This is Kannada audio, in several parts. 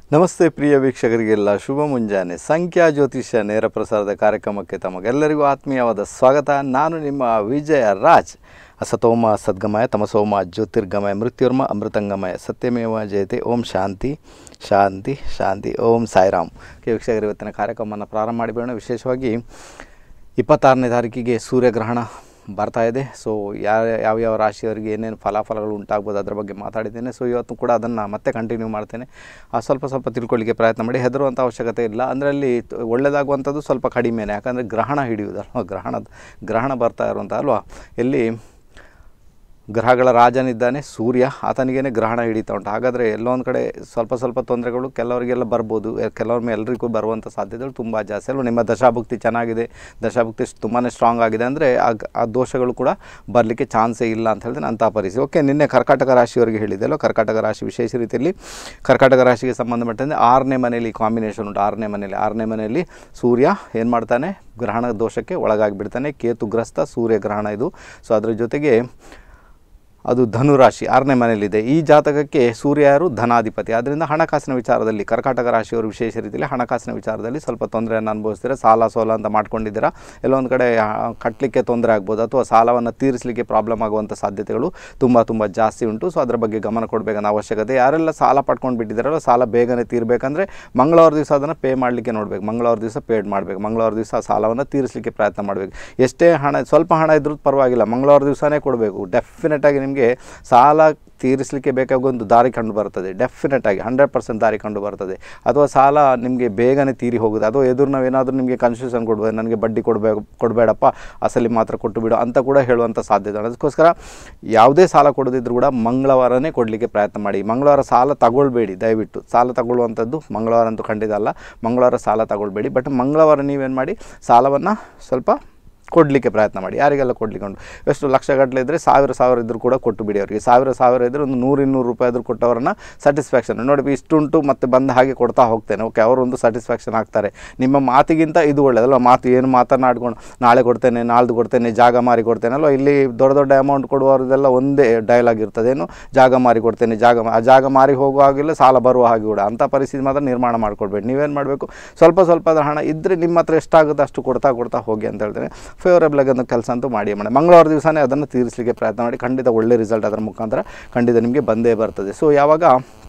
ನಮಸ್ತೆ ಪ್ರಿಯ ವೀಕ್ಷಕರಿಗೆಲ್ಲ ಶುಭ ಮುಂಜಾನೆ ಸಂಖ್ಯಾ ಜ್ಯೋತಿಷ್ಯ ನೇರ ಪ್ರಸಾರದ ಕಾರ್ಯಕ್ರಮಕ್ಕೆ ತಮಗೆಲ್ಲರಿಗೂ ಆತ್ಮೀಯವಾದ ಸ್ವಾಗತ ನಾನು ನಿಮ್ಮ ವಿಜಯ ರಾಜ್ ಅಸತೋಮ ಸದ್ಗಮಯ ತಮಸೋಮ ಜ್ಯೋತಿರ್ಗಮಯ ಮೃತ್ಯುರ್ಮ ಅಮೃತಂಗಮಯ ಸತ್ಯಮೇವ ಜಯತೆ ಓಂ ಶಾಂತಿ ಶಾಂತಿ ಶಾಂತಿ ಓಂ ಸಾಯಿರಾಮ್ ಓಕೆ ವೀಕ್ಷಕರು ಇವತ್ತಿನ ಕಾರ್ಯಕ್ರಮವನ್ನು ಪ್ರಾರಂಭ ಮಾಡಿಬಿಡೋಣ ವಿಶೇಷವಾಗಿ ಇಪ್ಪತ್ತಾರನೇ ತಾರೀಕಿಗೆ ಸೂರ್ಯಗ್ರಹಣ ಬರ್ತಾ ಇದೆ ಸೊ ಯಾವ ಯಾವ್ಯಾವ ರಾಶಿಯವರಿಗೆ ಏನೇನು ಫಲಾಫಲಗಳು ಉಂಟಾಗ್ಬೋದು ಅದರ ಬಗ್ಗೆ ಮಾತಾಡಿದ್ದೇನೆ ಸೊ ಇವತ್ತು ಕೂಡ ಅದನ್ನು ಮತ್ತೆ ಕಂಟಿನ್ಯೂ ಮಾಡ್ತೇನೆ ಆ ಸ್ವಲ್ಪ ಸ್ವಲ್ಪ ತಿಳ್ಕೊಳ್ಳಿಕ್ಕೆ ಪ್ರಯತ್ನ ಮಾಡಿ ಹೆದರುವಂಥ ಅವಶ್ಯಕತೆ ಇಲ್ಲ ಅಂದರೆ ಅಲ್ಲಿ ತ- ಒಳ್ಳೆಯದಾಗುವಂಥದ್ದು ಸ್ವಲ್ಪ ಕಡಿಮೆನೇ ಯಾಕಂದರೆ ಗ್ರಹಣ ಹಿಡಿಯುವುದಲ್ವ ಗ್ರಹಣದ ಗ್ರಹಣ ಬರ್ತಾ ಇರುವಂಥ ಅಲ್ವಾ ಎಲ್ಲಿ ಗ್ರಹಗಳ ರಾಜನಿದ್ದಾನೆ ಸೂರ್ಯ ಆತನಿಗೇನೆ ಗ್ರಹಣ ಹಿಡಿತಾ ಉಂಟು ಹಾಗಾದರೆ ಎಲ್ಲೋ ಒಂದು ಕಡೆ ಸ್ವಲ್ಪ ಸ್ವಲ್ಪ ತೊಂದರೆಗಳು ಕೆಲವರಿಗೆಲ್ಲ ಬರ್ಬೋದು ಎ- ಕೆಲವೊಮ್ಮೆ ಎಲ್ಲರಿಗೂ ಬರುವಂಥ ಸಾಧ್ಯತೆಗಳು ತುಂಬ ಜಾಸ್ತಿ ಅಲ್ವ ನಿಮ್ಮ ದಶಾಭುಕ್ತಿ ಚೆನ್ನಾಗಿದೆ ದಶಾಭುಕ್ತಿ ತುಂಬಾ ಸ್ಟ್ರಾಂಗ್ ಆಗಿದೆ ಅಂದರೆ ಆ ಗ- ಆ ದೋಷಗಳು ಕೂಡ ಬರಲಿಕ್ಕೆ ಚಾನ್ಸೇ ಇಲ್ಲ ಅಂತ ಹೇಳಿದ್ರೆ ಅಂಥ ಪರಿಸ್ಥಿತಿ ಓಕೆ ನಿನ್ನೆ ಕರ್ಕಾಟಕ ರಾಶಿಯವರಿಗೆ ಹೇಳಿದೆ ಅಲ್ವ ಕರ್ಕಾಟಕ ರಾಶಿ ವಿಶೇಷ ರೀತಿಯಲ್ಲಿ ಕರ್ಕಾಟಕ ರಾಶಿಗೆ ಸಂಬಂಧಪಟ್ಟಂತೆ ಆರನೇ ಮನೆಯಲ್ಲಿ ಕಾಂಬಿನೇಷನ್ ಉಂಟು ಆರನೇ ಮನೆಯಲ್ಲಿ ಆರನೇ ಮನೆಯಲ್ಲಿ ಸೂರ್ಯ ಏನು ಮಾಡ್ತಾನೆ ಗ್ರಹಣ ದೋಷಕ್ಕೆ ಒಳಗಾಗಿಬಿಡ್ತಾನೆ ಕೇತುಗ್ರಸ್ತ ಸೂರ್ಯ ಗ್ರಹಣ ಇದು ಸೊ ಅದ್ರ ಜೊತೆಗೆ ಅದು ಧನುರಾಶಿ ಆರನೇ ಮನೆಯಲ್ಲಿದೆ ಈ ಜಾತಕಕ್ಕೆ ಸೂರ್ಯ ಯಾರು ಧನಾಧಿಪತಿ ಆದ್ದರಿಂದ ಹಣಕಾಸಿನ ವಿಚಾರದಲ್ಲಿ ಕರ್ಕಾಟಕ ರಾಶಿಯವರು ವಿಶೇಷ ರೀತಿಯಲ್ಲಿ ಹಣಕಾಸಿನ ವಿಚಾರದಲ್ಲಿ ಸ್ವಲ್ಪ ತೊಂದರೆಯನ್ನು ಅನುಭವಿಸ್ತೀರಾ ಸಾಲ ಸೋಲ ಅಂತ ಮಾಡ್ಕೊಂಡಿದ್ದೀರಾ ಎಲ್ಲೊಂದು ಕಡೆ ಆ, ಕಟ್ಟಲಿಕ್ಕೆ ತೊಂದರೆ ಆಗ್ಬೋದು ಅಥವಾ ಸಾಲವನ್ನು ತೀರಿಸಲಿಕ್ಕೆ ಪ್ರಾಬ್ಲಮ್ ಆಗುವಂಥ ಸಾಧ್ಯತೆಗಳು ತುಂಬ ತುಂಬ ಜಾಸ್ತಿ ಉಂಟು ಸೊ ಅದರ ಬಗ್ಗೆ ಗಮನ ಕೊಡಬೇಕನ್ನೋ ಅವಶ್ಯಕತೆ ಯಾರೆಲ್ಲ ಸಾಲ ಪಡ್ಕೊಂಡು ಬಿಟ್ಟಿದ್ದಾರಲ್ಲ ಸಾಲ ಬೇಗನೆ ತೀರಬೇಕಂದ್ರೆ ಮಂಗಳವಾರ ದಿವಸ ಅದನ್ನು ಪೇ ಮಾಡಲಿಕ್ಕೆ ನೋಡಬೇಕು ಮಂಗಳವಾರ ದಿವಸ ಪೇಡ್ ಮಾಡಬೇಕು ಮಂಗಳವಾರ ದಿವಸ ಆ ಸಾಲವನ್ನು ತೀರಿಸಲಿಕ್ಕೆ ಪ್ರಯತ್ನ ಮಾಡಬೇಕು ಎಷ್ಟೇ ಹಣ ಸ್ವಲ್ಪ ಹಣ ಇದ್ರೂ ಪರವಾಗಿಲ್ಲ ಮಂಗಳವಾರ ದಿವಸನೇ ಕೊಡಬೇಕು ಡೆಫಿನೆಟಾಗಿ ನಿಮಗೆ ಸಾಲ ತೀರಿಸಲಿಕ್ಕೆ ಬೇಕಾಗೊಂದು ದಾರಿ ಕಂಡು ಬರ್ತದೆ ಡೆಫಿನೆಟ್ ಆಗಿ ಹಂಡ್ರೆಡ್ ಪರ್ಸೆಂಟ್ ದಾರಿ ಕಂಡು ಬರ್ತದೆ ಅಥವಾ ಸಾಲ ನಿಮಗೆ ಬೇಗನೆ ತೀರಿ ಹೋಗುತ್ತೆ ಅಥವಾ ಎದುರು ನಾವೇನಾದರೂ ನಿಮಗೆ ಕನ್ಫ್ಯೂಷನ್ ಕೊಡ್ಬೋದು ನನಗೆ ಬಡ್ಡಿ ಕೊಡಬೇಕು ಕೊಡಬೇಡಪ್ಪ ಅಸಲಿ ಮಾತ್ರ ಕೊಟ್ಟು ಬಿಡು ಅಂತ ಕೂಡ ಹೇಳುವಂಥ ಸಾಧ್ಯತೆ ಉಂಟು. ಅದಕ್ಕೋಸ್ಕರ ಯಾವುದೇ ಸಾಲ ಕೊಡದಿದ್ರೂ ಕೂಡ ಮಂಗಳವಾರನೇ ಕೊಡಲಿಕ್ಕೆ ಪ್ರಯತ್ನ ಮಾಡಿ ಮಂಗಳವಾರ ಸಾಲ ತಗೊಳ್ಬೇಡಿ ದಯವಿಟ್ಟು ಸಾಲ ತಗೊಳ್ಳುವಂಥದ್ದು ಮಂಗಳವಾರ ಅಂತೂ ಖಂಡಿತ ಅಲ್ಲ ಮಂಗಳವಾರ ಸಾಲ ತಗೊಳ್ಬೇಡಿ ಬಟ್ ಮಂಗಳವಾರ ನೀವೇನು ಮಾಡಿ ಸಾಲವನ್ನು ಸ್ವಲ್ಪ ಕೊಡಲಿಕ್ಕೆ ಪ್ರಯತ್ನ ಮಾಡಿ ಯಾರಿಗೆಲ್ಲ ಕೊಡ್ಲಿಕ್ಕೆ ಉಂಟು ಎಷ್ಟು ಲಕ್ಷಗಟ್ಟಲೆ ಇದ್ದರೆ ಸಾವಿರ ಸಾವಿರ ಇದ್ದರೂ ಕೂಡ ಕೊಟ್ಟು ಬಿಡಿ ಅವರಿಗೆ ಸಾವಿರ ಸಾವಿರ ಇದ್ದರೆ ಒಂದು ನೂರು ಇನ್ನೂರು ರೂಪಾಯಿ ಆದರೂ ಕೊಟ್ಟವರನ್ನ ಸ್ಯಾಟಿಸ್ಫ್ಯಾಕ್ಷನ್ ನೋಡಿ ಇಷ್ಟುಂಟು ಮತ್ತೆ ಬಂದ ಹಾಗೆ ಕೊಡ್ತಾ ಹೋಗ್ತೇನೆ ಓಕೆ ಅವರೊಂದು ಸ್ಯಾಟಿಸ್ಫ್ಯಾಕ್ಷನ್ ಆಗ್ತಾರೆ ನಿಮ್ಮ ಮಾತಿಗಿಂತ ಇದು ಒಳ್ಳೆಯದಲ್ವ ಮಾತು ಏನು ಮಾತನಾಡ್ಕೊಂಡು ನಾಳೆ ಕೊಡ್ತೇನೆ ನಾಳ್ದು ಕೊಡ್ತೇನೆ ಜಾಗ ಮಾರಿ ಕೊಡ್ತೇನೆ ಅಲ್ವಾ ಇಲ್ಲಿ ದೊಡ್ಡ ದೊಡ್ಡ ಅಮೌಂಟ್ ಕೊಡುವವರದೆಲ್ಲ ಒಂದೇ ಡೈಲಾಗ್ ಇರ್ತದೆ ಏನು ಜಾಗ ಮಾರಿ ಕೊಡ್ತೇನೆ ಜಾಗ ಮಾ- ಆ ಜಾಗ ಮಾರಿ ಹೋಗುವಾಗಿಲ್ಲ ಸಾಲ ಬರುವ ಹಾಗೆ ಕೂಡ ಅಂಥ ಪರಿಸ್ಥಿತಿ ಮಾತ್ರ ನಿರ್ಮಾಣ ಮಾಡ್ಕೊಡ್ಬೇಡಿ ನೀವೇನು ಮಾಡಬೇಕು ಸ್ವಲ್ಪ ಸ್ವಲ್ಪದ ಹಣ ಇದ್ದರೆ ನಿಮ್ಮ ಹತ್ರ ಎಷ್ಟಾಗುತ್ತೆ ಅಷ್ಟು ಕೊಡ್ತಾ ಕೊಡ್ತಾ ಹೋಗಿ ಅಂತ ಹೇಳ್ತೇನೆ ಫೇವರೇಬಲ್ ಆಗಿ ಅದನ್ನು ಕೆಲಸ ಅಂತೂ ಮಾಡಿ ಮಾಡಿ ಮಂಗಳವಾರ ದಿವಸನೇ ಅದನ್ನು ತೀರಿಸಲಿಕ್ಕೆ ಪ್ರಯತ್ನ ಮಾಡಿ ಖಂಡಿತ ಒಳ್ಳೆ ರಿಸಲ್ಟ್ ಅದರ ಮುಖಾಂತರ ಖಂಡಿತ ನಿಮಗೆ ಬಂದೇ ಬರ್ತದೆ ಸೊ ಯಾವಾಗ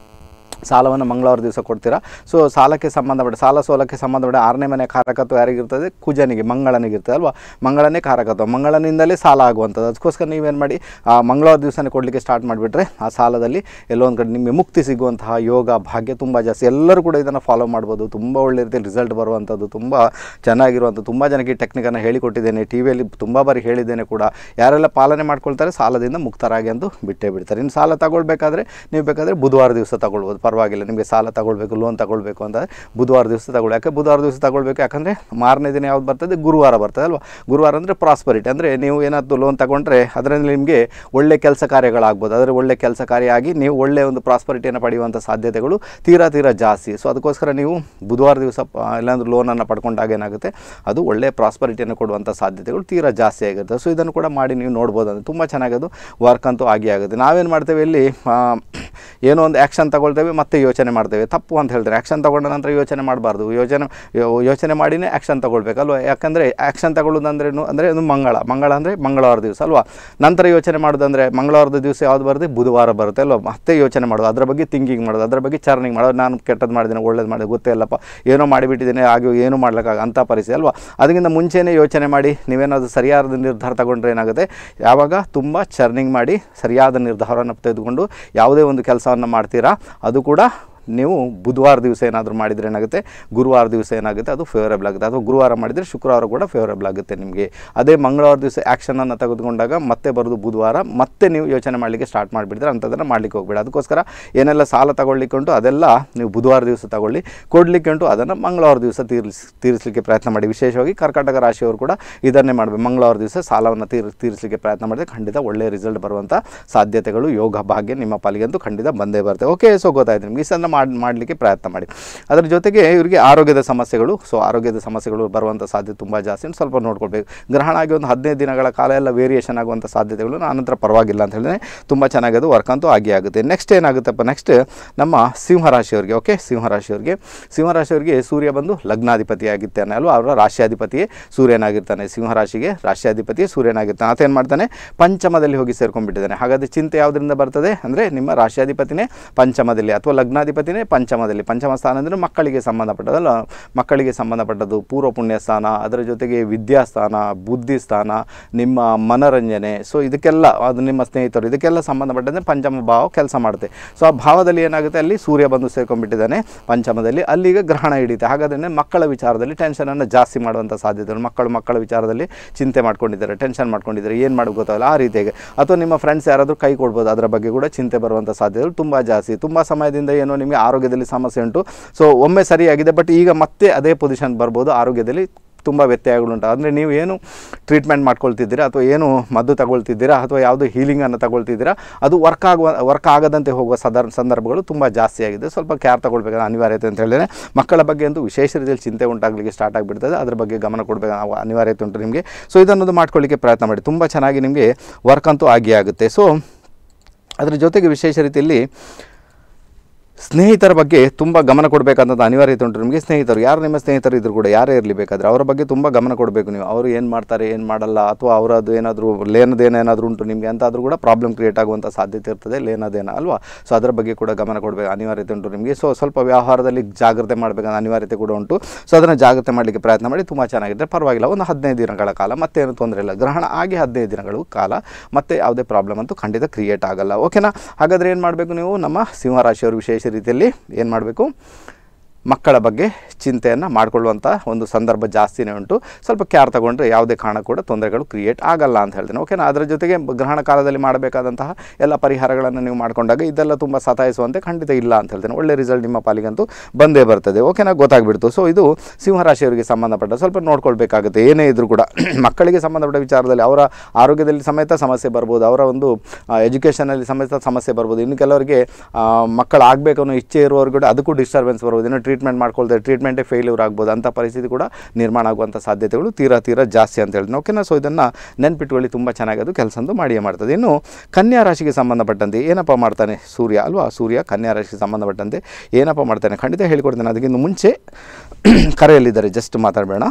ಸಾಲವನ್ನು ಮಂಗಳವಾರ ದಿವಸ ಕೊಡ್ತೀರಾ ಸೊ ಸಾಲಕ್ಕೆ ಸಂಬಂಧಪಟ್ಟ ಸಾಲ ಸೋಲಕ್ಕೆ ಸಂಬಂಧಪಟ್ಟ ಆರನೇ ಮನೆ ಕಾರಕತ್ವ ಯಾರಿಗಿರ್ತದೆ ಕುಜನಿಗೆ ಮಂಗಳನಿಗೆ ಇರ್ತದೆ ಅಲ್ವಾ ಮಂಗಳನೇ ಕಾರಕತ್ವ ಮಂಗಳನಿಂದಲೇ ಸಾಲ ಆಗುವಂಥದ್ದು ಅದಕ್ಕೋಸ್ಕರ ನೀವೇನು ಮಾಡಿ ಆ ಮಂಗಳವಾರ ದಿವಸನೇ ಕೊಡಲಿಕ್ಕೆ ಸ್ಟಾರ್ಟ್ ಮಾಡಿಬಿಟ್ರೆ ಆ ಸಾಲದಲ್ಲಿ ಎಲ್ಲೋ ಒಂದು ಕಡೆ ನಿಮಗೆ ಮುಕ್ತಿ ಸಿಗುವಂತಹ ಯೋಗ ಭಾಗ್ಯ ತುಂಬ ಜಾಸ್ತಿ ಎಲ್ಲರೂ ಕೂಡ ಇದನ್ನು ಫಾಲೋ ಮಾಡ್ಬೋದು ತುಂಬ ಒಳ್ಳೆ ರೀತಿಯಲ್ಲಿ ರಿಸಲ್ಟ್ ಬರುವಂಥದ್ದು ತುಂಬ ಚೆನ್ನಾಗಿರುವಂಥ ತುಂಬ ಜನಕ್ಕೆ ಈ ಟೆಕ್ನಿಕನ್ನು ಹೇಳಿಕೊಟ್ಟಿದ್ದೇನೆ ಟಿ ವಿಯಲ್ಲಿ ತುಂಬ ಬಾರಿ ಹೇಳಿದ್ದೇನೆ ಕೂಡ ಯಾರೆಲ್ಲ ಪಾಲನೆ ಮಾಡ್ಕೊಳ್ತಾರೆ ಸಾಲದಿಂದ ಮುಕ್ತರಾಗಿ ಅಂತ ಬಿಟ್ಟೇ ಬಿಡ್ತಾರೆ ಇನ್ನು ಸಾಲ ತಗೊಳ್ಬೇಕಾದ್ರೆ ನೀವು ಬೇಕಾದರೆ ಬುಧವಾರ ದಿವಸ ತಗೊಳ್ಬೋದು ಪರವಾಗಿಲ್ಲ ನಿಮಗೆ ಸಾಲ ತಗೊಳ್ಬೇಕು ಲೋನ್ ತಗೊಳ್ಬೇಕು ಅಂತ ಬುಧವಾರ ದಿವಸ ತಗೊಳ್ಳಿ ಯಾಕೆ ಬುಧವಾರ ದಿವಸ ತಗೊಳ್ಬೇಕು ಯಾಕಂದರೆ ಮಾರನೇ ದಿನ ಯಾವ್ದು ಬರ್ತದೆ ಗುರುವಾರ ಬರ್ತದೆ ಅಲ್ವಾ ಗುರುವಾರ ಅಂದರೆ ಪ್ರಾಸ್ಪರಿಟಿ ಅಂದರೆ ನೀವು ಏನಾದರೂ ಲೋನ್ ತಗೊಂಡ್ರೆ ಅದರಲ್ಲಿ ನಿಮಗೆ ಒಳ್ಳೆ ಕೆಲಸ ಕಾರ್ಯಗಳಾಗ್ಬೋದು ಅದರ ಒಳ್ಳೆ ಕೆಲಸ ಕಾರ್ಯ ಆಗಿ ನೀವು ಒಳ್ಳೆಯ ಒಂದು ಪ್ರಾಸ್ಪರಿಟಿಯನ್ನು ಪಡೆಯುವಂಥ ಸಾಧ್ಯತೆಗಳು ತೀರಾ ತೀರಾ ಜಾಸ್ತಿ ಸೊ ಅದಕ್ಕೋಸ್ಕರ ನೀವು ಬುಧವಾರ ದಿವಸ ಪ- ಇಲ್ಲಾಂದ್ರೆ ಲೋನನ್ನು ಪಡ್ಕೊಂಡಾಗ ಏನಾಗುತ್ತೆ ಅದು ಒಳ್ಳೆಯ ಪ್ರಾಸ್ಪರಿಟಿಯನ್ನು ಕೊಡುವಂಥ ಸಾಧ್ಯತೆಗಳು ತೀರಾ ಜಾಸ್ತಿ ಆಗಿರುತ್ತೆ ಸೊ ಇದನ್ನು ಕೂಡ ಮಾಡಿ ನೀವು ನೋಡ್ಬೋದು ಅಂದರೆ ತುಂಬ ಚೆನ್ನಾಗಿ ಅದು ವರ್ಕ್ ಅಂತೂ ಆಗಿ ಆಗುತ್ತೆ ನಾವೇನು ಮಾಡ್ತೇವೆ ಇಲ್ಲಿ ಆ, ಏನೋ ಒಂದು ಆ್ಯಕ್ಷನ್ ತಗೊಳ್ತೇವೆ ಮತ್ತೆ ಯೋಚನೆ ಮಾಡ್ತೇವೆ ತಪ್ಪು ಅಂತ ಹೇಳ್ತಾರೆ ಆ್ಯಕ್ಷನ್ ತಗೊಂಡ ನಂತರ ಯೋಚನೆ ಮಾಡಬಾರ್ದು ಯೋಚನೆ ಯೋ- ಯೋಚನೆ ಮಾಡಿನೇ ಆ್ಯಕ್ಷನ್ ತಗೊಳ್ಬೇಕಲ್ವ ಯಾಕಂದರೆ ಆ್ಯಕ್ಷನ್ ತಗೊಳ್ಳೋದಂದ್ರೇನು ಅಂದರೆ ಅದು ಮಂಗಳ ಮಂಗಳ ಅಂದರೆ ಮಂಗಳವಾರ ದಿವಸ ಅಲ್ವಾ ನಂತರ ಯೋಚನೆ ಮಾಡೋದಂದರೆ ಮಂಗಳವಾರದ ದಿವಸ ಯಾವ್ದು ಬರುತ್ತೆ ಬುಧವಾರ ಬರುತ್ತೆ ಅಲ್ವಾ ಮತ್ತೆ ಯೋಚನೆ ಮಾಡೋದು ಅದರ ಬಗ್ಗೆ ಥಿಂಕಿಂಗ್ ಮಾಡೋದು ಅದರ ಬಗ್ಗೆ ಚರ್ನಿಂಗ್ ಮಾಡೋದು ನಾನು ಕೆಟ್ಟದ್ದು ಮಾಡಿದ್ದೀನಿ ಒಳ್ಳೇದು ಮಾಡಿದೆ ಗೊತ್ತೇ ಇಲ್ಲಪ್ಪ ಏನೋ ಮಾಡಿಬಿಟ್ಟಿದ್ದೀನಿ ಹಾಗೆ ಏನು ಮಾಡ್ಲಿಕ್ಕಾಗ ಅಂಥ ಪರಿಸ್ಥಿತಿ ಅಲ್ವಾ ಅದಕ್ಕಿಂತ ಮುಂಚೆನೇ ಯೋಚನೆ ಮಾಡಿ ನೀವೇನಾದರೂ ಸರಿಯಾದ ನಿರ್ಧಾರ ತಗೊಂಡ್ರೆ ಏನಾಗುತ್ತೆ ಯಾವಾಗ ತುಂಬ ಚರ್ನಿಂಗ್ ಮಾಡಿ ಸರಿಯಾದ ನಿರ್ಧಾರವನ್ನು ತೆಗೆದುಕೊಂಡು ಯಾವುದೇ ಒಂದು ಕೆಲಸವನ್ನು ಮಾಡ್ತೀರಾ ಅದು ಕೂಡ ನೀವು ಬುಧವಾರ ದಿವಸ ಏನಾದರೂ ಮಾಡಿದರೆ ಏನಾಗುತ್ತೆ ಗುರುವಾರ ದಿವಸ ಏನಾಗುತ್ತೆ ಅದು ಫೇವರೇಬಲ್ ಆಗುತ್ತೆ ಅಥವಾ ಗುರುವಾರ ಮಾಡಿದರೆ ಶುಕ್ರವಾರ ಕೂಡ ಫೇವರೇಬಲ್ ಆಗುತ್ತೆ ನಿಮಗೆ ಅದೇ ಮಂಗಳವಾರ ದಿವಸ ಆ್ಯಕ್ಷನನ್ನು ತೆಗೆದುಕೊಂಡಾಗ ಮತ್ತೆ ಬರೋದು ಬುಧವಾರ ಮತ್ತೆ ನೀವು ಯೋಚನೆ ಮಾಡಲಿಕ್ಕೆ ಸ್ಟಾರ್ಟ್ ಮಾಡಿಬಿಡ್ತೀರ ಅಂಥದ್ದನ್ನು ಮಾಡಲಿಕ್ಕೆ ಹೋಗಬೇಡ ಅದಕ್ಕೋಸ್ಕರ ಏನೆಲ್ಲ ಸಾಲ ತಗೊಳ್ಲಿಕ್ಕೆ ಉಂಟು ಅದೆಲ್ಲ ನೀವು ಬುಧವಾರ ದಿವಸ ತಗೊಳ್ಳಿ ಕೊಡಲಿಕ್ಕೆ ಉಂಟು ಅದನ್ನು ಮಂಗಳವಾರ ದಿವಸ ತೀರಿಸ್ ತೀರಿಸಲಿಕ್ಕೆ ಪ್ರಯತ್ನ ಮಾಡಿ ವಿಶೇಷವಾಗಿ ಕರ್ನಾಟಕ ರಾಶಿಯವರು ಕೂಡ ಇದನ್ನೇ ಮಾಡಬೇಕು ಮಂಗಳವಾರ ದಿವಸ ಸಾಲವನ್ನು ತೀರ್ ತೀರಿಸಲಿಕ್ಕೆ ಪ್ರಯತ್ನ ಮಾಡಿದ್ರೆ ಖಂಡಿತ ಒಳ್ಳೆಯ ರಿಸಲ್ಟ್ ಬರುವಂಥ ಸಾಧ್ಯತೆಗಳು ಯೋಗ ಭಾಗ್ಯ ನಿಮ್ಮ ಪಾಲಿಗಂತೂ ಖಂಡಿತ ಬಂದೇ ಬರುತ್ತೆ ಓಕೆ ಸೊ ಗೊತ್ತಾಯ್ತು ನಿಮಗೆ ಈ ಸಂದ ಮಾಡಿ ಮಾಡಲಿಕ್ಕೆ ಪ್ರಯತ್ನ ಮಾಡಿ ಅದರ ಜೊತೆಗೆ ಇವರಿಗೆ ಆರೋಗ್ಯದ ಸಮಸ್ಯೆಗಳು ಸೊ ಆರೋಗ್ಯದ ಸಮಸ್ಯೆಗಳು ಬರುವಂಥ ಸಾಧ್ಯತೆ ತುಂಬ ಜಾಸ್ತಿ ಉಂಟು. ಸ್ವಲ್ಪ ನೋಡ್ಕೊಳ್ಬೇಕು ಗ್ರಹಣ ಆಗಿ ಒಂದು ಹದಿನೈದು ದಿನಗಳ ಕಾಲ ಎಲ್ಲ ವೇರಿಯೇಷನ್ ಆಗುವಂಥ ಸಾಧ್ಯತೆಗಳು ಆನಂತರ ಪರವಾಗಿಲ್ಲ ಅಂತ ಹೇಳಿದ್ರೆ ತುಂಬ ಚೆನ್ನಾಗಿ ಅದು ವರ್ಕ್ ಅಂತೂ ಆಗಿ ಆಗುತ್ತೆ ನೆಕ್ಸ್ಟ್ ಏನಾಗುತ್ತಪ್ಪ ನೆಕ್ಸ್ಟ್ ನಮ್ಮ ಸಿಂಹರಾಶಿಯವರಿಗೆ ಓಕೆ ಸಿಂಹರಾಶಿಯವರಿಗೆ ಸಿಂಹರಾಶಿಯವರಿಗೆ ಸೂರ್ಯ ಬಂದು ಲಗ್ನಾಧಿಪತಿ ಆಗಿರ್ತಾನೆ ಅಲ್ವಾ ಅವರ ರಾಶಿಯಾಧಿಪತಿಯೇ ಸೂರ್ಯನಾಗಿರ್ತಾನೆ ಸಿಂಹರಾಶಿಗೆ ರಾಶಿಯಾಧಿಪತಿಯೇ ಸೂರ್ಯನಾಗಿರ್ತಾನೆ ಆತೇನು ಮಾಡ್ತಾನೆ ಪಂಚಮದಲ್ಲಿ ಹೋಗಿ ಸೇರ್ಕೊಂಡ್ಬಿಟ್ಟಿದ್ದಾನೆ ಹಾಗಾದರೆ ಚಿಂತೆ ಯಾವುದರಿಂದ ಬರ್ತದೆ ಅಂದರೆ ನಿಮ್ಮ ರಾಶಿಯಾಧಿಪತಿನೇ ಪಂಚಮದಲ್ಲಿ ಅಥವಾ ಲಗ್ನಾಧಿಪತಿನೇ ಪಂಚಮದಲ್ಲಿ ಪಂಚಮ ಸ್ಥಾನ ಅಂದರೆ ಮಕ್ಕಳಿಗೆ ಸಂಬಂಧಪಟ್ಟದಲ್ಲ ಮಕ್ಕಳಿಗೆ ಸಂಬಂಧಪಟ್ಟದ್ದು ಪೂರ್ವ ಪುಣ್ಯ ಸ್ಥಾನ ಅದರ ಜೊತೆಗೆ ವಿದ್ಯಾಸ್ಥಾನ ಬುದ್ಧಿ ಸ್ಥಾನ ನಿಮ್ಮ ಮನರಂಜನೆ ಸೊ ಇದಕ್ಕೆಲ್ಲ ಅದು ನಿಮ್ಮ ಸ್ನೇಹಿತರು ಇದಕ್ಕೆಲ್ಲ ಸಂಬಂಧಪಟ್ಟಂತೆ ಪಂಚಮ ಭಾವ ಕೆಲಸ ಮಾಡುತ್ತೆ ಸೊ ಆ ಭಾವದಲ್ಲಿ ಏನಾಗುತ್ತೆ ಅಲ್ಲಿ ಸೂರ್ಯ ಬಂದು ಸೇರ್ಕೊಂಡ್ಬಿಟ್ಟಿದ್ದಾನೆ ಪಂಚಮದಲ್ಲಿ ಅಲ್ಲಿಗ ಗ್ರಹಣ ಹಿಡಿಯುತ್ತೆ ಹಾಗಾದ್ರೆ ಮಕ್ಕಳ ವಿಚಾರದಲ್ಲಿ ಟೆನ್ಷನನ್ನು ಜಾಸ್ತಿ ಮಾಡುವಂಥ ಸಾಧ್ಯತೆಗಳು ಮಕ್ಕಳು ಮಕ್ಕಳ ವಿಚಾರದಲ್ಲಿ ಚಿಂತೆ ಮಾಡ್ಕೊಂಡಿದ್ದಾರೆ ಟೆನ್ಷನ್ ಮಾಡ್ಕೊಂಡಿದ್ದಾರೆ ಏನು ಮಾಡೋದು ಗೊತ್ತಾಗಲ್ಲ ಆ ರೀತಿಯಾಗಿ ಅಥವಾ ನಿಮ್ಮ ಫ್ರೆಂಡ್ಸ್ ಯಾರಾದರೂ ಕೈ ಕೊಡ್ಬೋದು ಅದರ ಬಗ್ಗೆ ಕೂಡ ಚಿಂತೆ ಬರುವಂಥ ಸಾಧ್ಯತೆಗಳು ತುಂಬ ಜಾಸ್ತಿ ತುಂಬ ಸಮಯದಿಂದ ಏನೋ ನಿಮಗೆ ಆರೋಗ್ಯದಲ್ಲಿ ಸಮಸ್ಯೆ ಉಂಟು ಸೊ ಒಮ್ಮೆ ಸರಿಯಾಗಿದೆ ಬಟ್ ಈಗ ಮತ್ತೆ ಅದೇ ಪೊಸಿಷನ್ ಬರ್ಬೋದು ಆರೋಗ್ಯದಲ್ಲಿ ತುಂಬ ವ್ಯತ್ಯಯಗಳುಂಟು ಅಂದರೆ ನೀವು ಏನು ಟ್ರೀಟ್ಮೆಂಟ್ ಮಾಡ್ಕೊಳ್ತಿದ್ದೀರಾ ಅಥವಾ ಏನು ಮದ್ದು ತಗೊಳ್ತಿದ್ದೀರಾ ಅಥವಾ ಯಾವುದೋ ಹೀಲಿಂಗನ್ನು ತಗೊಳ್ತಿದ್ದೀರಾ ಅದು ವರ್ಕ್ ಆಗುವ ವರ್ಕ್ ಆಗದಂತೆ ಹೋಗುವ ಸದರ್ ಸಂದರ್ಭಗಳು ತುಂಬ ಜಾಸ್ತಿ ಆಗಿದೆ ಸ್ವಲ್ಪ ಕೇರ್ ತಗೊಳ್ಬೇಕಾದ ಅನಿವಾರ್ಯತೆ ಅಂತ ಹೇಳಿದ್ರೆ ಮಕ್ಕಳ ಬಗ್ಗೆ ಅಂತೂ ವಿಶೇಷ ರೀತಿಯಲ್ಲಿ ಚಿಂತೆ ಉಂಟಾಗಲಿಕ್ಕೆ ಸ್ಟಾರ್ಟ್ ಆಗಿಬಿಡ್ತದೆ ಅದ್ರ ಬಗ್ಗೆ ಗಮನ ಕೊಡಬೇಕು ನಾವು ಅನಿವಾರ್ಯತೆ ಉಂಟು ನಿಮಗೆ ಸೊ ಇದನ್ನೊಂದು ಮಾಡ್ಕೊಳ್ಳಿಕ್ಕೆ ಪ್ರಯತ್ನ ಮಾಡಿ ತುಂಬ ಚೆನ್ನಾಗಿ ನಿಮಗೆ ವರ್ಕ್ ಅಂತೂ ಆಗಿ ಆಗುತ್ತೆ ಸೊ ಅದರ ಜೊತೆಗೆ ವಿಶೇಷ ರೀತಿಯಲ್ಲಿ ಸ್ನೇಹಿತರ ಬಗ್ಗೆ ತುಂಬ ಗಮನ ಕೊಡಬೇಕಂತ ಅನಿವಾರ್ಯತೆ ಉಂಟು ನಿಮಗೆ ಸ್ನೇಹಿತರು ಯಾರು ನಿಮ್ಮ ಸ್ನೇಹಿತರು ಇದ್ರು ಕೂಡ ಯಾರೇ ಇರಲಿ ಬೇಕಾದರೆ ಅವರ ಬಗ್ಗೆ ತುಂಬ ಗಮನ ಕೊಡಬೇಕು ನೀವು ಅವರು ಏನು ಮಾಡ್ತಾರೆ ಏನು ಮಾಡಲ್ಲ ಅಥವಾ ಅವರದ್ದು ಏನಾದರೂ ಲೇನದೇನ ಏನಾದರೂ ಉಂಟು ನಿಮಗೆ ಅಂತಾದರೂ ಕೂಡ ಪ್ರಾಬ್ಲಮ್ ಕ್ರಿಯೇಟ್ ಆಗುವಂಥ ಸಾಧ್ಯತೆ ಇರ್ತದೆ ಲೇನದೇನ ಅಲ್ವಾ ಸೊ ಅದರ ಬಗ್ಗೆ ಕೂಡ ಗಮನ ಕೊಡಬೇಕು ಅನಿವಾರ್ಯತೆ ಉಂಟು ನಿಮಗೆ ಸೊ ಸ್ವಲ್ಪ ವ್ಯವಹಾರದಲ್ಲಿ ಜಾಗ್ರತೆ ಮಾಡಬೇಕಂತ ಅನಿವಾರ್ಯತೆ ಕೂಡ ಉಂಟು ಸೊ ಅದನ್ನು ಜಾಗ್ರತೆ ಮಾಡಲಿಕ್ಕೆ ಪ್ರಯತ್ನ ಮಾಡಿ ತುಂಬ ಚೆನ್ನಾಗಿದ್ದರೆ ಪರವಾಗಿಲ್ಲ ಒಂದು ಹದಿನೈದು ದಿನಗಳ ಕಾಲ ಮತ್ತೇನು ತೊಂದರೆ ಇಲ್ಲ ಗ್ರಹಣ ಆಗಿ ಹದಿನೈದು ದಿನಗಳು ಕಾಲ ಮತ್ತೆ ಯಾವುದೇ ಪ್ರಾಬ್ಲಮ್ ಅಂತೂ ಖಂಡಿತ ಕ್ರಿಯೇಟ್ ಆಗಲ್ಲ ಓಕೆನಾ ಹಾಗಾದರೆ ಏನು ಮಾಡಬೇಕು ನೀವು ನಮ್ಮ ಸಿಂಹರಾಶಿಯವರು ವಿಶೇಷ ರೀತಿಯಲ್ಲಿ ಏನು ಮಾಡಬೇಕು ಮಕ್ಕಳ ಬಗ್ಗೆ ಚಿಂತೆಯನ್ನು ಮಾಡಿಕೊಳ್ಳುವಂಥ ಒಂದು ಸಂದರ್ಭ ಜಾಸ್ತಿನೇ ಉಂಟು ಸ್ವಲ್ಪ ಕ್ಯಾರ್ ತಗೊಂಡ್ರೆ ಯಾವುದೇ ಕಾರಣ ಕೂಡ ತೊಂದರೆಗಳು ಕ್ರಿಯೇಟ್ ಆಗಲ್ಲ ಅಂತ ಹೇಳ್ತೇನೆ ಓಕೆನಾ ಅದರ ಜೊತೆಗೆ ಗ್ರಹಣ ಕಾಲದಲ್ಲಿ ಮಾಡಬೇಕಾದಂತಹ ಎಲ್ಲ ಪರಿಹಾರಗಳನ್ನು ನೀವು ಮಾಡಿಕೊಂಡಾಗ ಇದೆಲ್ಲ ತುಂಬ ಸತಾಯಿಸುವಂತೆ ಖಂಡಿತ ಇಲ್ಲ ಅಂತ ಹೇಳ್ತೇನೆ ಒಳ್ಳೆ ರಿಸಲ್ಟ್ ನಿಮ್ಮ ಪಾಲಿಗಂತೂ ಬಂದೇ ಬರ್ತದೆ ಓಕೆನಾ ಗೊತ್ತಾಗ್ಬಿಡ್ತು ಸೊ ಇದು ಸಿಂಹರಾಶಿಯವರಿಗೆ ಸಂಬಂಧಪಟ್ಟ ಸ್ವಲ್ಪ ನೋಡ್ಕೊಳ್ಬೇಕಾಗುತ್ತೆ ಏನೇ ಇದ್ರೂ ಕೂಡ ಮಕ್ಕಳಿಗೆ ಸಂಬಂಧಪಟ್ಟ ವಿಚಾರದಲ್ಲಿ ಅವರ ಆರೋಗ್ಯದಲ್ಲಿ ಸಮೇತ ಸಮಸ್ಯೆ ಬರ್ಬೋದು ಅವರ ಒಂದು ಎಜುಕೇಷನಲ್ಲಿ ಸಮೇತ ಸಮಸ್ಯೆ ಬರ್ಬೋದು ಇನ್ನು ಕೆಲವರಿಗೆ ಆ, ಮಕ್ಕಳು ಆಗಬೇಕು ಅನ್ನೋ ಇಚ್ಛೆ ಇರುವವರು ಕೂಡ ಅದಕ್ಕೂ ಡಿಸ್ಟರ್ಬೆನ್ಸ್ ಬರ್ಬೋದು ಇನ್ನು ಟ್ರೀಟ್ಮೆಂಟ್ ಮಾಡ್ಕೊಳ್ತಾರೆ ಟ್ರೀಟ್ಮೆಂಟೇ ಫೇಲ್ಯೂರ್ ಆಗ್ಬೋದು ಅಂಥ ಪರಿಸ್ಥಿತಿ ಕೂಡ ನಿರ್ಮಾಣ ಆಗುವಂಥ ಸಾಧ್ಯತೆಗಳು ತೀರಾ ತೀರಾ ಜಾಸ್ತಿ ಅಂತ ಹೇಳ್ತೀನಿ ಓಕೆನಾ ಸೊ ಇದನ್ನು ನೆನ್ಪಿಟ್ಕೊಳ್ಳಿ ತುಂಬ ಚೆನ್ನಾಗಿ ಅದು ಕೆಲಸ ಅಂತೂ ಮಾಡಿಯೇ ಮಾಡ್ತದೆ ಇನ್ನು ಕನ್ಯಾ ರಾಶಿಗೆ ಸಂಬಂಧಪಟ್ಟಂತೆ ಏನಪ್ಪ ಮಾಡ್ತಾನೆ ಸೂರ್ಯ ಅಲ್ವಾ ಸೂರ್ಯ ಕನ್ಯಾ ರಾಶಿಗೆ ಸಂಬಂಧಪಟ್ಟಂತೆ ಏನಪ್ಪ ಮಾಡ್ತಾನೆ ಖಂಡಿತ ಹೇಳ್ಕೊಡ್ತೇನೆ ಅದಕ್ಕಿಂತ ಮುಂಚೆ ಕರೆಯಲ್ಲಿದ್ದಾರೆ ಜಸ್ಟ್ ಮಾತಾಡಬೇಡ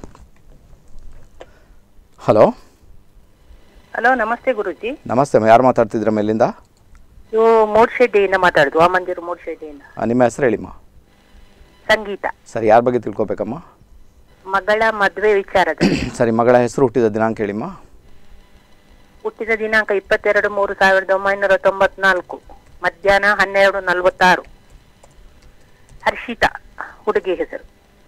ಹಲೋ ಹಲೋ ನಮಸ್ತೆ ಗುರುಜಿ ನಮಸ್ತೆ ಅಮ್ಮ ಯಾರು ಮಾತಾಡ್ತಿದ್ರ ಮೇಲಿಂದ ಇವು ಮೂಡ್ಶೆಡ್ಡಿಯಿಂದ ಮಾತಾಡುದು ವಾಮಂದಿರ ಮೂಡ್ಶೆಡ್ಡಿಯಿಂದ ಆ, ನಿಮ್ಮ ಹೆಸರು ಹೇಳಿಮ್ಮ ಸಂಗೀತ ಸರಿ ಯಾರ ಬಗ್ಗೆ ತಿಳ್ಕೊಬೇಕಮ್ಮ ಮಗಳ ಮದ್ವೆ ವಿಚಾರದಲ್ಲಿ ಸರಿ ಮಗಳ ಹೆಸರು ಹುಟ್ಟಿದ ದಿನಾಂಕ ಹೇಳಿಮ್ಮ ಹುಟ್ಟಿದ ದಿನಾಂಕ ಇಪ್ಪತ್ತೆರಡು ಮೂರು ಸಾವಿರದ ಒಂಬೈನೂರ ತೊಂಬತ್ನಾಲ್ಕು ಮಧ್ಯಾಹ್ನ ಹನ್ನೆರಡು ನಲವತ್ತಾರು ಹರ್ಷಿತಾ ಹುಡುಗಿ ಹೆಸರು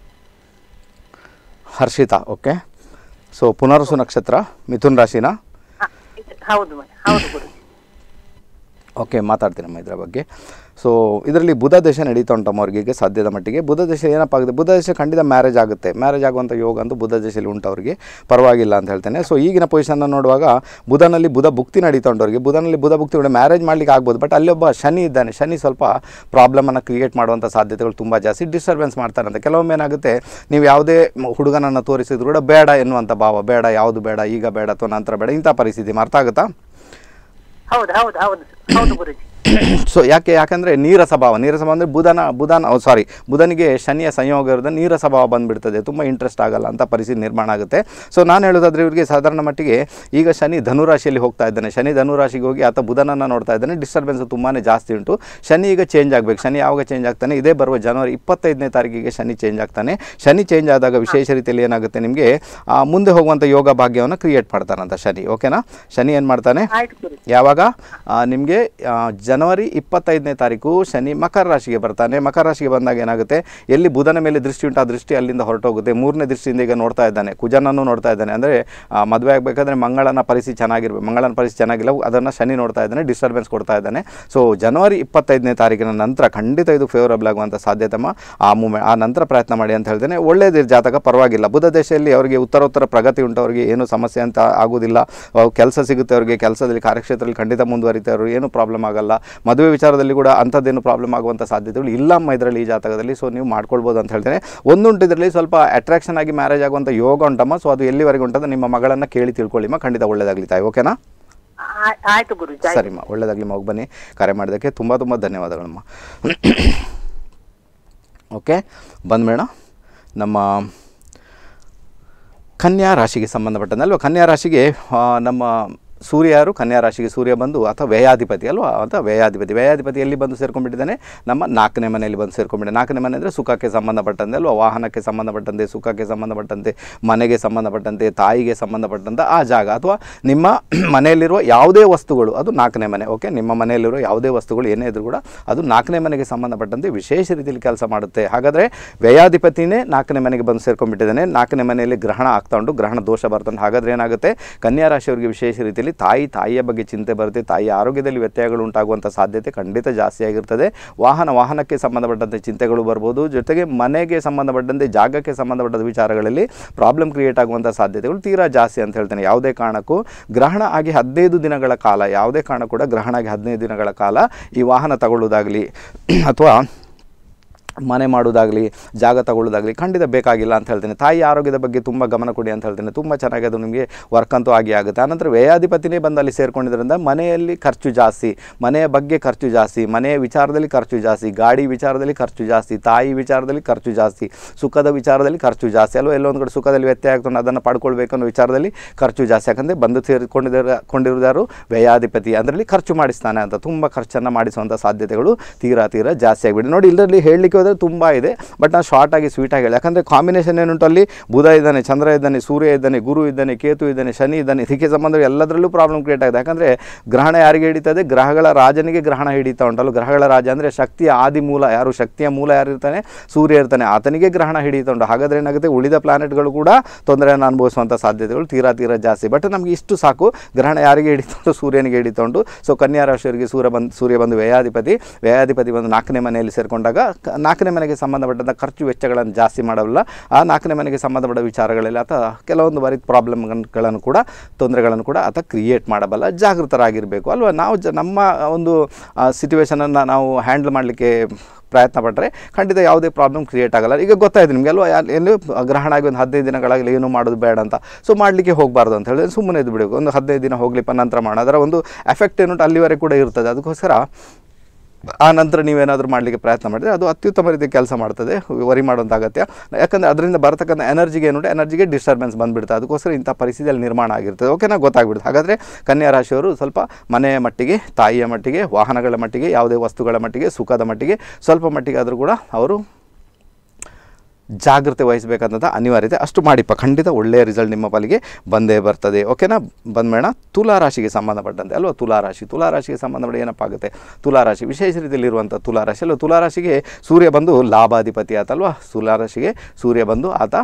ಹರ್ಷಿತಾ ಓಕೆ ಸೊ ಪುನರ್ಸು ನಕ್ಷತ್ರ ಮಿಥುನ್ ರಾಶಿನಾ ಹ, ಇದು- ಹೌದು ಮ- ಹೌದು ಗುರುಜಿ ಓಕೆ ಮಾತಾಡ್ತೀನಮ್ಮ ಇದರ ಬಗ್ಗೆ ಸೊ ಇದರಲ್ಲಿ ಬುಧ ದಶೆ ನಡೀತಾ ಉಂಟಮ್ಮ ಅವ್ರಿಗೆ ಸದ್ಯದ ಮಟ್ಟಿಗೆ ಬುಧ ದಶೆ ಏನಪ್ಪ ಆಗುತ್ತೆ ಬುಧ ದಶೆ ಖಂಡಿತ ಮ್ಯಾರೇಜ್ ಆಗುತ್ತೆ ಮ್ಯಾರೇಜ್ ಆಗುವಂಥ ಯೋಗ ಅಂತೂ ಬುಧ ದಶೆಯಲ್ಲಿ ಉಂಟು ಅವ್ರಿಗೆ ಪರವಾಗಿಲ್ಲ ಅಂತ ಹೇಳ್ತೇನೆ ಸೊ ಈಗಿನ ಪೊಸಿಷನ್ನ ನೋಡುವಾಗ ಬುಧನಲ್ಲಿ ಬುಧ ಭುಕ್ತಿ ನಡೀತಾ ಉಂಟು ಅವ್ರಿಗೆ ಬುಧನಲ್ಲಿ ಬುಧ ಭುಕ್ತಿ ಕೂಡ ಮ್ಯಾರೇಜ್ ಮಾಡ್ಲಿಕ್ಕೆ ಆಗ್ಬೋದು ಬಟ್ ಅಲ್ಲಿ ಒಬ್ಬ ಶನಿ ಇದ್ದಾನೆ ಶನಿ ಸ್ವಲ್ಪ ಪ್ರಾಬ್ಲಮನ್ನು ಕ್ರಿಯೇಟ್ ಮಾಡುವಂಥ ಸಾಧ್ಯತೆಗಳು ತುಂಬ ಜಾಸ್ತಿ ಡಿಸ್ಟರ್ಬೆನ್ಸ್ ಮಾಡ್ತಾರಂತೆ ಕೆಲವೊಮ್ಮೆ ಏನಾಗುತ್ತೆ ನೀವು ಯಾವುದೇ ಮ- ಹುಡುಗನನ್ನು ತೋರಿಸಿದ್ರು ಕೂಡ ಬೇಡ ಎನ್ನುವಂಥ ಭಾವ ಬೇಡ ಯಾವುದು ಬೇಡ ಈಗ ಬೇಡ ಅಥವಾ ನಂತರ ಬೇಡ ಇಂಥ ಪರಿಸ್ಥಿತಿ ಅರ್ಥ ಆಗುತ್ತಾ ಹೌದು ಹೌದು ಹೌದು ಹೌದು ಗುರುಜಿ ಸೊ ಯಾಕೆ ಯಾಕಂದರೆ ನೀರಸ ಭಾವ ನೀರಸ ಭಾವ ಅಂದರೆ ಬುಧನ ಬುಧನ ಸಾರಿ ಬುಧನಿಗೆ ಶನಿಯ ಸಂಯೋಗ ಇರೋದು ನೀರಸ ಭಾವ ಬಂದುಬಿಡ್ತದೆ ತುಂಬ ಇಂಟ್ರೆಸ್ಟ್ ಆಗಲ್ಲ ಅಂತ ಪರಿಸ್ಥಿತಿ ನಿರ್ಮಾಣ ಆಗುತ್ತೆ ಸೊ ನಾನು ಹೇಳೋದಾದ್ರೆ ಇವರಿಗೆ ಸಾಧಾರಣ ಮಟ್ಟಿಗೆ ಈಗ ಶನಿ ಧನುರಾಶಿಯಲ್ಲಿ ಹೋಗ್ತಾ ಇದ್ದಾನೆ ಶನಿ ಧನುರಾಶಿಗೆ ಹೋಗಿ ಆತ ಬುಧನನ್ನು ನೋಡ್ತಾ ಇದ್ದಾನೆ ಡಿಸ್ಟರ್ಬೆನ್ಸ್ ತುಂಬಾ ಜಾಸ್ತಿ ಉಂಟು ಶನಿ ಈಗ ಚೇಂಜ್ ಆಗಬೇಕು ಶನಿ ಯಾವಾಗ ಚೇಂಜ್ ಆಗ್ತಾನೆ ಇದೇ ಬರುವ ಜನವರಿ ಇಪ್ಪತ್ತೈದನೇ ತಾರೀಕಿಗೆ ಶನಿ ಚೇಂಜ್ ಆಗ್ತಾನೆ ಶನಿ ಚೇಂಜ್ ಆದಾಗ ವಿಶೇಷ ರೀತಿಯಲ್ಲಿ ಏನಾಗುತ್ತೆ ನಿಮಗೆ ಆ, ಮುಂದೆ ಹೋಗುವಂಥ ಯೋಗ ಭಾಗ್ಯವನ್ನು ಕ್ರಿಯೇಟ್ ಮಾಡ್ತಾನಂತ ಶನಿ ಓಕೆನಾ ಶನಿ ಏನು ಮಾಡ್ತಾನೆ ಆಯ್ತು ಗುರುಜಿ ಯಾವಾಗ ನಿಮಗೆ ಜನವರಿ ಇಪ್ಪತ್ತೈದನೇ ತಾರೀಕು ಶನಿ ಮಕರ ರಾಶಿಗೆ ಬರ್ತಾನೆ ಮಕರ ರಾಶಿಗೆ ಬಂದಾಗ ಏನಾಗುತ್ತೆ ಎಲ್ಲಿ ಬುಧನ ಮೇಲೆ ದೃಷ್ಟಿ ಉಂಟು ಆ ದೃಷ್ಟಿ ಅಲ್ಲಿಂದ ಹೊರಟೋಗುತ್ತೆ ಮೂರನೇ ದೃಷ್ಟಿಯಿಂದ ಈಗ ನೋಡ್ತಾ ಇದ್ದಾನೆ ಕುಜನನ್ನು ನೋಡ್ತಾ ಇದ್ದಾನೆ ಅಂದರೆ ಮದುವೆ ಆಗಬೇಕಾದ್ರೆ ಮಂಗಳನ ಪರಿಸ್ಥಿತಿ ಚೆನ್ನಾಗಿರ್ಬೇಕು ಮಂಗಳನ ಪರಿಸ್ಥಿತಿ ಚೆನ್ನಾಗಿಲ್ಲ ಅದನ್ನು ಶನಿ ನೋಡ್ತಾ ಇದ್ದಾನೆ ಡಿಸ್ಟರ್ಬೆನ್ಸ್ ಕೊಡ್ತಾ ಇದ್ದಾನೆ ಸೊ ಜನವರಿ ಇಪ್ಪತ್ತೈದನೇ ತಾರೀಕಿನ ನಂತರ ಖಂಡಿತ ಇದು ಫೇವರಬಲ್ ಆಗುವಂಥ ಸಾಧ್ಯತೆಮ್ಮ ಆ ಮೂಮೆಂಟ್ ಆ ನಂತರ ಪ್ರಯತ್ನ ಮಾಡಿ ಅಂತ ಹೇಳ್ತೇನೆ ಒಳ್ಳೆಯದು ಜಾತಕ ಪರವಾಗಿಲ್ಲ ಬುಧ ದೇಶದಲ್ಲಿ ಅವರಿಗೆ ಉತ್ತರೋತ್ತರ ಪ್ರಗತಿ ಉಂಟು ಅವರಿಗೆ ಏನು ಸಮಸ್ಯೆ ಅಂತ ಆಗೋದಿಲ್ಲ ಕೆಲಸ ಸಿಗುತ್ತೆ ಅವರಿಗೆ ಕೆಲಸದಲ್ಲಿ ಕಾರ್ಯಕ್ಷೇತ್ರದಲ್ಲಿ ಖಂಡಿತ ಮುಂದುವರಿತಾರೆ ಅವರು ಏನು ಪ್ರಾಬ್ಲಮ್ ಆಗಲ್ಲ ಮದುವೆ ವಿಚಾರದಲ್ಲಿ ಕೂಡ ಅಂಥದ್ದೇನು ಪ್ರಾಬ್ಲಮ್ ಆಗುವಂಥ ಸಾಧ್ಯತೆಗಳು ಇಲ್ಲಮ್ಮ ಇದರಲ್ಲಿ ಈ ಜಾತಕದಲ್ಲಿ ಸೊ ನೀವು ಮಾಡ್ಕೊಳ್ಬೋದು ಅಂತ ಹೇಳ್ತೇನೆ ಒಂದುಂಟು ಇದರಲ್ಲಿ ಸ್ವಲ್ಪ ಅಟ್ರಾಕ್ಷನ್ ಆಗಿ ಮ್ಯಾರೇಜ್ ಆಗುವಂಥ ಯೋಗ ಉಂಟಮ್ಮ ಸೊ ಅದು ಎಲ್ಲಿವರೆಗೆ ಉಂಟದ ನಿಮ್ಮ ಮಗಳನ್ನು ಕೇಳಿ ತಿಳ್ಕೊಳ್ಳಿಮ್ಮ ಖಂಡಿತ ಒಳ್ಳೇದಾಗಲಿ ತಾಯಿ ಓಕೆನಾ ಆಯ್- ಆಯ್ತು ಗುರುಜಿ ಆಯ್ತು ಸರಿಮ್ಮ ಒಳ್ಳೆಯದಾಗಲಿ ಮಗು ಬನ್ನಿ ಕರೆ ಮಾಡೋದಕ್ಕೆ ತುಂಬ ತುಂಬ ಧನ್ಯವಾದಗಳಮ್ಮ ಓಕೆ ಬಂದ ಮೇಡ ನಮ್ಮ ಕನ್ಯಾ ರಾಶಿಗೆ ಸಂಬಂಧಪಟ್ಟಂತೆ ಅಲ್ವಾ ಕನ್ಯಾ ರಾಶಿಗೆ ಆ, ನಮ್ಮ ಸೂರ್ಯ ಯಾರು ಕನ್ಯಾ ರಾಶಿಗೆ ಸೂರ್ಯ ಬಂದು ಅಥವಾ ವ್ಯಯಾಧಿಪತಿ ಅಲ್ವಾ ಅಥವಾ ವ್ಯಯಾಧಿಪತಿ ವ್ಯಯಾಧಿಪತಿ ಎಲ್ಲಿ ಬಂದು ಸೇರ್ಕೊಂಡ್ಬಿಟ್ಟಿದ್ದಾನೆ ನಮ್ಮ ನಾಲ್ಕನೇ ಮನೆಯಲ್ಲಿ ಬಂದು ಸೇರ್ಕೊಂಡ್ಬಿಟ್ಟಿದೆ ನಾಲ್ಕನೇ ಮನೆ ಅಂದರೆ ಸುಖಕ್ಕೆ ಸಂಬಂಧಪಟ್ಟಂತೆ ಅಲ್ವಾ ವಾಹನಕ್ಕೆ ಸಂಬಂಧಪಟ್ಟಂತೆ ಸುಖಕ್ಕೆ ಸಂಬಂಧಪಟ್ಟಂತೆ ಮನೆಗೆ ಸಂಬಂಧಪಟ್ಟಂತೆ ತಾಯಿಗೆ ಸಂಬಂಧಪಟ್ಟಂಥ ಆ ಜಾಗ ಅಥವಾ ನಿಮ್ಮ ಮನೆಯಲ್ಲಿರುವ ಯಾವುದೇ ವಸ್ತುಗಳು ಅದು ನಾಲ್ಕನೇ ಮನೆ ಓಕೆ ನಿಮ್ಮ ಮನೆಯಲ್ಲಿರುವ ಯಾವುದೇ ವಸ್ತುಗಳು ಏನೇ ಇದ್ರೂ ಕೂಡ ಅದು ನಾಲ್ಕನೇ ಮನೆಗೆ ಸಂಬಂಧಪಟ್ಟಂತೆ ವಿಶೇಷ ರೀತಿಯಲ್ಲಿ ಕೆಲಸ ಮಾಡುತ್ತೆ ಹಾಗಾದರೆ ವ್ಯಯಾಧಿಪತಿನೇ ನಾಲ್ಕನೇ ಮನೆಗೆ ಬಂದು ಸೇರ್ಕೊಂಡ್ಬಿಟ್ಟಿದ್ದಾನೆ ನಾಲ್ಕನೇ ಮನೆಯಲ್ಲಿ ಗ್ರಹಣ ಆಗ್ತಾ ಉಂಟು ಗ್ರಹಣ ದೋಷ ಬರ್ತಂದು ಹಾಗಾದ್ರೆ ಏನಾಗುತ್ತೆ ಕನ್ಯಾ ರಾಶಿಯವರಿಗೆ ವಿಶೇಷ ರೀತಿಯಲ್ಲಿ ತಾಯಿ ತಾಯಿಯ ಬಗ್ಗೆ ಚಿಂತೆ ಬರುತ್ತೆ ತಾಯಿಯ ಆರೋಗ್ಯದಲ್ಲಿ ವ್ಯತ್ಯಯಗಳು ಉಂಟಾಗುವಂಥ ಸಾಧ್ಯತೆ ಖಂಡಿತ ಜಾಸ್ತಿ ಆಗಿರ್ತದೆ ವಾಹನ ವಾಹನಕ್ಕೆ ಸಂಬಂಧಪಟ್ಟಂತೆ ಚಿಂತೆಗಳು ಬರ್ಬೋದು ಜೊತೆಗೆ ಮನೆಗೆ ಸಂಬಂಧಪಟ್ಟಂತೆ ಜಾಗಕ್ಕೆ ಸಂಬಂಧಪಟ್ಟ ವಿಚಾರಗಳಲ್ಲಿ ಪ್ರಾಬ್ಲಮ್ ಕ್ರಿಯೇಟ್ ಆಗುವಂಥ ಸಾಧ್ಯತೆಗಳು ತೀರಾ ಜಾಸ್ತಿ ಅಂತ ಹೇಳ್ತೇನೆ ಯಾವುದೇ ಕಾರಣಕ್ಕೂ ಗ್ರಹಣ ಆಗಿ ಹದಿನೈದು ದಿನಗಳ ಕಾಲ ಯಾವುದೇ ಕಾರಣ ಕೂಡ ಗ್ರಹಣ ಆಗಿ ಹದಿನೈದು ದಿನಗಳ ಕಾಲ ಈ ವಾಹನ ತಗೊಳ್ಳೋದಾಗಲಿ ಅಥವಾ ಮನೆ ಮಾಡೋದಾಗಲಿ ಜಾಗ ತಗೊಳ್ಳೋದಾಗಲಿ ಖಂಡಿತ ಬೇಕಾಗಿಲ್ಲ ಅಂತ ಹೇಳ್ತೇನೆ ತಾಯಿ ಆರೋಗ್ಯದ ಬಗ್ಗೆ ತುಂಬ ಗಮನ ಕೊಡಿ ಅಂತ ಹೇಳ್ತೇನೆ ತುಂಬ ಚೆನ್ನಾಗಿ ಅದು ನಿಮಗೆ ವರ್ಕ್ ಅಂತೂ ಆಗಿ ಆಗುತ್ತೆ ಆನಂತರ ವ್ಯಯಾಧಿಪತಿನೇ ಬಂದು ಅಲ್ಲಿ ಸೇರ್ಕೊಂಡಿದ್ದರಿಂದ ಮನೆಯಲ್ಲಿ ಖರ್ಚು ಜಾಸ್ತಿ ಮನೆಯ ಬಗ್ಗೆ ಖರ್ಚು ಜಾಸ್ತಿ ಮನೆಯ ವಿಚಾರದಲ್ಲಿ ಖರ್ಚು ಜಾಸ್ತಿ ಗಾಡಿ ವಿಚಾರದಲ್ಲಿ ಖರ್ಚು ಜಾಸ್ತಿ ತಾಯಿ ವಿಚಾರದಲ್ಲಿ ಖರ್ಚು ಜಾಸ್ತಿ ಸುಖದ ವಿಚಾರದಲ್ಲಿ ಖರ್ಚು ಜಾಸ್ತಿ ಅಲ್ವಾ ಎಲ್ಲೊಂದು ಕಡೆ ಸುಖದಲ್ಲಿ ವ್ಯತ್ಯಯ ಆಗ್ತದೆ ಅದನ್ನು ಪಡ್ಕೊಳ್ಬೇಕು ಅನ್ನೋ ವಿಚಾರದಲ್ಲಿ ಖರ್ಚು ಜಾಸ್ತಿ ಯಾಕಂದರೆ ಬಂದು ಸೇರಿಕೊಂಡಿದ್ದಾರೆ ಕೊಂಡಿರುವುದಾರು ವ್ಯಯಾಧಿಪತಿ ಅದರಲ್ಲಿ ಖರ್ಚು ಮಾಡಿಸ್ತಾನೆ ಅಂತ ತುಂಬ ಖರ್ಚನ್ನು ಮಾಡಿಸುವಂಥ ಸಾಧ್ಯತೆಗಳು ತೀರಾ ತೀರಾ ಜಾಸ್ತಿ ಆಗಿಬಿಡಿ ನೋಡಿ ಇದರಲ್ಲಿ ಹೇಳಲಿಕ್ಕೆ ಹೋದರೆ ತುಂಬ ಇದೆ ಬಟ್ ನಾನು ಶಾರ್ಟಾಗಿ ಸ್ವೀಟಾಗಿ ಹೇಳಿ ಯಾಕಂದರೆ ಕಾಂಬಿನೇಷನ್ ಏನುಂಟು ಅಲ್ಲಿ ಬುಧ ಇದ್ದಾನೆ ಚಂದ್ರ ಇದ್ದಾನೆ ಸೂರ್ಯ ಇದ್ದಾನೆ ಗುರು ಇದ್ದಾನೆ ಕೇತು ಇದ್ದಾನೆ ಶನಿ ಇದ್ದಾನೆ ಇದಕ್ಕೆ ಸಂಬಂಧ ಎಲ್ಲದರಲ್ಲೂ ಪ್ರಾಬ್ಲಮ್ ಕ್ರಿಯೇಟ್ ಆಗಿದೆ ಯಾಕಂದರೆ ಗ್ರಹಣ ಯಾರಿಗೆ ಹಿಡಿತದೆ ಗ್ರಹಗಳ ರಾಜನಿಗೆ ಗ್ರಹಣ ಹಿಡಿತಾ ಉಂಟಲ್ಲ ಗ್ರಹಗಳ ರಾಜ ಅಂದರೆ ಶಕ್ತಿಯ ಆದಿ ಮೂಲ ಯಾರು ಶಕ್ತಿಯ ಮೂಲ ಯಾರು ಇರ್ತಾನೆ ಸೂರ್ಯ ಇರ್ತಾನೆ ಆತನಿಗೆ ಗ್ರಹಣ ಹಿಡಿತಾ ಉಂಟು ಹಾಗಾದರೆ ಏನಾಗುತ್ತೆ ಉಳಿದ ಪ್ಲಾನೆಟ್ಗಳು ಕೂಡ ತೊಂದರೆಯನ್ನು ಅನುಭವಿಸುವಂಥ ಸಾಧ್ಯತೆಗಳು ತೀರಾ ತೀರಾ ಜಾಸ್ತಿ ಬಟ್ ನಮಗೆ ಇಷ್ಟು ಸಾಕು ಗ್ರಹಣ ಯಾರಿಗೆ ಹಿಡಿತಾ ಉಂಟು ಸೂರ್ಯನಿಗೆ ಹಿಡಿತಾ ಉಂಟು ಸೊ ಕನ್ಯಾ ರಾಶಿಯವರಿಗೆ ಸೂರ್ಯ ಬಂದು ಸೂರ್ಯ ಬಂದು ವ್ಯಯಾಧಿಪತಿ ವ್ಯಯಾಧಿಪತಿ ಬಂದು ನಾಲ್ಕನೇ ಮನೆಯಲ್ಲಿ ಸೇರಿಕೊಂಡಾಗ ಕ- ನಾಲ್ಕನೇ ಮನೆಗೆ ಸಂಬಂಧಪಟ್ಟಂಥ ಖರ್ಚು ವೆಚ್ಚಗಳನ್ನು ಜಾಸ್ತಿ ಮಾಡಲ್ಲ ಆ ನಾಲ್ಕನೇ ಮನೆಗೆ ಸಂಬಂಧಪಟ್ಟ ವಿಚಾರಗಳಲ್ಲಿ ಆತ ಕೆಲವೊಂದು ಬಾರಿ ಪ್ರಾಬ್ಲಮ್ಗಳನ್ನು ಕೂಡ ತೊಂದರೆಗಳನ್ನು ಕೂಡ ಆತ ಕ್ರಿಯೇಟ್ ಮಾಡಬಲ್ಲ ಜಾಗೃತರಾಗಿರಬೇಕು ಅಲ್ವಾ ನಾವು ಜ ನಮ್ಮ ಒಂದು ಸಿಚುವೇಶನನ್ನು ನಾವು ಹ್ಯಾಂಡಲ್ ಮಾಡಲಿಕ್ಕೆ ಪ್ರಯತ್ನ ಪಟ್ಟರೆ ಖಂಡಿತ ಯಾವುದೇ ಪ್ರಾಬ್ಲಮ್ ಕ್ರಿಯೇಟ್ ಆಗಲ್ಲ ಈಗ ಗೊತ್ತಾಯ್ತು ನಿಮಗೆ ಅಲ್ವಾ ಯಾ- ಏನು ಗ್ರಹಣ ಆಗಿ ಒಂದು ಹದಿನೈದು ದಿನಗಳಾಗಲಿ ಏನು ಮಾಡೋದು ಬೇಡ ಅಂತ ಸೊ ಮಾಡಲಿಕ್ಕೆ ಹೋಗಬಾರ್ದು ಅಂತ ಹೇಳಿದ್ರೆ ಸುಮ್ಮನೆ ಇದ್ದು ಬಿಡಬೇಕು ಒಂದು ಹದಿನೈದು ದಿನ ಹೋಗ್ಲಿಪ್ಪ ನಂತರ ಮಾಡೋಣ ಅದರ ಒಂದು ಎಫೆಕ್ಟ್ ಏನುಂಟು ಅಲ್ಲಿವರೆಗೆ ಕೂಡ ಇರ್ತದೆ ಅದಕ್ಕೋಸ್ಕರ ಆ ನಂತರ ನೀವೇನಾದರೂ ಮಾಡಲಿಕ್ಕೆ ಪ್ರಯತ್ನ ಮಾಡಿದರೆ ಅದು ಅತ್ಯುತ್ತಮ ರೀತಿ ಕೆಲಸ ಮಾಡ್ತದೆ ವರಿ ಮಾಡುವಂಥ ಅಗತ್ಯ ಯಾಕಂದರೆ ಅದರಿಂದ ಬರ್ತಕ್ಕಂಥ ಎನರ್ಜಿಗೆ ಏನುಂಟು ಎನರ್ಜಿಗೆ ಡಿಸ್ಟರ್ಬೆನ್ಸ್ ಬಂದುಬಿಡುತ್ತೆ ಅದಕ್ಕೋಸ್ಕರ ಇಂಥ ಪರಿಸ್ಥಿತಿಯಲ್ಲಿ ನಿರ್ಮಾಣ ಆಗಿರ್ತದೆ ಓಕೆನಾ ಗೊತ್ತಾಗ್ಬಿಡುತ್ತೆ ಹಾಗಾದರೆ ಕನ್ಯಾ ರಾಶಿಯವರು ಸ್ವಲ್ಪ ಮನೆಯ ಮಟ್ಟಿಗೆ ತಾಯಿಯ ಮಟ್ಟಿಗೆ ವಾಹನಗಳ ಮಟ್ಟಿಗೆ ಯಾವುದೇ ವಸ್ತುಗಳ ಮಟ್ಟಿಗೆ ಸುಖದ ಮಟ್ಟಿಗೆ ಸ್ವಲ್ಪ ಮಟ್ಟಿಗೆ ಆದರೂ ಕೂಡ ಅವರು ಜಾಗ್ರತೆ ವಹಿಸಬೇಕಾದಂಥ ಅನಿವಾರ್ಯತೆ ಅಷ್ಟು ಮಾಡಿಪ್ಪ ಖಂಡಿತ ಒಳ್ಳೆಯ ರಿಸಲ್ಟ್ ನಿಮ್ಮ ಪಾಲಿಗೆ ಬಂದೇ ಬರ್ತದೆ ಓಕೆನಾ ಬಂದ್ಮೇಣ ತುಲಾ ರಾಶಿಗೆ ಸಂಬಂಧಪಟ್ಟಂತೆ ಅಲ್ವಾ ತುಲಾ ರಾಶಿ ತುಲಾ ರಾಶಿಗೆ ಸಂಬಂಧಪಟ್ಟ ಏನಪ್ಪ ಆಗುತ್ತೆ ತುಲಾ ರಾಶಿ ವಿಶೇಷ ರೀತಿಯಲ್ಲಿರುವಂಥ ತುಲಾ ರಾಶಿ ಅಲ್ವಾ ತುಲಾ ರಾಶಿಗೆ ಸೂರ್ಯ ಬಂದು ಲಾಭಾಧಿಪತಿ ಆತಲ್ವಾ ತುಲಾ ರಾಶಿಗೆ ಸೂರ್ಯ ಬಂದು ಆತ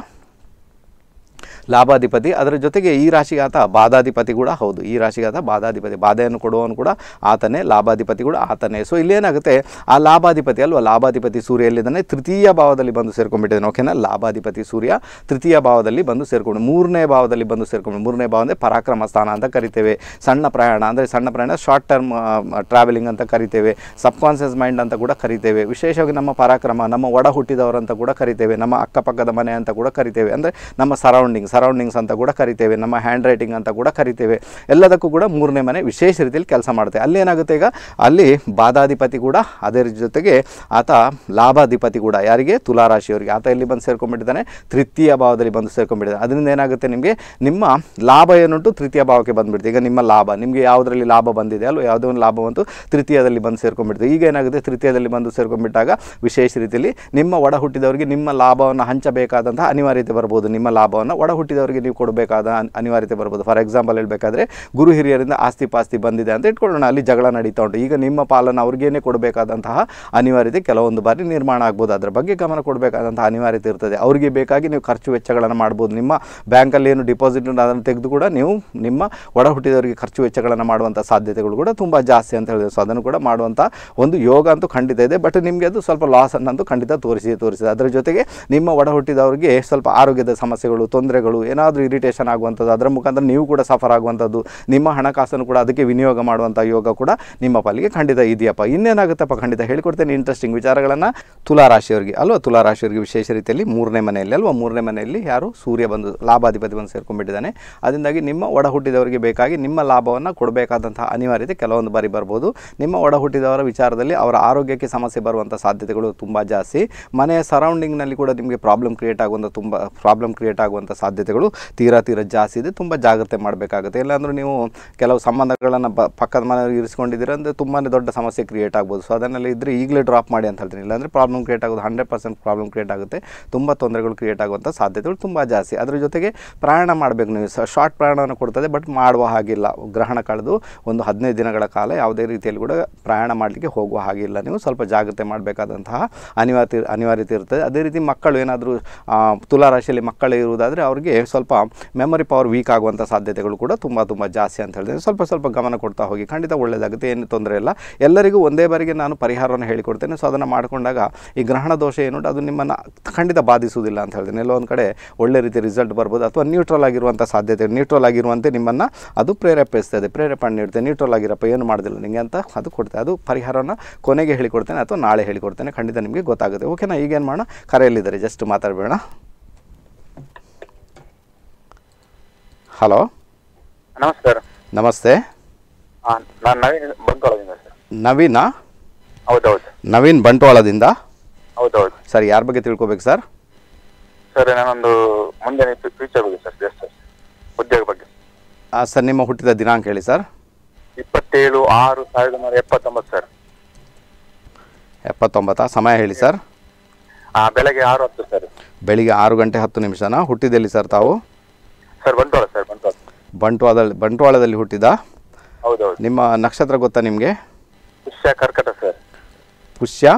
ಲಾಭಾಧಿಪತಿ ಅದರ ಜೊತೆಗೆ ಈ ರಾಶಿಗೆ ಆತ ಬಾಧಾಧಿಪತಿ ಕೂಡ ಹೌದು ಈ ರಾಶಿಗೆ ಆತ ಬಾಧಾಧಿಪತಿ ಬಾಧೆಯನ್ನು ಕೊಡುವವನು ಕೂಡ ಆತನೇ ಲಾಭಾಧಿಪತಿ ಕೂಡ ಆತನೇ ಸೊ ಇಲ್ಲೇನಾಗುತ್ತೆ ಆ ಲಾಭಾಧಿಪತಿ ಅಲ್ವಾ ಲಾಭಾಧಿಪತಿ ಸೂರ್ಯ ಎಲ್ಲಿದ್ದಾನೆ ತೃತೀಯ ಭಾವದಲ್ಲಿ ಬಂದು ಸೇರ್ಕೊಂಡ್ಬಿಟ್ಟಿದ್ದಾನೆ ಓಕೆನಾ ಲಾಭಾಧಿಪತಿ ಸೂರ್ಯ ತೃತೀಯ ಭಾವದಲ್ಲಿ ಬಂದು ಸೇರ್ಕೊಂಡು ಮೂರನೇ ಭಾವದಲ್ಲಿ ಬಂದು ಸೇರ್ಕೊಂಡು ಮೂರನೇ ಭಾವ ಅಂದರೆ ಪರಾಕ್ರಮ ಸ್ಥಾನ ಅಂತ ಕರಿತೇವೆ ಸಣ್ಣ ಪ್ರಯಾಣ ಅಂದರೆ ಸಣ್ಣ ಪ್ರಯಾಣ ಶಾರ್ಟ್ ಟರ್ಮ್ ಟ್ರಾವೆಲಿಂಗ್ ಅಂತ ಕರಿತೇವೆ ಸಬ್ಕಾನ್ಷಿಯಸ್ ಮೈಂಡ್ ಅಂತ ಕೂಡ ಕರಿತೇವೆ ವಿಶೇಷವಾಗಿ ನಮ್ಮ ಪರಾಕ್ರಮ ನಮ್ಮ ಒಡ ಹುಟ್ಟಿದವರಂತ ಕೂಡ ಕರಿತೇವೆ ನಮ್ಮ ಅಕ್ಕಪಕ್ಕದ ಮನೆ ಅಂತ ಕೂಡ ಕರಿತೇವೆ ಅಂದರೆ ನಮ್ಮ ಸರೌಂಡಿಂಗ್ ಸರೌಂಡಿಂಗ್ಸ್ ಅಂತ ಕೂಡ ಕರಿತೇವೆ ನಮ್ಮ ಹ್ಯಾಂಡ್ ರೈಟಿಂಗ್ ಅಂತ ಕೂಡ ಕರಿತೇವೆ ಎಲ್ಲದಕ್ಕೂ ಕೂಡ ಮೂರನೇ ಮನೆ ವಿಶೇಷ ರೀತಿಯಲ್ಲಿ ಕೆಲಸ ಮಾಡುತ್ತೆ ಅಲ್ಲಿ ಏನಾಗುತ್ತೆ ಈಗ ಅಲ್ಲಿ ಬಾಧಾಧಿಪತಿ ಕೂಡ ಅದೇ ರೀತಿ ಜೊತೆಗೆ ಆತ ಲಾಭಾಧಿಪತಿ ಕೂಡ ಯಾರಿಗೆ ತುಲಾರಾಶಿಯವರಿಗೆ ಆತ ಎಲ್ಲಿ ಬಂದು ಸೇರ್ಕೊಂಡ್ಬಿಟ್ಟಿದ್ದಾನೆ ತೃತೀಯ ಭಾವದಲ್ಲಿ ಬಂದು ಸೇರ್ಕೊಂಡ್ಬಿಟ್ಟಿದ್ದಾನೆ ಅದರಿಂದ ಏನಾಗುತ್ತೆ ನಿಮಗೆ ನಿಮ್ಮ ಲಾಭ ಏನುಂಟು ತೃತೀಯ ಭಾವಕ್ಕೆ ಬಂದುಬಿಡುತ್ತೆ ಈಗ ನಿಮ್ಮ ಲಾಭ ನಿಮಗೆ ಯಾವುದರಲ್ಲಿ ಲಾಭ ಬಂದಿದೆ ಅಲ್ವ ಯಾವುದೋ ಒಂದು ಲಾಭ ಬಂತು ತೃತೀಯದಲ್ಲಿ ಬಂದು ಸೇರ್ಕೊಂಡ್ಬಿಡ್ತದೆ ಈಗ ಏನಾಗುತ್ತೆ ತೃತೀಯದಲ್ಲಿ ಬಂದು ಸೇರ್ಕೊಂಡ್ಬಿಟ್ಟಾಗ ವಿಶೇಷ ರೀತಿಯಲ್ಲಿ ನಿಮ್ಮ ಒಡ ಹುಟ್ಟಿದವರಿಗೆ ನಿಮ್ಮ ಲಾಭವನ್ನು ಹಂಚಬೇಕಾದಂತಹ ಅನಿವಾರ್ಯತೆ ಬರ್ಬೋದು ನಿಮ್ಮ ಲಾಭವನ್ನು ಒಡ ಹುಟ್ಟಿದವರಿಗೆ ನೀವು ಕೊಡಬೇಕಾದ ಅನ್- ಅನಿವಾರ್ಯತೆ ಬರ್ಬೋದು ಫಾರ್ ಎಕ್ಸಾಂಪಲ್ ಹೇಳಬೇಕಾದ್ರೆ ಗುರು ಹಿರಿಯರಿಂದ ಆಸ್ತಿ ಪಾಸ್ತಿ ಬಂದಿದೆ ಅಂತ ಇಟ್ಕೊಳ್ಳೋಣ ಅಲ್ಲಿ ಜಗಳ ನಡೀತಾ ಉಂಟು ಈಗ ನಿಮ್ಮ ಪಾಲನ್ನು ಅವ್ರಿಗೇನೆ ಕೊಡಬೇಕಾದಂತಹ ಅನಿವಾರ್ಯತೆ ಕೆಲವೊಂದು ಬಾರಿ ನಿರ್ಮಾಣ ಆಗ್ಬೋದು ಅದರ ಬಗ್ಗೆ ಗಮನ ಕೊಡಬೇಕಾದಂತಹ ಅನಿವಾರ್ಯತೆ ಇರ್ತದೆ ಅವರಿಗೆ ಬೇಕಾಗಿ ನೀವು ಖರ್ಚು ವೆಚ್ಚಗಳನ್ನು ಮಾಡ್ಬೋದು ನಿಮ್ಮ ಬ್ಯಾಂಕಲ್ಲಿ ಏನು ಡಿಪಾಸಿಟ್ ಉಂಟು ಅದನ್ನು ತೆಗೆದು ಕೂಡ ನೀವು ನಿಮ್ಮ ಒಡ ಹುಟ್ಟಿದವರಿಗೆ ಖರ್ಚು ವೆಚ್ಚಗಳನ್ನು ಮಾಡುವಂಥ ಸಾಧ್ಯತೆಗಳು ಕೂಡ ತುಂಬ ಜಾಸ್ತಿ ಅಂತ ಹೇಳಿದೆ ಸೊ ಅದನ್ನು ಕೂಡ ಮಾಡುವಂಥ ಒಂದು ಯೋಗ ಅಂತೂ ಖಂಡಿತ ಇದೆ ಬಟ್ ನಿಮಗೆ ಅದು ಸ್ವಲ್ಪ ಲಾಸ್ ಅನ್ನಂತೂ ಖಂಡಿತ ತೋರಿಸಿ ತೋರಿಸಿದೆ ಅದರ ಜೊತೆಗೆ ನಿಮ್ಮ ಒಡ ಹುಟ್ಟಿದವರಿಗೆ ಸ್ವಲ್ಪ ಆರೋಗ್ಯದ ಸಮಸ್ಯೆಗಳು ತೊಂದರೆಗಳು ತೊಂದರೆಗಳು ಏನಾದರೂ ಇರಿಟೇಷನ್ ಆಗುವಂಥದ್ದು ಅದರ ಮುಖಾಂತರ ನೀವು ಕೂಡ ಸಫರ್ ಆಗುವಂಥದ್ದು ನಿಮ್ಮ ಹಣಕಾಸನ್ನು ಕೂಡ ಅದಕ್ಕೆ ವಿನಿಯೋಗ ಮಾಡುವಂಥ ಯೋಗ ಕೂಡ ನಿಮ್ಮ ಪಾಲಿಗೆ ಖಂಡಿತ ಇದೆಯಪ್ಪ ಇನ್ನೇನಾಗುತ್ತಪ್ಪ ಖಂಡಿತ ಹೇಳಿಕೊಡ್ತೇನೆ ಇಂಟ್ರೆಸ್ಟಿಂಗ್ ವಿಚಾರಗಳನ್ನು ತುಲಾರಾಶಿಯವರಿಗೆ ಅಲ್ವಾ ತುಲಾರಾಶಿಯವರಿಗೆ ವಿಶೇಷ ರೀತಿಯಲ್ಲಿ ಮೂರನೇ ಮನೆಯಲ್ಲಿ ಅಲ್ವಾ ಮೂರನೇ ಮನೆಯಲ್ಲಿ ಯಾರು ಸೂರ್ಯ ಬಂದು ಲಾಭಾಧಿಪತಿ ಬಂದು ಸೇರ್ಕೊಂಡ್ಬಿಟ್ಟಿದ್ದಾನೆ ಅದರಿಂದಾಗಿ ನಿಮ್ಮ ಒಡ ಹುಟ್ಟಿದವರಿಗೆ ಬೇಕಾಗಿ ನಿಮ್ಮ ಲಾಭವನ್ನು ಕೊಡಬೇಕಾದಂತಹ ಅನಿವಾರ್ಯತೆ ಕೆಲವೊಂದು ಬಾರಿ ಬರ್ಬೋದು ನಿಮ್ಮ ಒಡ ಹುಟ್ಟಿದವರ ವಿಚಾರದಲ್ಲಿ ಅವರ ಆರೋಗ್ಯಕ್ಕೆ ಸಮಸ್ಯೆ ಬರುವಂಥ ಸಾಧ್ಯತೆಗಳು ತುಂಬ ಜಾಸ್ತಿ ಮನೆಯ ಸರೌಂಡಿಂಗ್ನಲ್ಲಿ ಕೂಡ ನಿಮಗೆ ಪ್ರಾಬ್ಲಮ್ ಕ್ರಿಯೇಟ್ ಆಗುವಂಥ ತುಂಬ ಪ್ರಾಬ್ಲಮ್ ಕ್ರಿಯೇಟ್ ಆಗುವಂಥ ಸಾಧ್ಯತೆಗಳು ತೀರಾ ತೀರಾ ಜಾಸ್ತಿ ಇದೆ ತುಂಬ ಜಾಗ್ರತೆ ಮಾಡಬೇಕಾಗುತ್ತೆ ಇಲ್ಲಾಂದ್ರೆ ನೀವು ಕೆಲವು ಸಂಬಂಧಗಳನ್ನು ಬ ಪಕ್ಕದ ಮನೆಯವ್ರಿಗೆ ಇರಿಸ್ಕೊಂಡಿದ್ದೀರ ಅಂದರೆ ತುಂಬಾ ದೊಡ್ಡ ಸಮಸ್ಯೆ ಕ್ರಿಯೇಟ್ ಆಗ್ಬೋದು ಸೊ ಅದನ್ನೆಲ್ಲ ಇದ್ದರೆ ಈಗಲೇ ಡ್ರಾಪ್ ಮಾಡಿ ಅಂತ ಹೇಳ್ತೀನಿ ಇಲ್ಲಾಂದರೆ ಪ್ರಾಬ್ಲಮ್ ಕ್ರಿಯೇಟ್ ಆಗೋದು ಹಂಡ್ರೆಡ್ ಪರ್ಸೆಂಟ್ ಪ್ರಾಬ್ಲಮ್ ಕ್ರಿಯೇಟ್ ಆಗುತ್ತೆ ತುಂಬ ತೊಂದರೆಗಳು ಕ್ರಿಯೇಟ್ ಆಗುವಂಥ ಸಾಧ್ಯತೆಗಳು ತುಂಬ ಜಾಸ್ತಿ ಅದ್ರ ಜೊತೆಗೆ ಪ್ರಯಾಣ ಮಾಡಬೇಕು ನೀವು ಶಾರ್ಟ್ ಪ್ರಯಾಣವನ್ನು ಕೊಡ್ತದೆ ಬಟ್ ಮಾಡುವ ಹಾಗಿಲ್ಲ ಗ್ರಹಣ ಕಳೆದು ಒಂದು ಹದಿನೈದು ದಿನಗಳ ಕಾಲ ಯಾವುದೇ ರೀತಿಯಲ್ಲಿ ಕೂಡ ಪ್ರಯಾಣ ಮಾಡಲಿಕ್ಕೆ ಹೋಗುವ ಹಾಗಿಲ್ಲ ನೀವು ಸ್ವಲ್ಪ ಜಾಗ್ರತೆ ಮಾಡಬೇಕಾದಂತಹ ಅನಿವಾರ್ಯತೆ ಅನಿವಾರ್ಯತೆ ಇರ್ತದೆ ಅದೇ ರೀತಿ ಮಕ್ಕಳು ಏನಾದರೂ ತುಲಾರಾಶಿಯಲ್ಲಿ ಮಕ್ಕಳು ಇರುವುದಾದರೆ ಅವ್ರಿಗೆ ಸ್ವಲ್ಪ ಮೆಮೊರಿ ಪವರ್ ವೀಕ್ ಆಗುವಂಥ ಸಾಧ್ಯತೆಗಳು ಕೂಡ ತುಂಬ ತುಂಬ ಜಾಸ್ತಿ ಅಂತ ಹೇಳಿದ್ರೆ ಸ್ವಲ್ಪ ಸ್ವಲ್ಪ ಗಮನ ಕೊಡ್ತಾ ಹೋಗಿ ಖಂಡಿತ ಒಳ್ಳೆಯದಾಗುತ್ತೆ ಏನು ತೊಂದರೆ ಇಲ್ಲ ಎಲ್ಲರಿಗೂ ಒಂದೇ ಬಾರಿಗೆ ನಾನು ಪರಿಹಾರವನ್ನು ಹೇಳಿಕೊಡ್ತೇನೆ ಸೊ ಅದನ್ನು ಮಾಡಿಕೊಂಡಾಗ ಈ ಗ್ರಹಣ ದೋಷ ಏನುಂಟು ಅದು ನಿಮ್ಮನ್ನು ಖಂಡಿತ ಬಾಧಿಸುವುದಿಲ್ಲ ಅಂತ ಹೇಳ್ತೇನೆ ಎಲ್ಲೋ ಒಂದು ಕಡೆ ಒಳ್ಳೆ ರೀತಿ ರಿಸಲ್ಟ್ ಬರ್ಬೋದು ಅಥವಾ ನ್ಯೂಟ್ರಲ್ ಆಗಿರುವಂಥ ಸಾಧ್ಯತೆ ನ್ಯೂಟ್ರಲ್ ಆಗಿರುವಂತೆ ನಿಮ್ಮನ್ನು ಅದು ಪ್ರೇರೇಪಿಸ್ತದೆ ಪ್ರೇರೇಪಣೆ ನೀಡುತ್ತೆ ನ್ಯೂಟ್ರಲ್ ಆಗಿರಪ್ಪ ಏನು ಮಾಡೋದಿಲ್ಲ ನಿಮಗೆ ಅಂತ ಅದು ಕೊಡ್ತೇನೆ ಅದು ಪರಿಹಾರವನ್ನು ಕೊನೆಗೆ ಹೇಳಿಕೊಡ್ತೇನೆ ಅಥವಾ ನಾಳೆ ಹೇಳಿಕೊಡ್ತೇನೆ ಖಂಡಿತ ನಿಮಗೆ ಗೊತ್ತಾಗುತ್ತೆ ಓಕೆನಾ ಈಗೇನು ಮಾಡೋಣ ಕರೆಯಲ್ಲಿದ್ದಾರೆ ಜಸ್ಟ್ ಮಾತಾಡಬೇಡ ಹಲೋ ನಮಸ್ಕಾರ ನಮಸ್ತೆ ಆ, ನಾನು ನವೀನ್ ಬಂಟ್ವಾಳದಿಂದ ಸರ್ ನವೀನ ಹೌದೌದು ನವೀನ್ ಬಂಟ್ವಾಳದಿಂದ ಹೌದೌದು ಸರ್ ಯಾರ ಬಗ್ಗೆ ತಿಳ್ಕೊಬೇಕು ಸರ್ ಸರ್ ನಾನೊಂದು ಮುಂದೆ ಫ್ಯೂಚರ್ ಬಗ್ಗೆ ಸರ್ ಜಸ್ಟ್ ಉದ್ಯೋಗ ಬಗ್ಗೆ ಆ, ಸರ್ ನಿಮ್ಮ ಹುಟ್ಟಿದ ದಿನಾಂಕ ಹೇಳಿ ಸರ್ ಇಪ್ಪತ್ತೇಳು ಆರು ಸಾವಿರದ ಒಂಬೈನೂರ ಎಪ್ಪತ್ತೊಂಬತ್ತು ಸರ್ ಎಪ್ಪತ್ತೊಂಬತ್ತಾ ಸಮಯ ಹೇಳಿ ಸರ್ ಆ ಬೆಳಗ್ಗೆ ಆರು ಹತ್ತು ಸರ್ ಬೆಳಿಗ್ಗೆ ಆರು ಗಂಟೆ ಹತ್ತು ನಿಮಿಷನ ಹುಟ್ಟಿದೆಲ್ಲಿ ಸರ್ ತಾವು ಸರ್ ಬಂಟ್ವಾಳ ಸರ್ ಬಂಟ್ವಾಳ ಬಂಟ್ವಾಳದಲ್ಲಿ ಬಂಟ್ವಾಳದಲ್ಲಿ ಹುಟ್ಟಿದ ಹೌದೌದು ನಿಮ್ಮ ನಕ್ಷತ್ರ ಗೊತ್ತಾ ನಿಮಗೆ ಪುಷ್ಯ ಕರ್ಕಟ ಸರ್ ಪುಷ್ಯ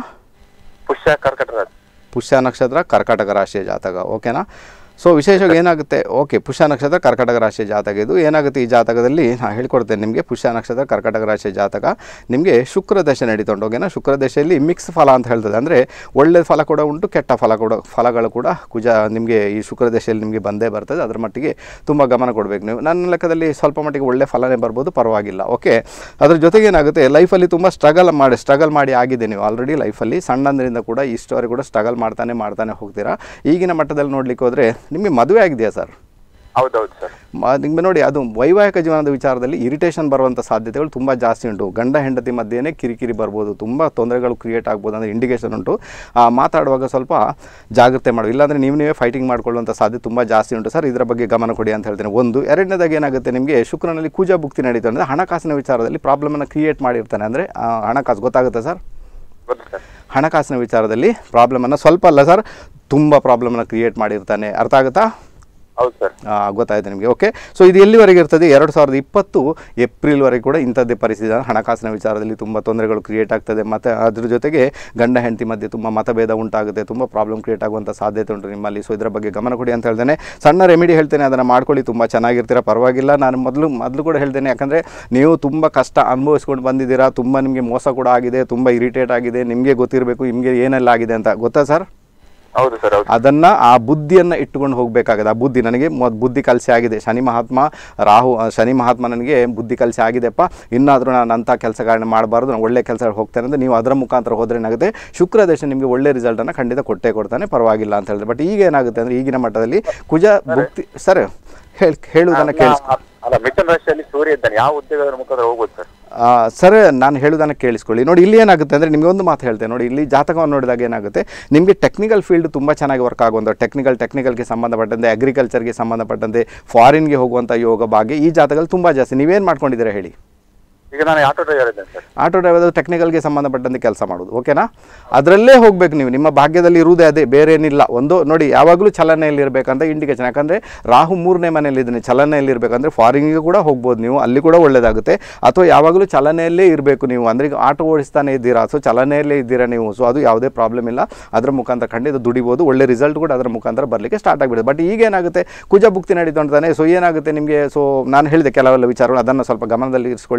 ಪುಷ್ಯ ಕರ್ಕಟ ಸರ್ ಪುಷ್ಯ ನಕ್ಷತ್ರ ಕರ್ಕಾಟಕ ರಾಶಿಯ ಜಾತಕ ಓಕೆನಾ ಸೊ ವಿಶೇಷವಾಗಿ ಏನಾಗುತ್ತೆ ಓಕೆ ಪುಷ್ಯ ನಕ್ಷತ್ರ ಕರ್ಕಾಟಕ ರಾಶಿಯ ಜಾತಕ ಇದು ಏನಾಗುತ್ತೆ ಈ ಜಾತಕದಲ್ಲಿ ನಾನು ಹೇಳ್ಕೊಡ್ತೇನೆ ನಿಮಗೆ ಪುಷ್ಯ ನಕ್ಷತ್ರ ಕರ್ಕಾಟಕ ರಾಶಿಯ ಜಾತಕ ನಿಮಗೆ ಶುಕ್ರ ದಶೆ ನಡೀತುಂಟು ಓಕೆನಾ ಶುಕ್ರ ದಶೆಯಲ್ಲಿ ಮಿಕ್ಸ್ ಫಲ ಅಂತ ಹೇಳ್ತದೆ ಅಂದರೆ ಒಳ್ಳೆ ಫಲ ಕೂಡ ಉಂಟು ಕೆಟ್ಟ ಫಲ ಕೂಡ ಫಲಗಳು ಕೂಡ ಕುಜ ನಿಮಗೆ ಈ ಶುಕ್ರ ದಶೆಯಲ್ಲಿ ನಿಮಗೆ ಬಂದೇ ಬರ್ತದೆ ಅದರ ಮಟ್ಟಿಗೆ ತುಂಬ ಗಮನ ಕೊಡಬೇಕು ನೀವು ನನ್ನ ಲೆಕ್ಕದಲ್ಲಿ ಸ್ವಲ್ಪ ಮಟ್ಟಿಗೆ ಒಳ್ಳೆ ಫಲನೇ ಬರ್ಬೋದು ಪರವಾಗಿಲ್ಲ ಓಕೆ ಅದ್ರ ಜೊತೆಗೆ ಏನಾಗುತ್ತೆ ಲೈಫಲ್ಲಿ ತುಂಬ ಸ್ಟ್ರಗಲ್ ಮಾಡಿ ಸ್ಟ್ರಗಲ್ ಮಾಡಿ ಆಗಿದೆ ನೀವು ಆಲ್ರೆಡಿ ಲೈಫಲ್ಲಿ ಸಣ್ಣಂದ್ರಿಂದ ಕೂಡ ಇಷ್ಟವರೆಗೆ ಕೂಡ ಸ್ಟ್ರಗಲ್ ಮಾಡ್ತಾನೆ ಮಾಡ್ತಾನೆ ಹೋಗ್ತೀರಾ ಈಗಿನ ಮಟ್ಟದಲ್ಲಿ ನೋಡ್ಲಿಕ್ಕೆ ಹೋದರೆ ನಿಮಗೆ ಮದುವೆ ಆಗಿದೆಯಾ ಸರ್ ಹೌದೌದು ಸರ್ ಮ ನಿಮಗೆ ನೋಡಿ ಅದು ವೈವಾಹಿಕ ಜೀವನದ ವಿಚಾರದಲ್ಲಿ ಇರಿಟೇಷನ್ ಬರುವಂಥ ಸಾಧ್ಯತೆಗಳು ತುಂಬ ಜಾಸ್ತಿ ಉಂಟು ಗಂಡ ಹೆಂಡತಿ ಮಧ್ಯೆನೇ ಕಿರಿಕಿರಿ ಬರ್ಬೋದು ತುಂಬ ತೊಂದರೆಗಳು ಕ್ರಿಯೇಟ್ ಆಗ್ಬೋದು ಅಂದರೆ ಇಂಡಿಕೇಷನ್ ಉಂಟು ಆ, ಮಾತಾಡುವಾಗ ಸ್ವಲ್ಪ ಜಾಗ್ರತೆ ಮಾಡಿ ಇಲ್ಲಾಂದರೆ ನೀವು ನೀವೇ ಫೈಟಿಂಗ್ ಮಾಡ್ಕೊಳ್ಳುವಂಥ ಸಾಧ್ಯತೆ ತುಂಬ ಜಾಸ್ತಿ ಉಂಟು ಸರ್ ಇದರ ಬಗ್ಗೆ ಗಮನ ಕೊಡಿ ಅಂತ ಹೇಳ್ತೇನೆ ಒಂದು ಎರಡನೇದಾಗಿ ಏನಾಗುತ್ತೆ ನಿಮಗೆ ಶುಕ್ರನಲ್ಲಿ ಕೂಜಾ ಭುಕ್ತಿ ನಡೀತು ಅಂದರೆ ಹಣಕಾಸಿನ ವಿಚಾರದಲ್ಲಿ ಪ್ರಾಬ್ಲಮನ್ನು ಕ್ರಿಯೇಟ್ ಮಾಡಿರ್ತಾನೆ ಅಂದರೆ ಹಣಕಾಸು ಗೊತ್ತಾಗುತ್ತೆ ಸರ್ ಗೊತ್ತು ಸರ್ ಹಣಕಾಸಿನ ವಿಚಾರದಲ್ಲಿ ಪ್ರಾಬ್ಲಮನ್ನು ಸ್ವಲ್ಪ ಅಲ್ಲ ಸರ್ ತುಂಬ ಪ್ರಾಬ್ಲಮನ್ನು ಕ್ರಿಯೇಟ್ ಮಾಡಿರ್ತಾನೆ ಅರ್ಥ ಆಗುತ್ತಾ ಹೌದು ಸರ್ ಆ, ಗೊತ್ತಾಯ್ತು ನಿಮಗೆ ಓಕೆ ಸೊ ಇದು ಎಲ್ಲಿವರೆಗೆ ಇರ್ತದೆ ಎರಡು ಸಾವಿರದ ಇಪ್ಪತ್ತು ಏಪ್ರಿಲ್ವರೆಗೆ ಕೂಡ ಇಂಥದ್ದೇ ಪರಿಸ್ಥಿತಿ ಅಂದ್ರೆ ಹಣಕಾಸಿನ ವಿಚಾರದಲ್ಲಿ ತುಂಬ ತೊಂದರೆಗಳು ಕ್ರಿಯೇಟ್ ಆಗ್ತದೆ ಮತ್ತು ಅದ್ರ ಜೊತೆಗೆ ಗಂಡ ಹೆಂಡತಿ ಮಧ್ಯೆ ತುಂಬ ಮತಭೇದ ಉಂಟಾಗುತ್ತೆ ತುಂಬ ಪ್ರಾಬ್ಲಮ್ ಕ್ರಿಯೇಟ್ ಆಗುವಂಥ ಸಾಧ್ಯತೆ ಉಂಟು ನಿಮ್ಮಲ್ಲಿ ಸೊ ಇದರ ಬಗ್ಗೆ ಗಮನ ಕೊಡಿ ಅಂತ ಹೇಳ್ತೇನೆ ಸಣ್ಣ ರೆಮಿಡಿ ಹೇಳ್ತೇನೆ ಅದನ್ನು ಮಾಡ್ಕೊಳ್ಳಿ ತುಂಬ ಚೆನ್ನಾಗಿರ್ತೀರ ಪರವಾಗಿಲ್ಲ ನಾನು ಮೊದಲು ಮೊದಲು ಕೂಡ ಹೇಳ್ತೇನೆ ಯಾಕಂದರೆ ನೀವು ತುಂಬ ಕಷ್ಟ ಅನುಭವಿಸ್ಕೊಂಡು ಬಂದಿದ್ದೀರಾ ತುಂಬ ನಿಮಗೆ ಮೋಸ ಕೂಡ ಆಗಿದೆ ತುಂಬ ಇರಿಟೇಟ್ ಆಗಿದೆ ನಿಮಗೆ ಗೊತ್ತಿರಬೇಕು ನಿಮಗೆ ಏನೆಲ್ಲ ಆಗಿದೆ ಅಂತ ಗೊತ್ತಾ ಸರ್ ಹೌದು ಸರ್ ಹೌದು ಅದನ್ನು ಆ ಬುದ್ಧಿಯನ್ನು ಇಟ್ಟುಕೊಂಡು ಹೋಗಬೇಕಾಗಿದೆ ಆ ಬುದ್ಧಿ ನನಗೆ ಮೊದ್ ಬುದ್ಧಿ ಕಲಿಸಿ ಆಗಿದೆ ಶನಿ ಮಹಾತ್ಮ ರಾಹು ಆ, ಶನಿ ಮಹಾತ್ಮ ನನಗೆ ಬುದ್ಧಿ ಕಲಿಸಿ ಆಗಿದೆಪ್ಪ ಇನ್ನಾದರೂ ನಾನು ಅಂಥ ಕೆಲಸಗಳನ್ನ ಮಾಡಬಾರ್ದು ನಾನು ಒಳ್ಳೆ ಕೆಲಸ ಹೋಗ್ತೇನೆ ಅಂದರೆ ನೀವು ಅದರ ಮುಖಾಂತರ ಹೋದ್ರೆ ಏನಾಗುತ್ತೆ ಶುಕ್ರ ದೇಶ ನಿಮಗೆ ಒಳ್ಳೆ ರಿಸಲ್ಟನ್ನು ಖಂಡಿತ ಕೊಟ್ಟೇ ಕೊಡ್ತಾನೆ ಪರವಾಗಿಲ್ಲ ಅಂತ ಹೇಳಿದ್ರೆ ಬಟ್ ಈಗ ಏನಾಗುತ್ತೆ ಅಂದರೆ ಈಗಿನ ಮಟ್ಟದಲ್ಲಿ ಕುಜ ಭುಕ್ತಿ ಸರ್ ಹೇಳಿ ಹೇಳುವುದನ್ನು ಕೇಳಿಸ್ ನಾ- ಅಲ್ಲ ಮಿಥುನ್ ರಾಶಿಯಲ್ಲಿ ಸೂರ್ಯ ಇದ್ದಾನೆ ಯಾವ ಉದ್ಯೋಗದ ಮುಖಾಂತರ ಹೋಗ್ಬೋದು ಸರ್ ಆ, ಸರ್ ನಾನು ಹೇಳುವುದನ್ನು ಕೇಳಿಸ್ಕೊಳ್ಳಿ ನೋಡಿ ಇಲ್ಲಿ ಏನಾಗುತ್ತೆ ಅಂದರೆ ನಿಮಗೆ ಒಂದು ಮಾತು ಹೇಳ್ತೇನೆ ನೋಡಿ ಇಲ್ಲಿ ಜಾತಕವನ್ನು ನೋಡಿದಾಗ ಏನಾಗುತ್ತೆ ನಿಮಗೆ ಟೆಕ್ನಿಕಲ್ ಫೀಲ್ಡ್ ತುಂಬ ಚೆನ್ನಾಗಿ ವರ್ಕ್ ಆಗುವಂಥ ಟೆಕ್ನಿಕಲ್ ಟೆಕ್ನಿಕಲ್ಗೆ ಸಂಬಂಧಪಟ್ಟಂತೆ ಅಗ್ರಿಕಲ್ಚರ್ಗೆ ಸಂಬಂಧಪಟ್ಟಂತೆ ಫಾರಿನ್ಗೆ ಹೋಗುವಂಥ ಯೋಗ ಭಾಗ್ಯ ಈ ಜಾತಕದಲ್ಲಿ ತುಂಬ ಜಾಸ್ತಿ ನೀವೇನು ಮಾಡ್ಕೊಂಡಿದ್ದೀರಾ ಹೇಳಿ ಈಗ ನಾನು ಆಟೋ ಡ್ರೈವರ್ ಇದ್ದೇನೆ ಸರ್ ಆಟೋ ಡ್ರೈವರ್ ಟೆಕ್ನಿಕಲ್ಗೆ ಸಂಬಂಧಪಟ್ಟಂತೆ ಕೆಲಸ ಮಾಡೋದು ಓಕೆನಾ ಅದರಲ್ಲೇ ಹೋಗ್ಬೇಕು ನೀವು ನಿಮ್ಮ ಭಾಗ್ಯದಲ್ಲಿ ಇರುವುದೇ ಅದೇ ಬೇರೆ ಏನಿಲ್ಲ ಒಂದು ನೋಡಿ ಯಾವಾಗಲೂ ಚಲನೆಯಲ್ಲಿ ಇರಬೇಕಂತ ಇಂಡಿಕೇಶನ್ ಯಾಕಂದರೆ ರಾಹು ಮೂರನೇ ಮನೆಯಲ್ಲಿ ಇದ್ದಾನೆ ಚಲನೆಯಲ್ಲಿ ಇರಬೇಕಂದ್ರೆ ಫಾರಿನ್ಗೆ ಕೂಡ ಹೋಗ್ಬೋದು ನೀವು ಅಲ್ಲಿ ಕೂಡ ಒಳ್ಳೆಯದಾಗುತ್ತೆ ಅಥವಾ ಯಾವಾಗಲೂ ಚಲನೆಯಲ್ಲೇ ಇರಬೇಕು ನೀವು ಅಂದರೆ ಈಗ ಆಟೋ ಓಡಿಸ್ತಾನೆ ಇದ್ದೀರಾ ಸೊ ಚಲನೆಯಲ್ಲೇ ಇದ್ದೀರಾ ನೀವು ಸೊ ಅದು ಯಾವುದೇ ಪ್ರಾಬ್ಲಮ್ ಇಲ್ಲ ಅದರ ಮುಖಾಂತರ ಖಂಡಿತ ದುಡಿಬೋದು ಒಳ್ಳೆ ರಿಸಲ್ಟ್ ಕೂಡ ಅದರ ಮುಖಾಂತರ ಬರಲಿಕ್ಕೆ ಸ್ಟಾರ್ಟ್ ಆಗಿಬಿಡುತ್ತೆ ಬಟ್ ಈಗ ಏನಾಗುತ್ತೆ ಕುಜ ಭುಕ್ತಿ ನಡೀತು ಅಂತಾನೆ ಸೊ ಏನಾಗುತ್ತೆ ನಿಮಗೆ ಸೊ ನಾನು ಹೇಳಿದೆ ಕೆಲವೆಲ್ಲ ವಿಚಾರಗಳು ಅದನ್ನು ಸ್ವಲ್ಪ ಗಮನದಲ್ಲಿ ಇರಿಸ್ಕೊಳ್ಳಿ ಅಂತ ಹೇಳ್ತೇನೆ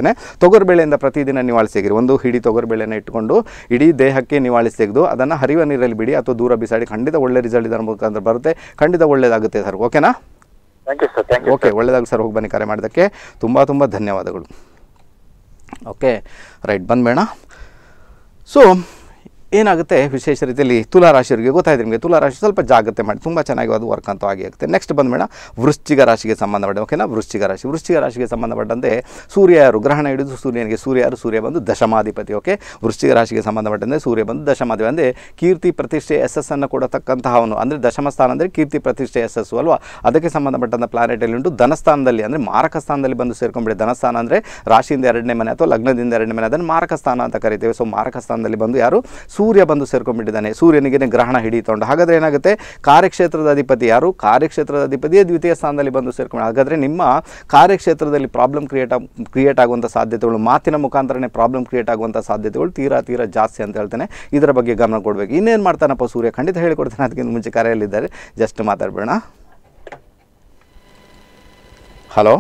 ಹೇಳ್ತೇನೆ ತೊಗರುಬೇಳೆಯಿಂದ ಪ್ರತಿದಿನ ನಿವಾಳಿಸಿ ತೆಗಿರಿ ಒಂದು ಹಿಡಿ ತೊಗರುಬೇಳೆನ ಇಟ್ಕೊಂಡು ಇಡೀ ದೇಹಕ್ಕೆ ನಿವಾಳಿಸಿ ತೆಗೆದು ಅದನ್ನು ಹರಿಯುವ ನೀರಲ್ಲಿ ಬಿಡಿ ಅಥವಾ ದೂರ ಬಿಸಾಡಿ ಖಂಡಿತ ಒಳ್ಳೆ ರಿಸಲ್ಟ್ ಇದರ ಮುಖಾಂತರ ಬರುತ್ತೆ ಖಂಡಿತ ಒಳ್ಳೆಯದಾಗುತ್ತೆ ಸರ್ ಓಕೆನಾ thank you sir thank you okay ಒಳ್ಳೆಯದಾಗ ಸರ್ ಹೋಗಿ ಬನ್ನಿ ಕರೆ ಮಾಡೋದಕ್ಕೆ ತುಂಬ ತುಂಬ ಧನ್ಯವಾದಗಳು ಓಕೆ ರೈಟ್ ಬಂದ್ಬೇಡ ಸೊ ಏನಾಗುತ್ತೆ ವಿಶೇಷ ರೀತಿಯಲ್ಲಿ ತುಲಾರಾಶಿಯವರಿಗೆ ಗೊತ್ತಾಯ್ತು ನಿಮಗೆ ತುಲಾರಾಶಿ ಸ್ವಲ್ಪ ಜಾಗ್ರತೆ ಮಾಡಿ ತುಂಬ ಚೆನ್ನಾಗಿ ಅದು ವರ್ಕ್ ಅಂತೂ ಆಗಿ ಆಗುತ್ತೆ ನೆಕ್ಸ್ಟ್ ಬಂದ್ಬೇಡ ವೃಶ್ಚಿಕ ರಾಶಿಗೆ ಸಂಬಂಧಪಟ್ಟ ಓಕೆನಾ ವೃಶ್ಚಿಕ ರಾಶಿ ವೃಶ್ಚಿಕ ರಾಶಿಗೆ ಸಂಬಂಧಪಟ್ಟಂತೆ ಸೂರ್ಯ ಯಾರು ಗ್ರಹಣ ಹಿಡಿದು ಸೂರ್ಯನಿಗೆ ಸೂರ್ಯ ಯಾರು ಸೂರ್ಯ ಬಂದು ದಶಮಾಧಿಪತಿ ಓಕೆ ವೃಶ್ಚಿಕ ರಾಶಿಗೆ ಸಂಬಂಧಪಟ್ಟಂತೆ ಸೂರ್ಯ ಬಂದು ದಶಮಾಧಿಪತಿ ಅಂದರೆ ಕೀರ್ತಿ ಪ್ರತಿಷ್ಠೆ ಯಶಸ್ಸನ್ನು ಕೊಡತಕ್ಕಂತಹ ಅವನು ಅಂದರೆ ದಶಮ ಸ್ಥಾನ ಅಂದರೆ ಕೀರ್ತಿ ಪ್ರತಿಷ್ಠೆ ಯಶಸ್ಸು ಅಲ್ವಾ ಅದಕ್ಕೆ ಸಂಬಂಧಪಟ್ಟಂಥ ಪ್ಲಾನೆಟ್ ಎಲ್ಲಿ ಉಂಟು ಧನಸ್ಥಾನದಲ್ಲಿ ಅಂದರೆ ಮಾರಕ ಸ್ಥಾನದಲ್ಲಿ ಬಂದು ಸೇರ್ಕೊಂಡ್ಬಿಡಿ ಧನಸ್ಥಾನ ಅಂದರೆ ರಾಶಿಯಿಂದ ಎರಡನೇ ಮನೆ ಅಥವಾ ಲಗ್ನದಿಂದ ಎರಡನೇ ಮನೆ ಅದನ್ನು ಮಾರಕ ಸ್ಥಾನ ಅಂತ ಕರಿತೇವೆ ಸೊ ಮಾರಕ ಸ್ಥಾನದಲ್ಲಿ ಬಂದು ಯಾರು ಸೂರ್ಯ ಬಂದು ಸೇರ್ಕೊಂಡ್ಬಿಟ್ಟಿದ್ದಾನೆ ಸೂರ್ಯನಿಗೆ ಗ್ರಹಣ ಹಿಡಿತೊಂಡು ಹಾಗಾದರೆ ಏನಾಗುತ್ತೆ ಕಾರ್ಯಕ್ಷೇತ್ರದ ಅಧಿಪತಿ ಯಾರು ಕಾರ್ಯಕ್ಷೇತ್ರದ ಅಧಿಪತಿಯೇ ದ್ವಿತೀಯ ಸ್ಥಾನದಲ್ಲಿ ಬಂದು ಸೇರ್ಕೊಂಡು ಹಾಗಾದರೆ ನಿಮ್ಮ ಕಾರ್ಯಕ್ಷೇತ್ರದಲ್ಲಿ ಪ್ರಾಬ್ಲಮ್ ಕ್ರಿಯೇಟ್ ಕ್ರಿಯೇಟ್ ಆಗುವಂಥ ಸಾಧ್ಯತೆಗಳು ಮಾತಿನ ಮುಖಾಂತರನೇ ಪ್ರಾಬ್ಲಮ್ ಕ್ರಿಯೇಟ್ ಆಗುವಂಥ ಸಾಧ್ಯತೆಗಳು ತೀರಾ ತೀರಾ ಜಾಸ್ತಿ ಅಂತ ಹೇಳ್ತೇನೆ ಇದರ ಬಗ್ಗೆ ಗಮನ ಕೊಡಬೇಕು ಇನ್ನೇನು ಮಾಡ್ತಾನಪ್ಪ ಸೂರ್ಯ ಖಂಡಿತ ಹೇಳಿಕೊಡ್ತೇನೆ ಅದಕ್ಕಿಂತ ಮುಂಚೆ ಕರೆಯಲ್ಲಿದ್ದಾರೆ ಜಸ್ಟ್ ಮಾತಾಡಬೇಡ ಹಲೋ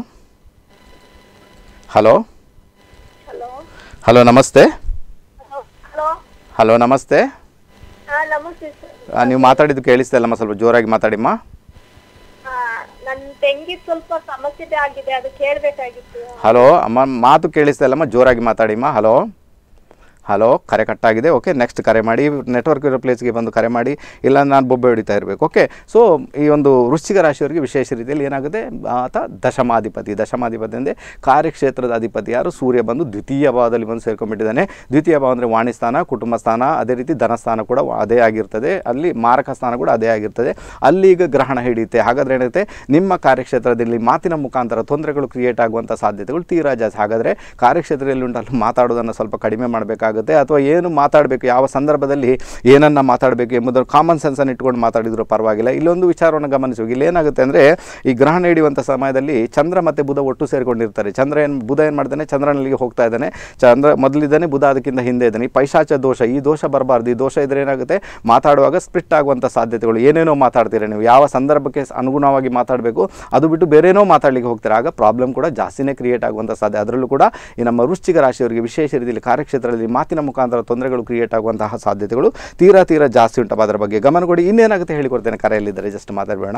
ಹಲೋ ಹಲೋ ಹಲೋ ನಮಸ್ತೆ ಹಲೋ ಹಲೋ ನಮಸ್ತೆ ಹಾ ನಮಸ್ತೆ ಸರ್ ಆ, ನೀವು ಮಾತಾಡಿದ್ದು ಕೇಳಿಸ್ತಾ ಇಲ್ಲಮ್ಮ ಸ್ವಲ್ಪ ಜೋರಾಗಿ ಮಾತಾಡಿಮ್ಮ ನನ್ನ ತಂಗಿ ಸ್ವಲ್ಪ ಸಮಸ್ಯೆ ಆಗಿದೆ ಅದು ಕೇಳಬೇಕಾಗಿತ್ತು ಹಲೋ ಅಮ್ಮ ಮಾತು ಕೇಳಿಸ್ತಾ ಇಲ್ಲಮ್ಮ ಜೋರಾಗಿ ಮಾತಾಡಿಮ್ಮ ಹಲೋ ಹಲೋ ಕರೆ ಕಟ್ಟಾಗಿದೆ ಓಕೆ ನೆಕ್ಸ್ಟ್ ಕರೆ ಮಾಡಿ ನೆಟ್ವರ್ಕ್ ಇರೋ ಪ್ಲೇಸ್ಗೆ ಬಂದು ಕರೆ ಮಾಡಿ ಇಲ್ಲ ನಾನು ಬೊಬ್ಬೆ ಹೊಡಿತಾ ಇರಬೇಕು ಓಕೆ ಸೊ ಈ ಒಂದು ವೃಶ್ಚಿಕ ರಾಶಿಯವರಿಗೆ ವಿಶೇಷ ರೀತಿಯಲ್ಲಿ ಏನಾಗುತ್ತೆ ಆತ ದಶಮಾಧಿಪತಿ ದಶಮಾಧಿಪತಿ ಅಂದರೆ ಕಾರ್ಯಕ್ಷೇತ್ರದ ಅಧಿಪತಿ ಯಾರು ಸೂರ್ಯ ಬಂದು ದ್ವಿತೀಯ ಭಾವದಲ್ಲಿ ಬಂದು ಸೇರ್ಕೊಂಡ್ಬಿಟ್ಟಿದ್ದಾನೆ ದ್ವಿತೀಯ ಭಾವ ಅಂದರೆ ವಾಣಿಸ್ಥಾನ ಕುಟುಂಬ ಸ್ಥಾನ ಅದೇ ರೀತಿ ಧನಸ್ಥಾನ ಕೂಡ ಅದೇ ಆಗಿರ್ತದೆ ಅಲ್ಲಿ ಮಾರಕ ಸ್ಥಾನ ಕೂಡ ಅದೇ ಆಗಿರ್ತದೆ ಅಲ್ಲಿ ಈಗ ಗ್ರಹಣ ಹಿಡಿಯುತ್ತೆ ಹಾಗಾದರೆ ಏನಾಗುತ್ತೆ ನಿಮ್ಮ ಕಾರ್ಯಕ್ಷೇತ್ರದಲ್ಲಿ ಮಾತಿನ ಮುಖಾಂತರ ತೊಂದರೆಗಳು ಕ್ರಿಯೇಟ್ ಆಗುವಂಥ ಸಾಧ್ಯತೆಗಳು ತೀರಾ ಜಾಸ್ತಿ ಹಾಗಾದರೆ ಕಾರ್ಯಕ್ಷೇತ್ರದಲ್ಲಿ ಉಂಟು ಅಲ್ಲಿ ಮಾತಾಡೋದನ್ನು ಸ್ವಲ್ಪ ಕಡಿಮೆ ಮಾಡಬೇಕಾಗುತ್ತೆ ಅಥವಾ ಏನು ಮಾತಾಡಬೇಕು ಯಾವ ಸಂದರ್ಭದಲ್ಲಿ ಏನನ್ನು ಮಾತಾಡಬೇಕು ಎಂಬುದನ್ನು ಕಾಮನ್ ಸೆನ್ಸನ್ನು ಇಟ್ಕೊಂಡು ಮಾತಾಡಿದ್ರು ಪರವಾಗಿಲ್ಲ ಇಲ್ಲೊಂದು ವಿಚಾರವನ್ನು ಗಮನಿಸಬೇಕು ಇಲ್ಲಿ ಏನಾಗುತ್ತೆ ಅಂದರೆ ಈ ಗ್ರಹಣ ಹಿಡಿಯುವಂಥ ಸಮಯದಲ್ಲಿ ಚಂದ್ರ ಮತ್ತು ಬುಧ ಒಟ್ಟು ಸೇರಿಕೊಂಡಿರ್ತಾರೆ ಚಂದ್ರ ಏನು ಬುಧ ಏನು ಮಾಡ್ತಾನೆ ಚಂದ್ರನಲ್ಲಿಗೆ ಹೋಗ್ತಾ ಇದ್ದಾನೆ ಚಂದ್ರ ಮೊದಲಿದ್ದಾನೆ ಬುಧ ಅದಕ್ಕಿಂತ ಹಿಂದೆ ಇದ್ದಾನೆ ಈ ಪೈಶಾಚ ದೋಷ ಈ ದೋಷ ಬರಬಾರ್ದು ಈ ದೋಷ ಇದ್ರೆ ಏನಾಗುತ್ತೆ ಮಾತಾಡುವಾಗ ಸ್ಪ್ರಿಟ್ ಆಗುವಂಥ ಸಾಧ್ಯತೆಗಳು ಏನೇನೋ ಮಾತಾಡ್ತೀರ ನೀವು ಯಾವ ಸಂದರ್ಭಕ್ಕೆ ಅನುಗುಣವಾಗಿ ಮಾತಾಡಬೇಕು ಅದು ಬಿಟ್ಟು ಬೇರೇನೋ ಮಾತಾಡಲಿಕ್ಕೆ ಹೋಗ್ತಾರೆ ಆಗ ಪ್ರಾಬ್ಲಮ್ ಕೂಡ ಜಾಸ್ತಿನೇ ಕ್ರಿಯೇಟ್ ಆಗುವಂಥ ಸಾಧ್ಯ ಅದರಲ್ಲೂ ಕೂಡ ಈ ನಮ್ಮ ವೃಶ್ಚಿಕ ರಾಶಿಯವರಿಗೆ ವಿಶೇಷ ರೀತಿಯಲ್ಲಿ ಕಾರ್ಯಕ್ಷೇತ್ರದಲ್ಲಿ ಮಾತಿನ ಮುಖಾಂತರ ತೊಂದರೆಗಳು ಕ್ರಿಯೇಟ್ ಆಗುವಂತಹ ಸಾಧ್ಯತೆಗಳು ತೀರಾ ತೀರಾ ಜಾಸ್ತಿ ಉಂಟು ಅದರ ಬಗ್ಗೆ ಗಮನ ಕೊಡಿ ಇನ್ನೇನಾಗುತ್ತೆ ಹೇಳಿಕೊಡ್ತೇನೆ ಕರೆಯಲ್ಲಿದ್ದಾರೆ ಜಸ್ಟ್ ಮಾತಾಡಬೇಡ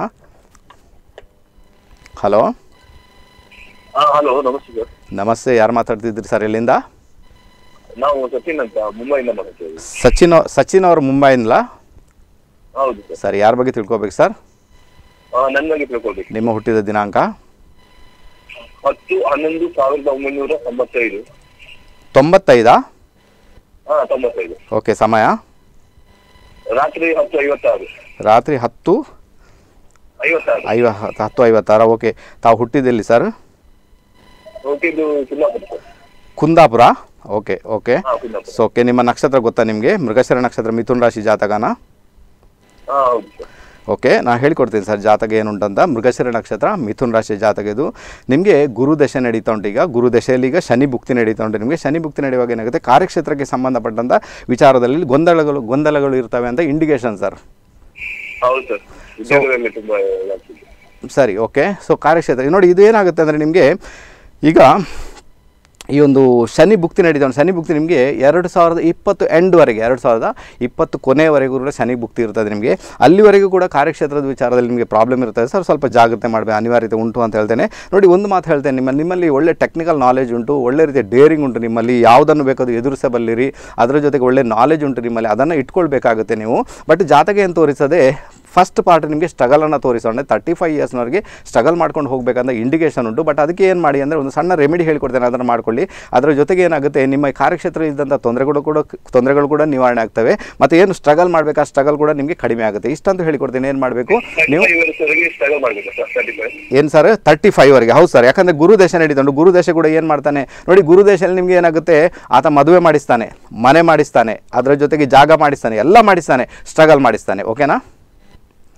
ಹಲೋ ಹಾ ಹಲೋ ನಮಸ್ತೆ ಸರ್ ನಮಸ್ತೆ ಯಾರು ಮಾತಾಡ್ತಿದ್ರಿ ಸರ್ ಎಲ್ಲಿಂದ ನಾವು ಸಚಿನ್ ಅಂತ ಮುಂಬೈಯಿಂದ ಮಾತಾಡ್ತೀವಿ ಸಚಿನ್ ಅವ್- ಸಚಿನ್ ಅವರು ಮುಂಬೈಯಿಂದ ಹೌದು ಸರ್ ಸರ್ ಯಾರ ಬಗ್ಗೆ ತಿಳ್ಕೊಬೇಕು ಸರ್ ಆ, ನನ್ನ ಬಗ್ಗೆ ತಿಳ್ಕೊಳ್ಬೇಕು ನಿಮ್ಮ ಹುಟ್ಟಿದ ದಿನಾಂಕ ಹತ್ತು ಹನ್ನೊಂದು ಸಾವಿರದ ಒಂಬೈನೂರ ತೊಂಬತ್ತೈದು ತೊಂಬತ್ತೈದಾ ಹಾ ತೊಂಬತ್ತೈದು ಓಕೆ ಸಮಯ ರಾತ್ರಿ ಹತ್ತು ಐವತ್ತಾರು ರಾತ್ರಿ ಹತ್ತು ಐವತ್ತಾರು ಐವ ಹತ್ತು ಐವತ್ತಾರ ಓಕೆ ತಾವು ಹುಟ್ಟಿದ್ದೆಲ್ಲಿ ಸರ್ ಹುಟ್ಟಿದ್ದು Kundapura sir Kundapura okay okay ಹಾ ಕುಂದಾಪುರ ಸೊ ಓಕೆ ನಿಮ್ಮ ನಕ್ಷತ್ರ ಗೊತ್ತಾ ನಿಮಗೆ ಮೃಗಶಿರ ನಕ್ಷತ್ರ ಮಿಥುನ್ ರಾಶಿ ಜಾತಕನ ಹಾ ಹೌದು ಸರ್ ಓಕೆ ನಾನು ಹೇಳ್ಕೊಡ್ತೀನಿ ಸರ್ ಜಾತಕ ಏನುಂಟಂತ ಮೃಗಶಿರ ನಕ್ಷತ್ರ ಮಿಥುನ್ ರಾಶಿ ಜಾತಕ ಇದು ನಿಮಗೆ ಗುರು ದಶೆ ನಡೀತಾ ಉಂಟು ಈಗ ಗುರು ದಶೆಯಲ್ಲಿ ಈಗ ಶನಿ ಭುಕ್ತಿ ನಡೀತಾ ಉಂಟು ನಿಮಗೆ ಶನಿ ಭುಕ್ತಿ ನಡೆಯುವಾಗ ಏನಾಗುತ್ತೆ ಕಾರ್ಯಕ್ಷೇತ್ರಕ್ಕೆ ಸಂಬಂಧಪಟ್ಟಂಥ ವಿಚಾರದಲ್ಲಿ ಗೊಂದಲಗಳು ಗೊಂದಲಗಳು ಇರ್ತವೆ ಅಂತ ಇಂಡಿಕೇಶನ್ ಸರ್ ಹೌದು ಸರ್ ಉದ್ಯೋಗದಲ್ಲಿ ತುಂಬಾ ಇದಾಗ್ತಿದೆ ಸರಿ ಓಕೆ ಸೊ ಕಾರ್ಯಕ್ಷೇತ್ರ ನೋಡಿ ಇದು ಏನಾಗುತ್ತೆ ಅಂದರೆ ನಿಮಗೆ ಈಗ ಈ ಒಂದು ಶನಿ ಭುಕ್ತಿ ನಡೀತಾ ಉಂಟು ಶನಿ ಭುಕ್ತಿ ನಿಮಗೆ ಎರಡು ಸಾವಿರದ ಇಪ್ಪತ್ತು ಎಂಡ್ವರೆಗೆ ಎರಡು ಸಾವಿರದ ಇಪ್ಪತ್ತು ಕೊನೆಯವರೆಗೂ ಕೂಡ ಶನಿ ಭುಕ್ತಿ ಇರ್ತದೆ ನಿಮಗೆ ಅಲ್ಲಿವರೆಗೂ ಕೂಡ ಕಾರ್ಯಕ್ಷೇತ್ರದ ವಿಚಾರದಲ್ಲಿ ನಿಮಗೆ ಪ್ರಾಬ್ಲಮ್ ಇರ್ತದೆ ಸರ್ ಸ್ವಲ್ಪ ಜಾಗ್ರತೆ ಮಾಡಬೇಕು ಅನಿವಾರ್ಯತೆ ಉಂಟು ಅಂತ ಹೇಳ್ತೇನೆ ನೋಡಿ ಒಂದು ಮಾತು ಹೇಳ್ತೇನೆ ನಿಮ್ಮ ನಿಮ್ಮಲ್ಲಿ ಒಳ್ಳೆ ಟೆಕ್ನಿಕಲ್ ನಾಲೆಜ್ ಉಂಟು ಒಳ್ಳೆ ರೀತಿಯ ಡೇರಿಂಗ್ ಉಂಟು ನಿಮ್ಮಲ್ಲಿ ಯಾವುದನ್ನು ಬೇಕಾದರೂ ಎದುರಿಸಬಲ್ಲಿರಿ ಅದರ ಜೊತೆಗೆ ಒಳ್ಳೆ ನಾಲೆಜ್ ಉಂಟು ನಿಮ್ಮಲ್ಲಿ ಅದನ್ನು ಇಟ್ಕೊಳ್ಬೇಕಾಗುತ್ತೆ ನೀವು ಬಟ್ ಜಾತಕ ಏನು ತೋರಿಸದೆ ಫಸ್ಟ್ ಪಾರ್ಟ್ ನಿಮಗೆ ಸ್ಟ್ರಗಲನ್ನು ತೋರಿಸೋಣ ತರ್ಟಿ ಫೈವ್ ಇಯರ್ಸ್ನವರೆಗೆ ಸ್ಟ್ರಗಲ್ ಮಾಡ್ಕೊಂಡು ಹೋಗಬೇಕಂತ ಇಂಡಿಕೇಷನ್ ಉಂಟು ಬಟ್ ಅದಕ್ಕೆ ಏನು ಮಾಡಿ ಅಂದರೆ ಒಂದು ಸಣ್ಣ ರೆಮಿಡಿ ಹೇಳ್ಕೊಡ್ತೇನೆ ಅದನ್ನು ಮಾಡ್ಕೊಳ್ಳಿ ಅದರ ಜೊತೆಗೆ ಏನಾಗುತ್ತೆ ನಿಮ್ಮ ಕಾರ್ಯಕ್ಷೇತ್ರ ಇದ್ದಂಥ ತೊಂದರೆಗಳು ಕೂಡ ತೊಂದರೆಗಳು ಕೂಡ ನಿವಾರಣೆ ಆಗ್ತವೆ ಮತ್ತು ಏನು ಸ್ಟ್ರಗಲ್ ಮಾಡಬೇಕು ಆ ಸ್ಟ್ರಗಲ್ ಕೂಡ ನಿಮಗೆ ಕಡಿಮೆ ಆಗುತ್ತೆ ಇಷ್ಟಂತೂ ಹೇಳಿಕೊಡ್ತೇನೆ ಏನು ಮಾಡಬೇಕು ನೀವು ಇವರವರೆಗೆ ಸ್ಟ್ರಗಲ್ ಮಾಡ್ಬೇಕು ಸರ್ ತರ್ಟಿ ಫೈವ್ ಏನು ಸರ್ ತರ್ಟಿ ಫೈವ್ವರೆಗೆ ಹೌದು ಸರ್ ಯಾಕಂದರೆ ಗುರು ದೇಶ ನಡೀತುಂಟು ಗುರು ದೇಶ ಕೂಡ ಏನು ಮಾಡ್ತಾನೆ ನೋಡಿ ಗುರು ದೇಶದಲ್ಲಿ ನಿಮಗೆ ಏನಾಗುತ್ತೆ ಆತ ಮದುವೆ ಮಾಡಿಸ್ತಾನೆ ಮನೆ ಮಾಡಿಸ್ತಾನೆ ಅದರ ಜೊತೆಗೆ ಜಾಗ ಮಾಡಿಸ್ತಾನೆ ಎಲ್ಲ ಮಾಡಿಸ್ತಾನೆ ಸ್ಟ್ರಗಲ್ ಮಾಡಿಸ್ತಾನೆ ಓಕೆನಾ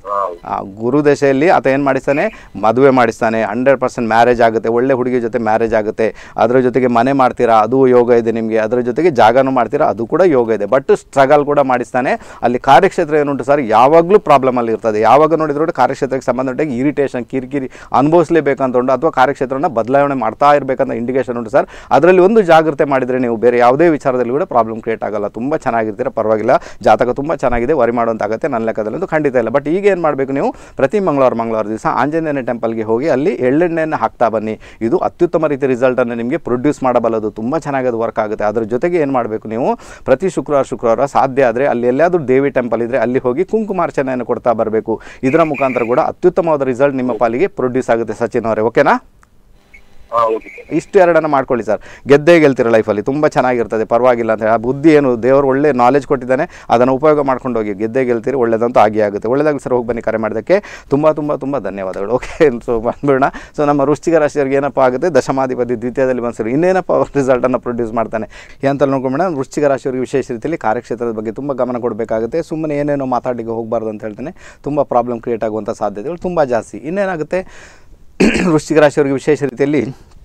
ಹೌದು ಆ ಗುರು ದಶೆಯಲ್ಲಿ ಆತ ಏನು ಮಾಡಿಸ್ತಾನೆ ಮದುವೆ ಮಾಡಿಸ್ತಾನೆ ಹಂಡ್ರೆಡ್ ಪರ್ಸೆಂಟ್ ಮ್ಯಾರೇಜ್ ಆಗುತ್ತೆ ಒಳ್ಳೆ ಹುಡುಗಿ ಜೊತೆ ಮ್ಯಾರೇಜ್ ಆಗುತ್ತೆ ಅದರ ಜೊತೆಗೆ ಮನೆ ಮಾಡ್ತೀರಾ ಅದು ಯೋಗ ಇದೆ ನಿಮಗೆ ಅದರ ಜೊತೆಗೆ ಜಾಗನೂ ಮಾಡ್ತೀರಾ ಅದು ಕೂಡ ಯೋಗ ಇದೆ ಬಟ್ ಸ್ಟ್ರಗಲ್ ಕೂಡ ಮಾಡಿಸ್ತಾನೆ ಅಲ್ಲಿ ಕಾರ್ಯಕ್ಷೇತ್ರ ಏನುಂಟು ಸರ್ ಯಾವಾಗಲೂ ಪ್ರಾಬ್ಲಮಲ್ಲಿ ಇರ್ತದೆ ಯಾವಾಗ ನೋಡಿದ್ರು ಕೂಡ ಕಾರ್ಯಕ್ಷೇತ್ರಕ್ಕೆ ಸಂಬಂಧಪಟ್ಟಾಗ ಇರಿಟೇಷನ್ ಕಿರಿಕಿರಿ ಅನುಭವಿಸಲೇಬೇಕಂತ ಉಂಟು ಅಥವಾ ಕಾರ್ಯಕ್ಷೇತ್ರನ ಬದಲಾವಣೆ ಮಾಡ್ತಾ ಇರಬೇಕಂತ ಇಂಡಿಕೇಶನ್ ಉಂಟು ಸರ್ ಅದರಲ್ಲಿ ಒಂದು ಜಾಗ್ರತೆ ಮಾಡಿದರೆ ನೀವು ಬೇರೆ ಯಾವುದೇ ವಿಚಾರದಲ್ಲಿ ಕೂಡ ಪ್ರಾಬ್ಲಮ್ ಕ್ರಿಯೇಟ್ ಆಗಲ್ಲ ತುಂಬ ಚೆನ್ನಾಗಿರ್ತೀರ ಪರವಾಗಿಲ್ಲ ಜಾತಕ ತುಂಬ ಚೆನ್ನಾಗಿದೆ ವರಿ ಮಾಡುವಂತಾಗುತ್ತೆ ನನ್ನ ಲೆಕ್ಕದಲ್ಲಂತೂ ಖಂಡಿತ ಇಲ್ಲ ಬಟ್ ಈಗ ಏನು ಮಾಡಬೇಕು ನೀವು ಪ್ರತಿ ಮಂಗಳವಾರ ಮಂಗಳವಾರ ದಿವಸ ಆಂಜನೇಯನ ಟೆಂಪಲ್ಗೆ ಹೋಗಿ ಅಲ್ಲಿ ಎಳ್ಳೆಣ್ಣೆಯನ್ನು ಹಾಕ್ತಾ ಬನ್ನಿ ಇದು ಅತ್ಯುತ್ತಮ ರೀತಿಯ ರಿಸಲ್ಟನ್ನು ನಿಮಗೆ ಪ್ರೊಡ್ಯೂಸ್ ಮಾಡಬಲ್ಲದು ತುಂಬ ಚೆನ್ನಾಗಿ ಅದು ವರ್ಕ್ ಆಗುತ್ತೆ ಅದ್ರ ಜೊತೆಗೆ ಏನು ಮಾಡಬೇಕು ನೀವು ಪ್ರತಿ ಶುಕ್ರವಾರ ಶುಕ್ರವಾರ ಸಾಧ್ಯ ಆದರೆ ಅಲ್ಲಿ ಎಲ್ಲಾದರೂ ದೇವಿ ಟೆಂಪಲ್ ಇದ್ದರೆ ಅಲ್ಲಿ ಹೋಗಿ ಕುಂಕುಮಾರ್ಚನೆಯನ್ನು ಕೊಡ್ತಾ ಬರಬೇಕು ಇದರ ಮುಖಾಂತರ ಕೂಡ ಅತ್ಯುತ್ತಮವಾದ ರಿಸಲ್ಟ್ ನಿಮ್ಮ ಪಾಲಿಗೆ ಪ್ರೊಡ್ಯೂಸ್ ಆಗುತ್ತೆ ಸಚಿನ್ ಅವರೇ ಓಕೆನಾ ಹಾ ಓಕೆ ಸರ್ ಇಷ್ಟು ಎರಡನ್ನು ಮಾಡ್ಕೊಳ್ಳಿ ಸರ್ ಗೆದ್ದೇ ಗೆಲ್ತೀರ ಲೈಫಲ್ಲಿ ತುಂಬ ಚೆನ್ನಾಗಿರ್ತದೆ ಪರವಾಗಿಲ್ಲ ಅಂತ ಹೇಳಿ ಆ ಬುದ್ಧಿ ಏನು ದೇವರು ಒಳ್ಳೆ ನಾಲೆಜ್ ಕೊಟ್ಟಿದ್ದಾನೆ ಅದನ್ನು ಉಪಯೋಗ ಮಾಡ್ಕೊಂಡು ಹೋಗಿ ಗೆದ್ದೇ ಗೆಲ್ತೀರಿ ಒಳ್ಳೇದಂತೂ ಆಗೇ ಆಗುತ್ತೆ ಒಳ್ಳೆದಾಗಲಿ ಸರ್ ಹೋಗಿ ಬನ್ನಿ ಕರೆ ಮಾಡೋದಕ್ಕೆ ತುಂಬ ತುಂಬ ತುಂಬ ಧನ್ಯವಾದಗಳು ಓಕೆ ಸೊ ಬಂದ್ಬಿಡೋಣ ಸೊ ನಮ್ಮ ವೃಶ್ಚಿಕ ರಾಶಿಯವರಿಗೆ ಏನಪ್ಪ ಆಗುತ್ತೆ ದಶಮಾಧಿಪತಿ ದ್ವಿತೀಯದಲ್ಲಿ ಬಂದಿರು ಇನ್ನೇನಪ್ಪ ರಿಸಲ್ಟನ್ನು ಪ್ರೊಡ್ಯೂಸ್ ಮಾಡ್ತಾನೆ ಅಂತ ನೋಡ್ಕೊಂಬೇಡ ವೃಶ್ಚಿಕ ರಾಶಿಯವರಿಗೆ ವಿಶೇಷ ರೀತಿಯಲ್ಲಿ ಕಾರ್ಯಕ್ಷೇತ್ರದ ಬಗ್ಗೆ ತುಂಬ ಗಮನ ಕೊಡಬೇಕಾಗುತ್ತೆ ಸುಮ್ಮನೆ ಏನೇನೋ ಮಾತಾಡಲಿಕ್ಕೆ ಹೋಗಬಾರ್ದು ಅಂತ ಹೇಳ್ತೇನೆ ತುಂಬ ಪ್ರಾಬ್ಲಮ್ ಕ್ರಿಯೇಟ್ ಆಗುವಂಥ ಸಾಧ್ಯತೆಗಳು ತುಂಬ ಜಾಸ್ತಿ ಇನ್ನೇನಾಗುತ್ತೆ ವೃಶ್ಚಿಕ ರಾಶಿಯವರಿಗೆ ವಿಶೇಷ ರೀತಿಯಲ್ಲಿ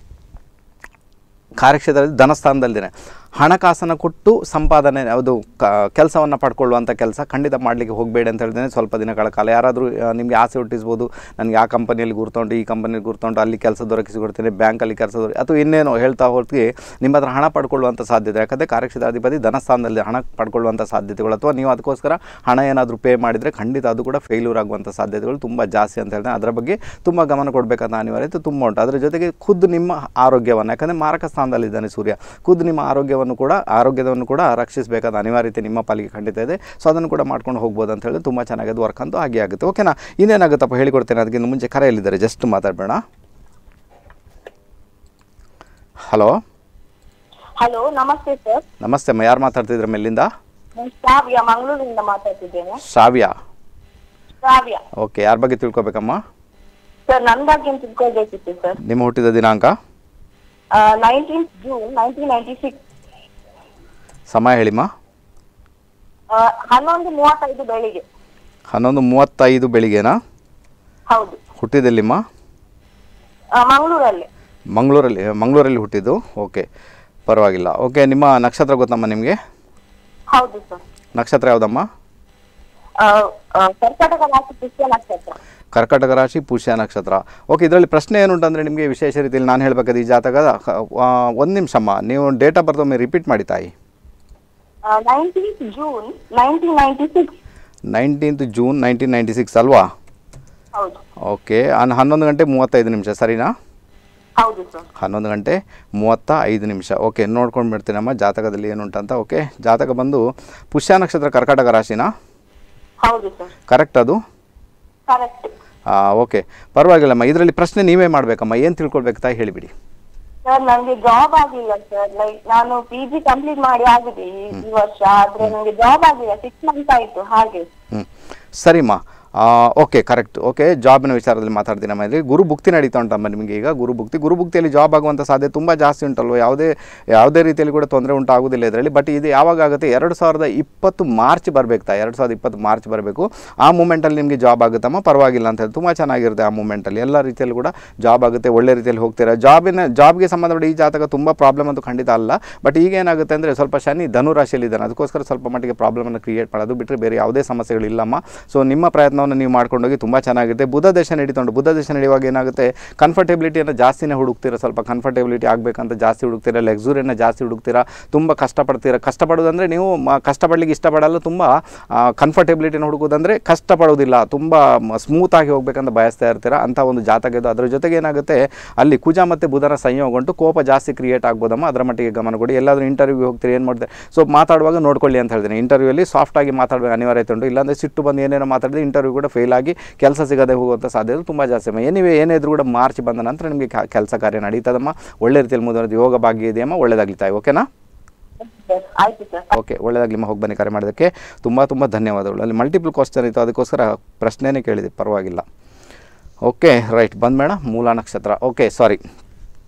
ಕಾರ್ಯಕ್ಷೇತ್ರದಲ್ಲಿ ಧನಸ್ಥಾನದಲ್ಲಿದೆ ಹಣಕಾಸನ್ನು ಕೊಟ್ಟು ಸಂಪಾದನೆ ಅದು ಕೆಲಸವನ್ನು ಪಡ್ಕೊಳ್ಳುವಂಥ ಕೆಲಸ ಖಂಡಿತ ಮಾಡಲಿಕ್ಕೆ ಹೋಗಬೇಡಿ ಅಂತ ಹೇಳ್ತೇನೆ ಸ್ವಲ್ಪ ದಿನಗಳ ಕಾಲ ಯಾರಾದರೂ ನಿಮಗೆ ಆಸೆ ಹುಟ್ಟಿಸ್ಬೋದು ನನಗೆ ಆ ಕಂಪನಿಯಲ್ಲಿ ಗುರ್ತೊಂಡು ಈ ಕಂಪನಿಯಲ್ಲಿ ಗುರ್ತೊಂಡು ಅಲ್ಲಿ ಕೆಲಸ ದೊರಕಿಸಿಕೊಡ್ತೇನೆ ಬ್ಯಾಂಕಲ್ಲಿ ಕೆಲಸ ದೊರ ಅಥವಾ ಇನ್ನೇನೋ ಹೇಳ್ತಾ ಹೊರತಿಗೆ ನಿಮ್ಮ ಹತ್ರ ಹಣ ಪಡ್ಕೊಳ್ಳುವಂಥ ಸಾಧ್ಯತೆ ಯಾಕಂದರೆ ಕಾರ್ಯಕ್ಷೇತ್ರಾಧಿಪತಿ ಧನಸ್ಥಾನದಲ್ಲಿ ಹಣ ಪಡ್ಕೊಳ್ಳುವಂಥ ಸಾಧ್ಯತೆಗಳು ಅಥವಾ ನೀವು ಅದಕ್ಕೋಸ್ಕರ ಹಣ ಏನಾದರೂ ಪೇ ಮಾಡಿದರೆ ಖಂಡಿತ ಅದು ಕೂಡ ಫೇಲ್ಯೂರ್ ಆಗುವಂಥ ಸಾಧ್ಯತೆಗಳು ತುಂಬ ಜಾಸ್ತಿ ಅಂತ ಹೇಳ್ತೇನೆ ಅದರ ಬಗ್ಗೆ ತುಂಬ ಗಮನ ಕೊಡಬೇಕಂತ ಅನಿವಾರ್ಯತೆ ತುಂಬ ಉಂಟು ಅದರ ಜೊತೆಗೆ ಖುದ್ದು ನಿಮ್ಮ ಆರೋಗ್ಯವನ್ನು ಯಾಕಂದರೆ ಮಾರಕ ಸ್ಥಾನದಲ್ಲಿದ್ದಾನೆ ಸೂರ್ಯ ಖುದ್ದು ನಿಮ್ಮ ಆರೋಗ್ಯವನ್ನು ಕೂಡ ಆರೋಗ್ಯವನ್ನು ಕೂಡ ರಕ್ಷಿಸಬೇಕಾದ ಅನಿವಾರ್ಯತೆ ನಿಮ್ಮ ಪಾಲಿಗೆ ಖಂಡಿತ ಇದೆ ಸೊ ಅದನ್ನು ಕೂಡ ಮಾಡ್ಕೊಂಡು ಹೋಗ್ಬೋದು ಅಂತ ಹೇಳಿ ತುಂಬ ಚೆನ್ನಾಗಿ ಅದು ವರ್ಕ್ ಅಂತೂ ಹಾಗೆ ಆಗುತ್ತೆ ಓಕೆನಾ ಇನ್ನೇನಾಗುತ್ತಪ್ಪ ಹೇಳಿಕೊಡ್ತೇನೆ ಅದಕ್ಕಿಂತ ಮುಂಚೆ ಕರೆಯಲ್ಲಿದ್ದಾರೆ ಜಸ್ಟ್ ಮಾತಾಡಬೇಡ ಹಲೋ ಹಲೋ ನಮಸ್ತೆ ಸರ್ ನಮಸ್ತೆ ಅಮ್ಮ ಯಾರು ಮಾತಾಡ್ತಿದ್ರ ಮೇಲಿಂದ ನಾನು ಶ್ರಾವ್ಯ ಮಂಗಳೂರಿನಿಂದ ಮಾತಾಡ್ತಿದ್ದೇನೆ ಶ್ರಾವ್ಯ ಶ್ರಾವ್ಯ ಓಕೆ ಯಾರ ಬಗ್ಗೆ ತಿಳ್ಕೊಬೇಕಮ್ಮ ಸರ್ ನನ್ನ ಬಗ್ಗೆ ತಿಳ್ಕೊಳ್ಬೇಕಿತ್ತು ಸರ್ ನಿಮ್ಮ ಹುಟ್ಟಿದ ದಿನಾಂಕ nineteen June nineteen ninety six ಸಮಯ ಹೇಳಿಮ್ಮ ಹನ್ನೊಂದು ಮೂವತ್ತೈದು ಬೆಳಿಗ್ಗೆ ಹನ್ನೊಂದು ಮೂವತ್ತೈದು ಬೆಳಿಗ್ಗೆನಾ ಹೌದು ಹುಟ್ಟಿದೆಲ್ಲಿಮ್ಮ ಆ, ಮಂಗಳೂರಲ್ಲಿ ಮಂಗಳೂರಲ್ಲಿ ಮಂಗಳೂರಲ್ಲಿ ಹುಟ್ಟಿದ್ದು ಓಕೆ ಪರವಾಗಿಲ್ಲ ಓಕೆ ನಿಮ್ಮ ನಕ್ಷತ್ರ ಗೊತ್ತಮ್ಮ ನಿಮಗೆ ಹೌದು ಸರ್ ನಕ್ಷತ್ರ ಯಾವುದಮ್ಮ ಆ, ಆ, ಕರ್ನಾಟಕ ರಾಜ್ಯ ಕೃಷ್ಣ ನಕ್ಷತ್ರ ಕರ್ಕಟಕ ರಾಶಿ ಪುಷ್ಯ ನಕ್ಷತ್ರ ಓಕೆ ಇದರಲ್ಲಿ ಪ್ರಶ್ನೆ ಏನುಂಟಂದರೆ ನಿಮಗೆ ವಿಶೇಷ ರೀತಿಯಲ್ಲಿ ನಾನು ಹೇಳಬೇಕಾದ ಈ ಜಾತಕದ ಒಂದು ನಿಮಿಷಮ್ಮ ನೀವು ಡೇಟ್ ಆಫ್ ಬರ್ತ್ ಒಮ್ಮೆ ರಿಪೀಟ್ ಮಾಡಿ ತಾಯಿ nineteenth June nineteen ninety six nineteenth June nineteen ninety six ಅಲ್ವಾ ಹೌದು ಓಕೆ ಅನ್ ಹನ್ನೊಂದು ಗಂಟೆ ಮೂವತ್ತೈದು ನಿಮಿಷ ಸರಿನಾ ಹೌದು ಸರ್ ಹನ್ನೊಂದು ಗಂಟೆ ಮೂವತ್ತ ಐದು ನಿಮಿಷ ಓಕೆ ನೋಡ್ಕೊಂಡು ಬಿಡ್ತೀನಮ್ಮ ಜಾತಕದಲ್ಲಿ ಏನುಂಟಂತ ಓಕೆ ಜಾತಕ ಬಂದು ಪುಷ್ಯ ನಕ್ಷತ್ರ ಕರ್ಕಾಟಕ ರಾಶಿನಾ ಹೌದು ಸರ್ ಕರೆಕ್ಟ್ ಅದು ಕರೆಕ್ಟ್ ಓಕೆ ಪರವಾಗಿಲ್ಲಮ್ಮ ಇದರಲ್ಲಿ ಪ್ರಶ್ನೆ ನೀವೇ ಮಾಡಬೇಕಮ್ಮ ಏನು ತಿಳ್ಕೊಳ್ಬೇಕು ತಾಯಿ ಹೇಳಿಬಿಡಿ ಸರ್ ನನಗೆ ಜಾಬ್ ಆಗಿಲ್ಲ ಸರ್ ಲೈಕ್ ನಾನು ಪಿ ಜಿ ಕಂಪ್ಲೀಟ್ ಮಾಡಿ ಆಗಿದೆ ಈ ಈ ವರ್ಷ ಆದ್ರೆ ನನಗೆ ಜಾಬ್ ಆಗಿಲ್ಲ ಸಿಕ್ಸ್ ಮಂತ್ ಆಯ್ತು ಹಾಗೆ ಹ್ಞೂ ಸರಿಮ್ಮ ಓಕೆ ಕರೆಕ್ಟ್ ಓಕೆ ಜಾಬಿನ ವಿಚಾರದಲ್ಲಿ ಮಾತಾಡ್ತೀನಿ ಅಮ್ಮ ಇಲ್ಲಿ ಗುರು ಭುಕ್ತಿ ನಡೀತಾ ಉಂಟಮ್ಮ ನಿಮಗೆ ಈಗ ಗುರು ಭುಕ್ತಿ ಗುರು ಭುಕ್ತಿಯಲ್ಲಿ ಜಾಬ್ ಆಗುವಂಥ ಸಾಧ್ಯತೆ ತುಂಬ ಜಾಸ್ತಿ ಉಂಟಲ್ವ ಯಾವುದೇ ಯಾವುದೇ ರೀತಿಯಲ್ಲಿ ಕೂಡ ತೊಂದರೆ ಉಂಟಾಗೋದಿಲ್ಲ ಇದರಲ್ಲಿ ಬಟ್ ಇದು ಯಾವಾಗ ಆಗುತ್ತೆ ಎರಡು ಸಾವಿರದ ಇಪ್ಪತ್ತು ಮಾರ್ಚ್ ಬರಬೇಕು ತಾ ಎರಡು ಸಾವಿರದ ಇಪ್ಪತ್ತು ಮಾರ್ಚ್ ಬರಬೇಕು ಆ ಮೂಮೆಂಟಲ್ಲಿ ನಿಮಗೆ ಜಾಬ್ ಆಗುತ್ತಮ್ಮ ಪರವಾಗಿಲ್ಲ ಅಂತ ಹೇಳಿ ತುಂಬ ಚೆನ್ನಾಗಿರುತ್ತೆ ಆ ಮೂಮೆಂಟಲ್ಲಿ ಎಲ್ಲ ರೀತಿಯಲ್ಲಿ ಕೂಡ ಜಾಬ್ ಆಗುತ್ತೆ ಒಳ್ಳೆ ರೀತಿಯಲ್ಲಿ ಹೋಗ್ತೀರಾ ಜಾಬಿನ ಜಾಬ್ಗೆ ಸಂಬಂಧಪಟ್ಟ ಈ ಜಾತಕ ತುಂಬ ಪ್ರಾಬ್ಲಮ್ ಅಂತೂ ಖಂಡಿತ ಅಲ್ಲ ಬಟ್ ಈಗ ಏನಾಗುತ್ತೆ ಅಂದರೆ ಸ್ವಲ್ಪ ಶನಿ ಧನು ರಾಶಿಯಲ್ಲಿದ್ದಾನೆ ಅದಕ್ಕೋಸ್ಕರ ಸ್ವಲ್ಪ ಮಟ್ಟಿಗೆ ಪ್ರಾಬ್ಲಮನ್ನು ಕ್ರಿಯೇಟ್ ಮಾಡೋದು ಬಿಟ್ಟರೆ ಬೇರೆ ಯಾವುದೇ ಸಮಸ್ಯೆಗಳಿಲ್ಲಮ್ಮ ಸೊ ನಿಮ್ಮ ಪ್ರಯತ್ನವನ್ನು ನೀವು ಮಾಡ್ಕೊಂಡೋಗಿ ತುಂಬ ಚೆನ್ನಾಗಿರುತ್ತೆ ಬುಧ ದೇಶ ನಡೀತೊಂಡು ಬುಧ ದೇಶ ನಡೆಯುವಾಗ ಏನಾಗುತ್ತೆ ಕಂಫರ್ಟೇಬಿಲಿಟಿಯನ್ನು ಜಾಸ್ತಿನೇ ಹುಡುಕ್ತೀರಾ ಸ್ವಲ್ಪ ಕಂಫರ್ಟೇಬಿಲಿಟಿ ಆಗಬೇಕಂತ ಜಾಸ್ತಿ ಹುಡುಕ್ತೀರಾ ಲಕ್ಸುರಿಯನ್ನು ಜಾಸ್ತಿ ಹುಡುಕ್ತೀರಾ ತುಂಬ ಕಷ್ಟಪಡ್ತೀರಾ ಕಷ್ಟಪಡೋದಂದರೆ ನೀವು ಮ- ಕಷ್ಟಪಡಲಿಕ್ಕೆ ಇಷ್ಟಪಡಲ್ಲ ತುಂಬ ಕಂಫರ್ಟೇಬಿಲಿಟಿನ ಹುಡುಕೋದಂದರೆ ಕಷ್ಟಪಡೋದಿಲ್ಲ ತುಂಬ ಸ್ಮೂತಾಗಿ ಹೋಗ್ಬೇಕಂತ ಬಯಸ್ತಾ ಇರ್ತೀರಾ ಅಂತ ಒಂದು ಜಾತಕ ಇದು ಅದರ ಜೊತೆಗೆ ಏನಾಗುತ್ತೆ ಅಲ್ಲಿ ಕುಜ ಮತ್ತು ಬುಧನ ಸಂಯೋಗ ಉಂಟು ಕೋಪ ಜಾಸ್ತಿ ಕ್ರಿಯೇಟ್ ಆಗ್ಬೋದಮ್ಮ ಅದರ ಮಟ್ಟಿಗೆ ಗಮನ ಕೊಡಿ ಎಲ್ಲಾದರೂ ಇಂಟರ್ವ್ಯೂಗೆ ಹೋಗ್ತೀರಿ ಏನು ಮಾಡ್ತಾರೆ ಸೊ ಮಾತಾಡುವಾಗ ನೋಡ್ಕೊಳ್ಳಿ ಅಂತ ಹೇಳ್ತೀನಿ ಇಂಟರ್ವ್ಯೂಯಲ್ಲಿ ಸಾಫ್ಟಾಗಿ ಮಾತಾಡಬೇಕು ಅನಿವಾರ್ಯತೆ ಉಂಟು ಇಲ್ಲಾಂದರೆ ಸಿಟ್ಟು ಬಂದು ಏನೇನೋ ಮಾತಾಡಿದ್ರೆ ಇಂಟರ್ವ್ಯೂ ಕೂಡ ಫೇಲ್ ಆಗಿ ಕೆಲಸ ಸಿಗದೆ ಹೋಗುವಂಥ ಸಾಧ್ಯತೆ ತುಂಬ ಜಾಸ್ತಿ ಅಮ್ಮ ಏನಿವೆ ಏನೇ ಇದ್ರೂ ಕೂಡ ಮಾರ್ಚ್ ಬಂದ ನಂತರ ನಿಮಗೆ ಕೆಲಸ ಕಾರ್ಯ ನಡೀತದಮ್ಮ ಒಳ್ಳೆ ರೀತಿಯಲ್ಲಿ ಮುಂದುವರೆದು ಯೋಗ ಭಾಗ್ಯ ಇದೆಯಮ್ಮ ಒಳ್ಳೆದಾಗ್ಲಿ ತಾಯಿ ಓಕೆನಾ ಸರ್ ಆಯ್ತು ಸರ್ ಓಕೆ ಒಳ್ಳೆದಾಗಲಿ ಹೋಗಿ ಬನ್ನಿ ಕರೆ ಮಾಡೋದಕ್ಕೆ ತುಂಬ ತುಂಬ ಧನ್ಯವಾದಗಳು ಅಲ್ಲಿ ಮಲ್ಟಿಪಲ್ ಕ್ವಶನ್ ಇತ್ತು ಅದಕ್ಕೋಸ್ಕರ ಪ್ರಶ್ನೆನೇ ಕೇಳಿದೆ ಪರವಾಗಿಲ್ಲ ಓಕೆ ರೈಟ್ ಬಂದ ಮೇಡ ಮೂಲ ನಕ್ಷತ್ರ ಓಕೆ ಸಾರಿ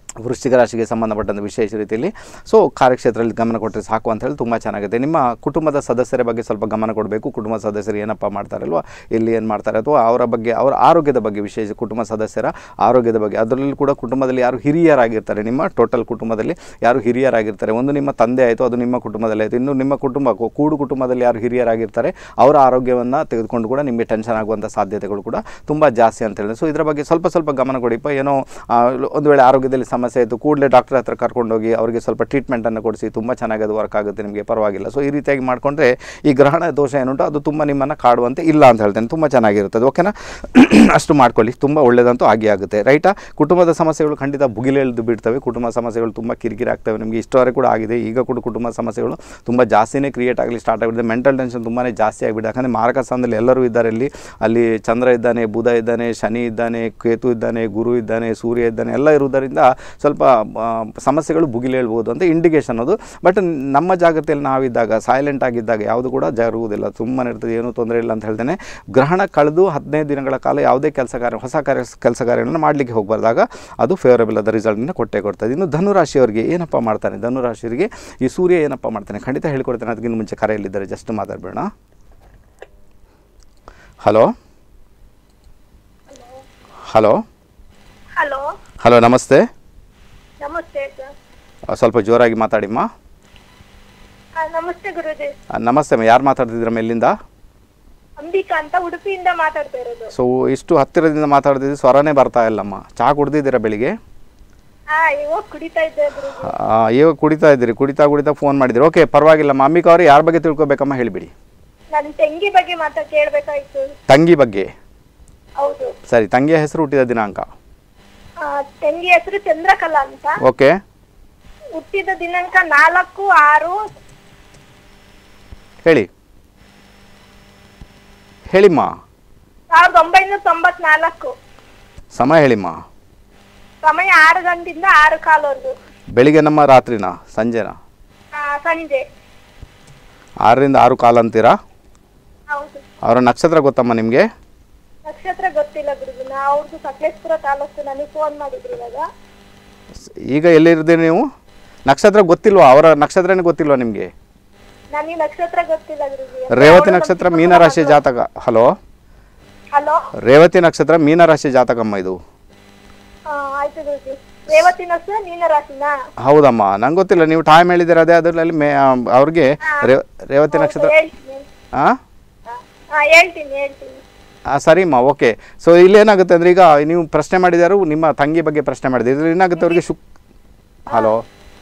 ವೃಶ್ಚಿಕ ರಾಶಿಗೆ ಸಂಬಂಧಪಟ್ಟಂಥ ವಿಶೇಷ ರೀತಿಯಲ್ಲಿ ಸೊ ಕಾರ್ಯಕ್ಷೇತ್ರದಲ್ಲಿ ಗಮನ ಕೊಟ್ಟರೆ ಸಾಕು ಅಂತ ಹೇಳಿ ತುಂಬ ಚೆನ್ನಾಗಿದೆ ನಿಮ್ಮ ಕುಟುಂಬದ ಸದಸ್ಯರ ಬಗ್ಗೆ ಸ್ವಲ್ಪ ಗಮನ ಕೊಡಬೇಕು ಕುಟುಂಬದ ಸದಸ್ಯರು ಏನಪ್ಪ ಮಾಡ್ತಾರಲ್ವ ಇಲ್ಲಿ ಏನು ಮಾಡ್ತಾರೆ ಅಥವಾ ಅವರ ಬಗ್ಗೆ ಅವರ ಆರೋಗ್ಯದ ಬಗ್ಗೆ ವಿಶೇಷ ಕುಟುಂಬ ಸದಸ್ಯರ ಆರೋಗ್ಯದ ಬಗ್ಗೆ ಅದರಲ್ಲೂ ಕೂಡ ಕುಟುಂಬದಲ್ಲಿ ಯಾರು ಹಿರಿಯರಾಗಿರ್ತಾರೆ ನಿಮ್ಮ ಟೋಟಲ್ ಕುಟುಂಬದಲ್ಲಿ ಯಾರು ಹಿರಿಯರಾಗಿರ್ತಾರೆ ಒಂದು ನಿಮ್ಮ ತಂದೆ ಆಯಿತು ಅದು ನಿಮ್ಮ ಕುಟುಂಬದಲ್ಲಿ ಆಯಿತು ಇನ್ನು ನಿಮ್ಮ ಕುಟುಂಬ ಕೂ- ಕೂಡು ಕುಟುಂಬದಲ್ಲಿ ಯಾರು ಹಿರಿಯರಾಗಿರ್ತಾರೆ ಅವರ ಆರೋಗ್ಯವನ್ನು ತೆಗೆದುಕೊಂಡು ಕೂಡ ನಿಮಗೆ ಟೆನ್ಷನ್ ಆಗುವಂಥ ಸಾಧ್ಯತೆಗಳು ಕೂಡ ತುಂಬ ಜಾಸ್ತಿ ಅಂತ ಹೇಳಿದ್ರೆ ಸೊ ಇದರ ಬಗ್ಗೆ ಸ್ವಲ್ಪ ಸ್ವಲ್ಪ ಗಮನ ಕೊಡಿಪ್ಪ ಏನೋ ಆ, ಒಂದು ವೇಳೆ ಆರೋಗ್ಯದಲ್ಲಿ ಸಮಸ್ಯೆ ಇತ್ತು ಕೂಡಲೇ ಡಾಕ್ಟರ್ ಹತ್ರ ಕರ್ಕೊಂಡೋಗಿ ಅವರಿಗೆ ಸ್ವಲ್ಪ ಟ್ರೀಟ್ಮೆಂಟನ್ನು ಕೊಡಿಸಿ ತುಂಬ ಚೆನ್ನಾಗಿ ಅದು ವರ್ಕ್ ಆಗುತ್ತೆ ನಿಮಗೆ ಪರವಾಗಿಲ್ಲ ಸೊ ಈ ರೀತಿಯಾಗಿ ಮಾಡಿಕೊಂಡ್ರೆ ಈ ಗ್ರಹಣ ದೋಷ ಏನುಂಟು ಅದು ತುಂಬ ನಿಮ್ಮನ್ನು ಕಾಡುವಂತೆ ಇಲ್ಲ ಅಂತ ಹೇಳ್ತೇನೆ ತುಂಬ ಚೆನ್ನಾಗಿರುತ್ತದೆ ಓಕೆನಾ ಅಷ್ಟು ಮಾಡ್ಕೊಳ್ಳಿ ತುಂಬ ಒಳ್ಳೆಯದಂತೂ ಆಗಿ ಆಗುತ್ತೆ ರೈಟಾ ಕುಟುಂಬದ ಸಮಸ್ಯೆಗಳು ಖಂಡಿತ ಭುಗಿಲೆಳ್ದು ಬಿಡ್ತವೆ ಕುಟುಂಬ ಸಮಸ್ಯೆಗಳು ತುಂಬ ಕಿರಿಕಿರಿ ಆಗ್ತವೆ ನಿಮಗೆ ಇಷ್ಟವರೆಗೆ ಕೂಡ ಆಗಿದೆ ಈಗ ಕೂಡ ಕುಟುಂಬ ಸಮಸ್ಯೆಗಳು ತುಂಬ ಜಾಸ್ತಿನೇ ಕ್ರಿಯೇಟ್ ಆಗಲಿ ಸ್ಟಾರ್ಟ್ ಆಗಿಬಿಟ್ಟಿದೆ ಮೆಂಟಲ್ ಟೆನ್ಷನ್ ತುಂಬಾ ಜಾಸ್ತಿ ಆಗಿಬಿಟ್ಟಿದೆ ಯಾಕಂದರೆ ಮಾರಕ ಸ್ಥಾನದಲ್ಲಿ ಎಲ್ಲರೂ ಇದ್ದಾರೆ ಇಲ್ಲಿ ಅಲ್ಲಿ ಚಂದ್ರ ಇದ್ದಾನೆ ಬುಧ ಇದ್ದಾನೆ ಶನಿ ಇದ್ದಾನೆ ಕೇತು ಇದ್ದಾನೆ ಗುರು ಇದ್ದಾನೆ ಸೂರ್ಯ ಇದ್ದಾನೆ ಎಲ್ಲ ಇರುವುದರಿಂದ ಸ್ವಲ್ಪ ಆ, ಸಮಸ್ಯೆಗಳು ಭುಗಿಲೇಳ್ಬೋದು ಅಂತ ಇಂಡಿಕೇಶನ್ ಅದು ಬಟ್ ನಮ್ಮ ಜಾಗೃತಿಯಲ್ಲಿ ನಾವಿದ್ದಾಗ ಸೈಲೆಂಟ್ ಆಗಿದ್ದಾಗ ಯಾವುದು ಕೂಡ ಜರುವುದಿಲ್ಲ ಸುಮ್ಮನೆ ಇರ್ತದೆ ಏನೂ ತೊಂದರೆ ಇಲ್ಲ ಅಂತ ಹೇಳ್ತೇನೆ ಗ್ರಹಣ ಕಳೆದು ಹದಿನೈದು ದಿನಗಳ ಕಾಲ ಯಾವುದೇ ಕೆಲಸ ಕಾರ್ಯ ಹೊಸ ಕಾರ್ಯ ಕೆಲಸ ಕಾರ್ಯಗಳನ್ನು ಮಾಡಲಿಕ್ಕೆ ಹೋಗಬಾರ್ದಾಗ ಅದು ಫೇವರಬಲ್ ಆದ ರಿಸಲ್ಟನ್ನು ಕೊಟ್ಟೇ ಕೊಡ್ತದೆ ಇನ್ನು ಧನುರಾಶಿಯವರಿಗೆ ಏನಪ್ಪ ಮಾಡ್ತಾನೆ ಧನುರಾಶಿಯವರಿಗೆ ಈ ಸೂರ್ಯ ಏನಪ್ಪ ಮಾಡ್ತಾನೆ ಖಂಡಿತ ಹೇಳಿಕೊಡ್ತೇನೆ ಅದಕ್ಕಿಂತ ಮುಂಚೆ ಕರೆಯಲ್ಲಿದ್ದಾರೆ ಜಸ್ಟ್ ಮಾತಾಡಬೇಡ ಹಲೋ ಹಲೋ ಹಲೋ ಹಲೋ ನಮಸ್ತೆ ನಮಸ್ತೆ ಸರ್ ಆ, ಸ್ವಲ್ಪ ಜೋರಾಗಿ ಮಾತಾಡಿಮ್ಮ ಆ, ನಮಸ್ತೆ ಗುರುಜಿ ಆ, ನಮಸ್ತೆ ಅಮ್ಮ ಯಾರು ಮಾತಾಡ್ತಿದ್ದೀರಮ್ಮ ಎಲ್ಲಿಂದ ಅಂಬಿಕಾ ಅಂತ ಉಡುಪಿಯಿಂದ ಮಾತಾಡ್ತಾ ಇರೋದು ಸೊ ಇಷ್ಟು ಹತ್ತಿರದಿಂದ ಮಾತಾಡ್ತಿದ್ದು ಸ್ವರನೇ ಬರ್ತಾ ಇಲ್ಲಮ್ಮ ಚಹಾ ಕುಡ್ದಿದ್ದೀರಾ ಬೆಳಿಗ್ಗೆ ಹಾ ಇವಾಗ ಕುಡಿತಾ ಇದ್ದೆ ಗುರುಜಿ ಆ, ಇವಾಗ ಕುಡಿತಾ ಇದ್ದೀರಿ ಕುಡಿತಾ ಕುಡಿತಾ ಫೋನ್ ಮಾಡಿದ್ದೀರಿ ಓಕೆ ಪರವಾಗಿಲ್ಲಮ್ಮ ಅಂಬಿಕಾ ಅವರು ಯಾರ ಬಗ್ಗೆ ತಿಳ್ಕೊಬೇಕಮ್ಮ ಹೇಳಿಬಿಡಿ ನನ್ ತಂಗಿ ಬಗ್ಗೆ ಮಾತಾ ಕೇಳ್ಬೇಕಾಯ್ತು ತಂಗಿ ಬಗ್ಗೆ ಹೌದು ಸರಿ ತಂಗಿಯ ಹೆಸರು ಹುಟ್ಟಿದ ದಿನಾಂಕ ಆ, ತಂಗಿ ಹೆಸರು ಚಂದ್ರಕಲಾ ಅಂತ ಓಕೆ ಹುಟ್ಟಿದ ದಿನಾಂಕ ನಾಲ್ಕು ಆರು ಹೇಳಿ ಹೇಳಿಮ್ಮ ಸಾವಿರದ ಒಂಬೈನೂರ ತೊಂಬತ್ನಾಲ್ಕು ಸಮಯ ಹೇಳಿಮ್ಮ ಸಮಯ ಆರು ಗಂಟೆಯಿಂದ ಆರು ಕಾಲವರೆಗೂ ಬೆಳಿಗ್ಗೆ ನಮ್ಮ ರಾತ್ರಿನ ಸಂಜೆನ ಆ, ಸಂಜೆ ಆರರಿಂದ ಆರು ಕಾಲ ಅಂತೀರಾ ಹೌದು ಅವರ ನಕ್ಷತ್ರ ಗೊತ್ತಮ್ಮ ನಿಮಗೆ ನಕ್ಷತ್ರ ಗೊತ್ತಿಲ್ಲ ಗುರುಜಿ ನಾ ಅವ್ರದ್ದು ಸಕಲೇಶ್ಪುರ ತಾಲೂಕು ನನಗೆ ಫೋನ್ ಮಾಡಿದ್ರು ಇವಾಗ ಈಗ ಎಲ್ಲಿರ್ತೀರಿ ನೀವು ನಕ್ಷತ್ರ ಗೊತ್ತಿಲ್ವಾ ಅವರ ನಕ್ಷತ್ರನೇ ಗೊತ್ತಿಲ್ವಾ ನಿಮಗೆ ನನಗೆ ನಕ್ಷತ್ರ ಗೊತ್ತಿಲ್ಲ ಗುರುಜಿ ರೇವತಿ ನಕ್ಷತ್ರ ಮೀನರಾಶಿ ಜಾತಕ ಹಲೋ ಹಲೋ ರೇವತಿ ನಕ್ಷತ್ರ ಮೀನರಾಶಿ ಜಾತಕಮ್ಮ ಇದು ಆ, ಆಯ್ತು ಗುರುಜಿ ರೇವತಿ ನಕ್ಷತ್ರ ಮೀನ ರಾಶಿನ ಹೌದಮ್ಮ ನಂಗೆ ಗೊತ್ತಿಲ್ಲ ನೀವು ಟೈಮ್ ಹೇಳಿದ್ದೀರ ಅದೇ ಅದರಲ್ಲಿ ಮೇ ಅವ್ರಿಗೆ ರೇ- ರೇವತಿ ನಕ್ಷತ್ರ ಹೇಳ್ತೀನಿ ಹಾಂ ಹಾ ಹೇಳ್ತೀನಿ ಹೇಳ್ತೀನಿ ಹಾಂ ಸರಿಮ್ಮ ಓಕೆ ಸೊ ಇಲ್ಲಿ ಏನಾಗುತ್ತೆ ಅಂದರೆ ಈಗ ನೀವು ಪ್ರಶ್ನೆ ಮಾಡಿದಾರು ನಿಮ್ಮ ತಂಗಿ ಬಗ್ಗೆ ಪ್ರಶ್ನೆ ಮಾಡಿದ್ದೀರಿ ಇದ್ರಲ್ಲಿ ಏನಾಗುತ್ತೆ ಅವ್ರಿಗೆ ಶುಕ್ ಹಲೋ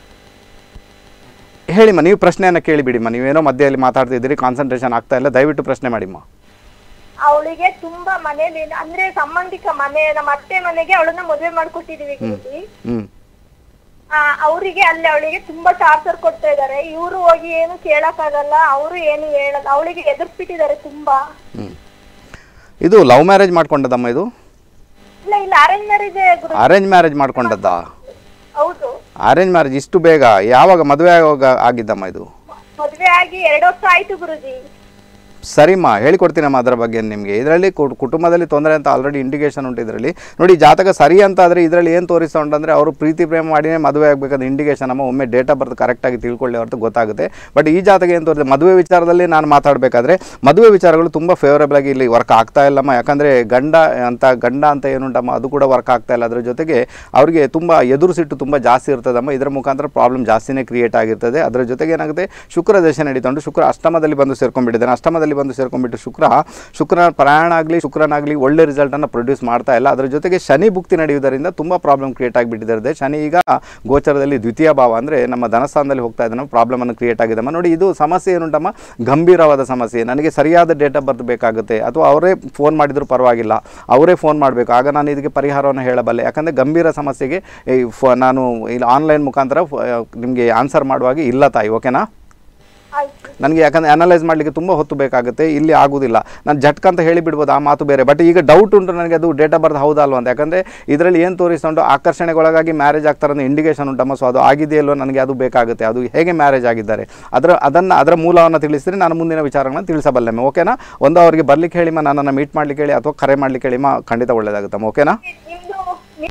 ಹೇಳಿಮ್ಮ ನೀವು ಪ್ರಶ್ನೆಯನ್ನು ಕೇಳಿಬಿಡಿಮ್ಮ ನೀವೇನೋ ಮಧ್ಯದಲ್ಲಿ ಮಾತಾಡ್ತಿದ್ದೀರಿ ಕಾನ್ಸಂಟ್ರೇಷನ್ ಆಗ್ತಾ ಇಲ್ಲ ದಯವಿಟ್ಟು ಪ್ರಶ್ನೆ ಮಾಡಿಮ್ಮ ಅವಳಿಗೆ ತುಂಬಾ ಮನೇಲಿ ಅಂದ್ರೆ ಸಂಬಂಧಿಕ ಮನೆ ನಮ್ಮ ಅತ್ತೆ ಮನೆಗೆ ಅವಳನ್ನ ಮದುವೆ ಮಾಡ್ಕೊಟ್ಟಿದೀವಿ ಗುರುಜಿ ಹ್ಞೂ ಆ ಅವರಿಗೆ ಅಲ್ಲಿ ಅವಳಿಗೆ ತುಂಬಾ ಟಾರ್ಚರ್ ಕೊಡ್ತಾ ಇದಾರೆ ಇವ್ರು ಹೋಗಿ ಏನು ಕೇಳಕ್ಕಾಗಲ್ಲ ಅವರು ಏನು ಹೇಳಲ್ಲ ಅವಳಿಗೆ ಎದುರ್ಸ್ಬಿಟ್ಟಿದ್ದಾರೆ ತುಂಬಾ ಹ್ಞೂ ಇದು ಲವ್ ಮ್ಯಾರೇಜ್ ಮಾಡ್ಕೊಂಡದಮ್ಮ ಇದು ಇಲ್ಲ ಇಲ್ಲ ಅರೇಂಜ್ ಮ್ಯಾರೇಜ್ ಗುರು ಅರೇಂಜ್ ಮ್ಯಾರೇಜ್ ಮಾಡ್ಕೊಂಡದ್ದಾ ಹೌದು ಅರೇಂಜ್ ಮ್ಯಾರೇಜ್ ಇಷ್ಟು ಬೇಗ ಯಾವಾಗ ಮದುವೆ ಆಗುವಾಗ ಆಗಿದ್ದಮ್ಮ ಇದು ಮದ್ವೆ ಆಗಿ ಎರಡು ವರ್ಷ ಆಯ್ತು ಗುರುಜಿ ಸರಿಮ್ಮ ಹೇಳಿಕೊಡ್ತೀನಮ್ಮ ಅದರ ಬಗ್ಗೆ ನಿಮಗೆ ಇದರಲ್ಲಿ ಕುಟುಂಬದಲ್ಲಿ ತೊಂದರೆ ಅಂತ ಆಲ್ರೆಡಿ ಇಂಡಿಕೇಶನ್ ಉಂಟು ಇದರಲ್ಲಿ ನೋಡಿ ಜಾತಕ ಸರಿ ಅಂತ ಆದರೆ ಇದರಲ್ಲಿ ಏನು ತೋರಿಸ್ತಾ ಉಂಟಂದರೆ ಅವರು ಪ್ರೀತಿ ಪ್ರೇಮ ಮಾಡಿನೇ ಮದುವೆ ಆಗಬೇಕಾದ ಇಂಡಿಕೇಶನ್ ಅಮ್ಮ ಒಮ್ಮೆ ಡೇಟ್ ಆಫ್ ಬರ್ತ್ ಕರೆಕ್ಟಾಗಿ ತಿಳ್ಕೊಳ್ಳಿ ಹೊರತು ಗೊತ್ತಾಗುತ್ತೆ ಬಟ್ ಈ ಜಾತಕ ಏನು ತೋರಿಸಿದೆ ಮದುವೆ ವಿಚಾರದಲ್ಲಿ ನಾನು ಮಾತಾಡಬೇಕಾದ್ರೆ ಮದುವೆ ವಿಚಾರಗಳು ತುಂಬ ಫೇವರೇಬಲ್ ಆಗಿ ಇಲ್ಲಿ ವರ್ಕ್ ಆಗ್ತಾ ಇಲ್ಲಮ್ಮ ಯಾಕಂದರೆ ಗಂಡ ಅಂತ ಗಂಡ ಅಂತ ಏನುಂಟಮ್ಮ ಅದು ಕೂಡ ವರ್ಕ್ ಆಗ್ತಾ ಇಲ್ಲ ಅದ್ರ ಜೊತೆಗೆ ಅವರಿಗೆ ತುಂಬ ಎದುರು ಸಿಟ್ಟು ತುಂಬ ಜಾಸ್ತಿ ಇರ್ತದಮ್ಮ ಇದರ ಮುಖಾಂತರ ಪ್ರಾಬ್ಲಮ್ ಜಾಸ್ತಿನೇ ಕ್ರಿಯೇಟ್ ಆಗಿರ್ತದೆ ಅದರ ಜೊತೆಗೆ ಏನಾಗುತ್ತೆ ಶುಕ್ರ ದಶೆ ನಡೀತುಂಟು ಶುಕ್ರ ಅಷ್ಟಮದಲ್ಲಿ ಬಂದು ಸೇರ್ಕೊಂಡ್ಬಿಟ್ಟಿದ್ದಾನೆ ಅಷ್ಟಮದಲ್ಲಿ ಬಂದು ಸೇರ್ಕೊಂಡ್ಬಿಟ್ಟು ಶುಕ್ರ ಶುಕ್ರ ಪ್ರಯಾಣ ಆಗಲಿ ಶುಕ್ರನಾಗಲಿ ಒಳ್ಳೆ ರಿಸಲ್ಟನ್ನು ಪ್ರೊಡ್ಯೂಸ್ ಮಾಡ್ತಾ ಇಲ್ಲ ಅದರ ಜೊತೆಗೆ ಶನಿ ಭುಕ್ತಿ ನಡೆಯುವುದರಿಂದ ತುಂಬ ಪ್ರಾಬ್ಲಮ್ ಕ್ರಿಯೇಟ್ ಆಗಿಬಿಟ್ಟಿದ್ದಾರೆ ಶನಿ ಈಗ ಗೋಚರದಲ್ಲಿ ದ್ವಿತೀಯ ಭಾವ ಅಂದರೆ ನಮ್ಮ ಧನಸ್ಥಾನದಲ್ಲಿ ಹೋಗ್ತಾ ಇದ್ದಾನೆ ಪ್ರಾಬ್ಲಮನ್ನು ಕ್ರಿಯೇಟ್ ಆಗಿದಮ್ಮ ನೋಡಿ ಇದು ಸಮಸ್ಯೆ ಏನುಂಟಮ್ಮ ಗಂಭೀರವಾದ ಸಮಸ್ಯೆ ನನಗೆ ಸರಿಯಾದ ಡೇಟ್ ಆಫ್ ಬರ್ತ್ ಬೇಕಾಗುತ್ತೆ ಅಥವಾ ಅವರೇ ಫೋನ್ ಮಾಡಿದರೂ ಪರವಾಗಿಲ್ಲ ಅವರೇ ಫೋನ್ ಮಾಡಬೇಕು ಆಗ ನಾನು ಇದಕ್ಕೆ ಪರಿಹಾರವನ್ನು ಹೇಳಬಲ್ಲೆ ಯಾಕಂದರೆ ಗಂಭೀರ ಸಮಸ್ಯೆಗೆ ಈ ಫ ನಾನು ಇಲ್ಲಿ ಆನ್ಲೈನ್ ಮುಖಾಂತರ ನಿಮಗೆ ಆನ್ಸರ್ ಮಾಡುವಾಗ ಇಲ್ಲ ತಾಯಿ ಓಕೆನಾ ಆಯ್ತು ನನಗೆ ಯಾಕಂದರೆ ಅನಲೈಸ್ ಮಾಡಲಿಕ್ಕೆ ತುಂಬ ಹೊತ್ತು ಬೇಕಾಗುತ್ತೆ ಇಲ್ಲಿ ಆಗೋದಿಲ್ಲ ನಾನು ಜಟ್ಕ್ ಅಂತ ಹೇಳಿಬಿಡ್ಬೋದು ಆ ಮಾತು ಬೇರೆ ಬಟ್ ಈಗ ಡೌಟ್ ಉಂಟು ನನಗೆ ಅದು ಡೇಟ್ ಆಫ್ ಬರ್ತ್ ಹೌದಾ ಅಲ್ವಾ ಅಂತ ಯಾಕಂದರೆ ಇದರಲ್ಲಿ ಏನು ತೋರಿಸ್ಕೊಂಡು ಆಕರ್ಷಣೆಗೊಳಗಾಗಿ ಮ್ಯಾರೇಜ್ ಆಗ್ತಾರೆ ಅನ್ನೋ ಇಂಡಿಕೇಶನ್ ಉಂಟಮ್ಮ ಸೊ ಅದು ಆಗಿದೆಯಲ್ಲೋ ನನಗೆ ಅದು ಬೇಕಾಗುತ್ತೆ ಅದು ಹೇಗೆ ಮ್ಯಾರೇಜ್ ಆಗಿದ್ದಾರೆ ಅದರ ಅದನ್ನು ಅದರ ಮೂಲವನ್ನು ತಿಳಿಸಿದ್ರೆ ನಾನು ಮುಂದಿನ ವಿಚಾರಗಳನ್ನು ತಿಳಿಸಬಲ್ಲೆಮ್ಮ ಓಕೆನಾ ಒಂದು ಅವರಿಗೆ ಬರ್ಲಿಕ್ಕೆ ಹೇಳಿಮ್ಮ ನನ್ನನ್ನು ಮೀಟ್ ಮಾಡ್ಲಿಕ್ಕೆ ಹೇಳಿ ಅಥವಾ ಕರೆ ಮಾಡ್ಲಿಕ್ಕೆ ಹೇಳಿಮ್ಮ ಖಂಡಿತ ಒಳ್ಳೆಯದಾಗುತ್ತಮ್ಮ ಓಕೆನಾ ನಿಮ್ದು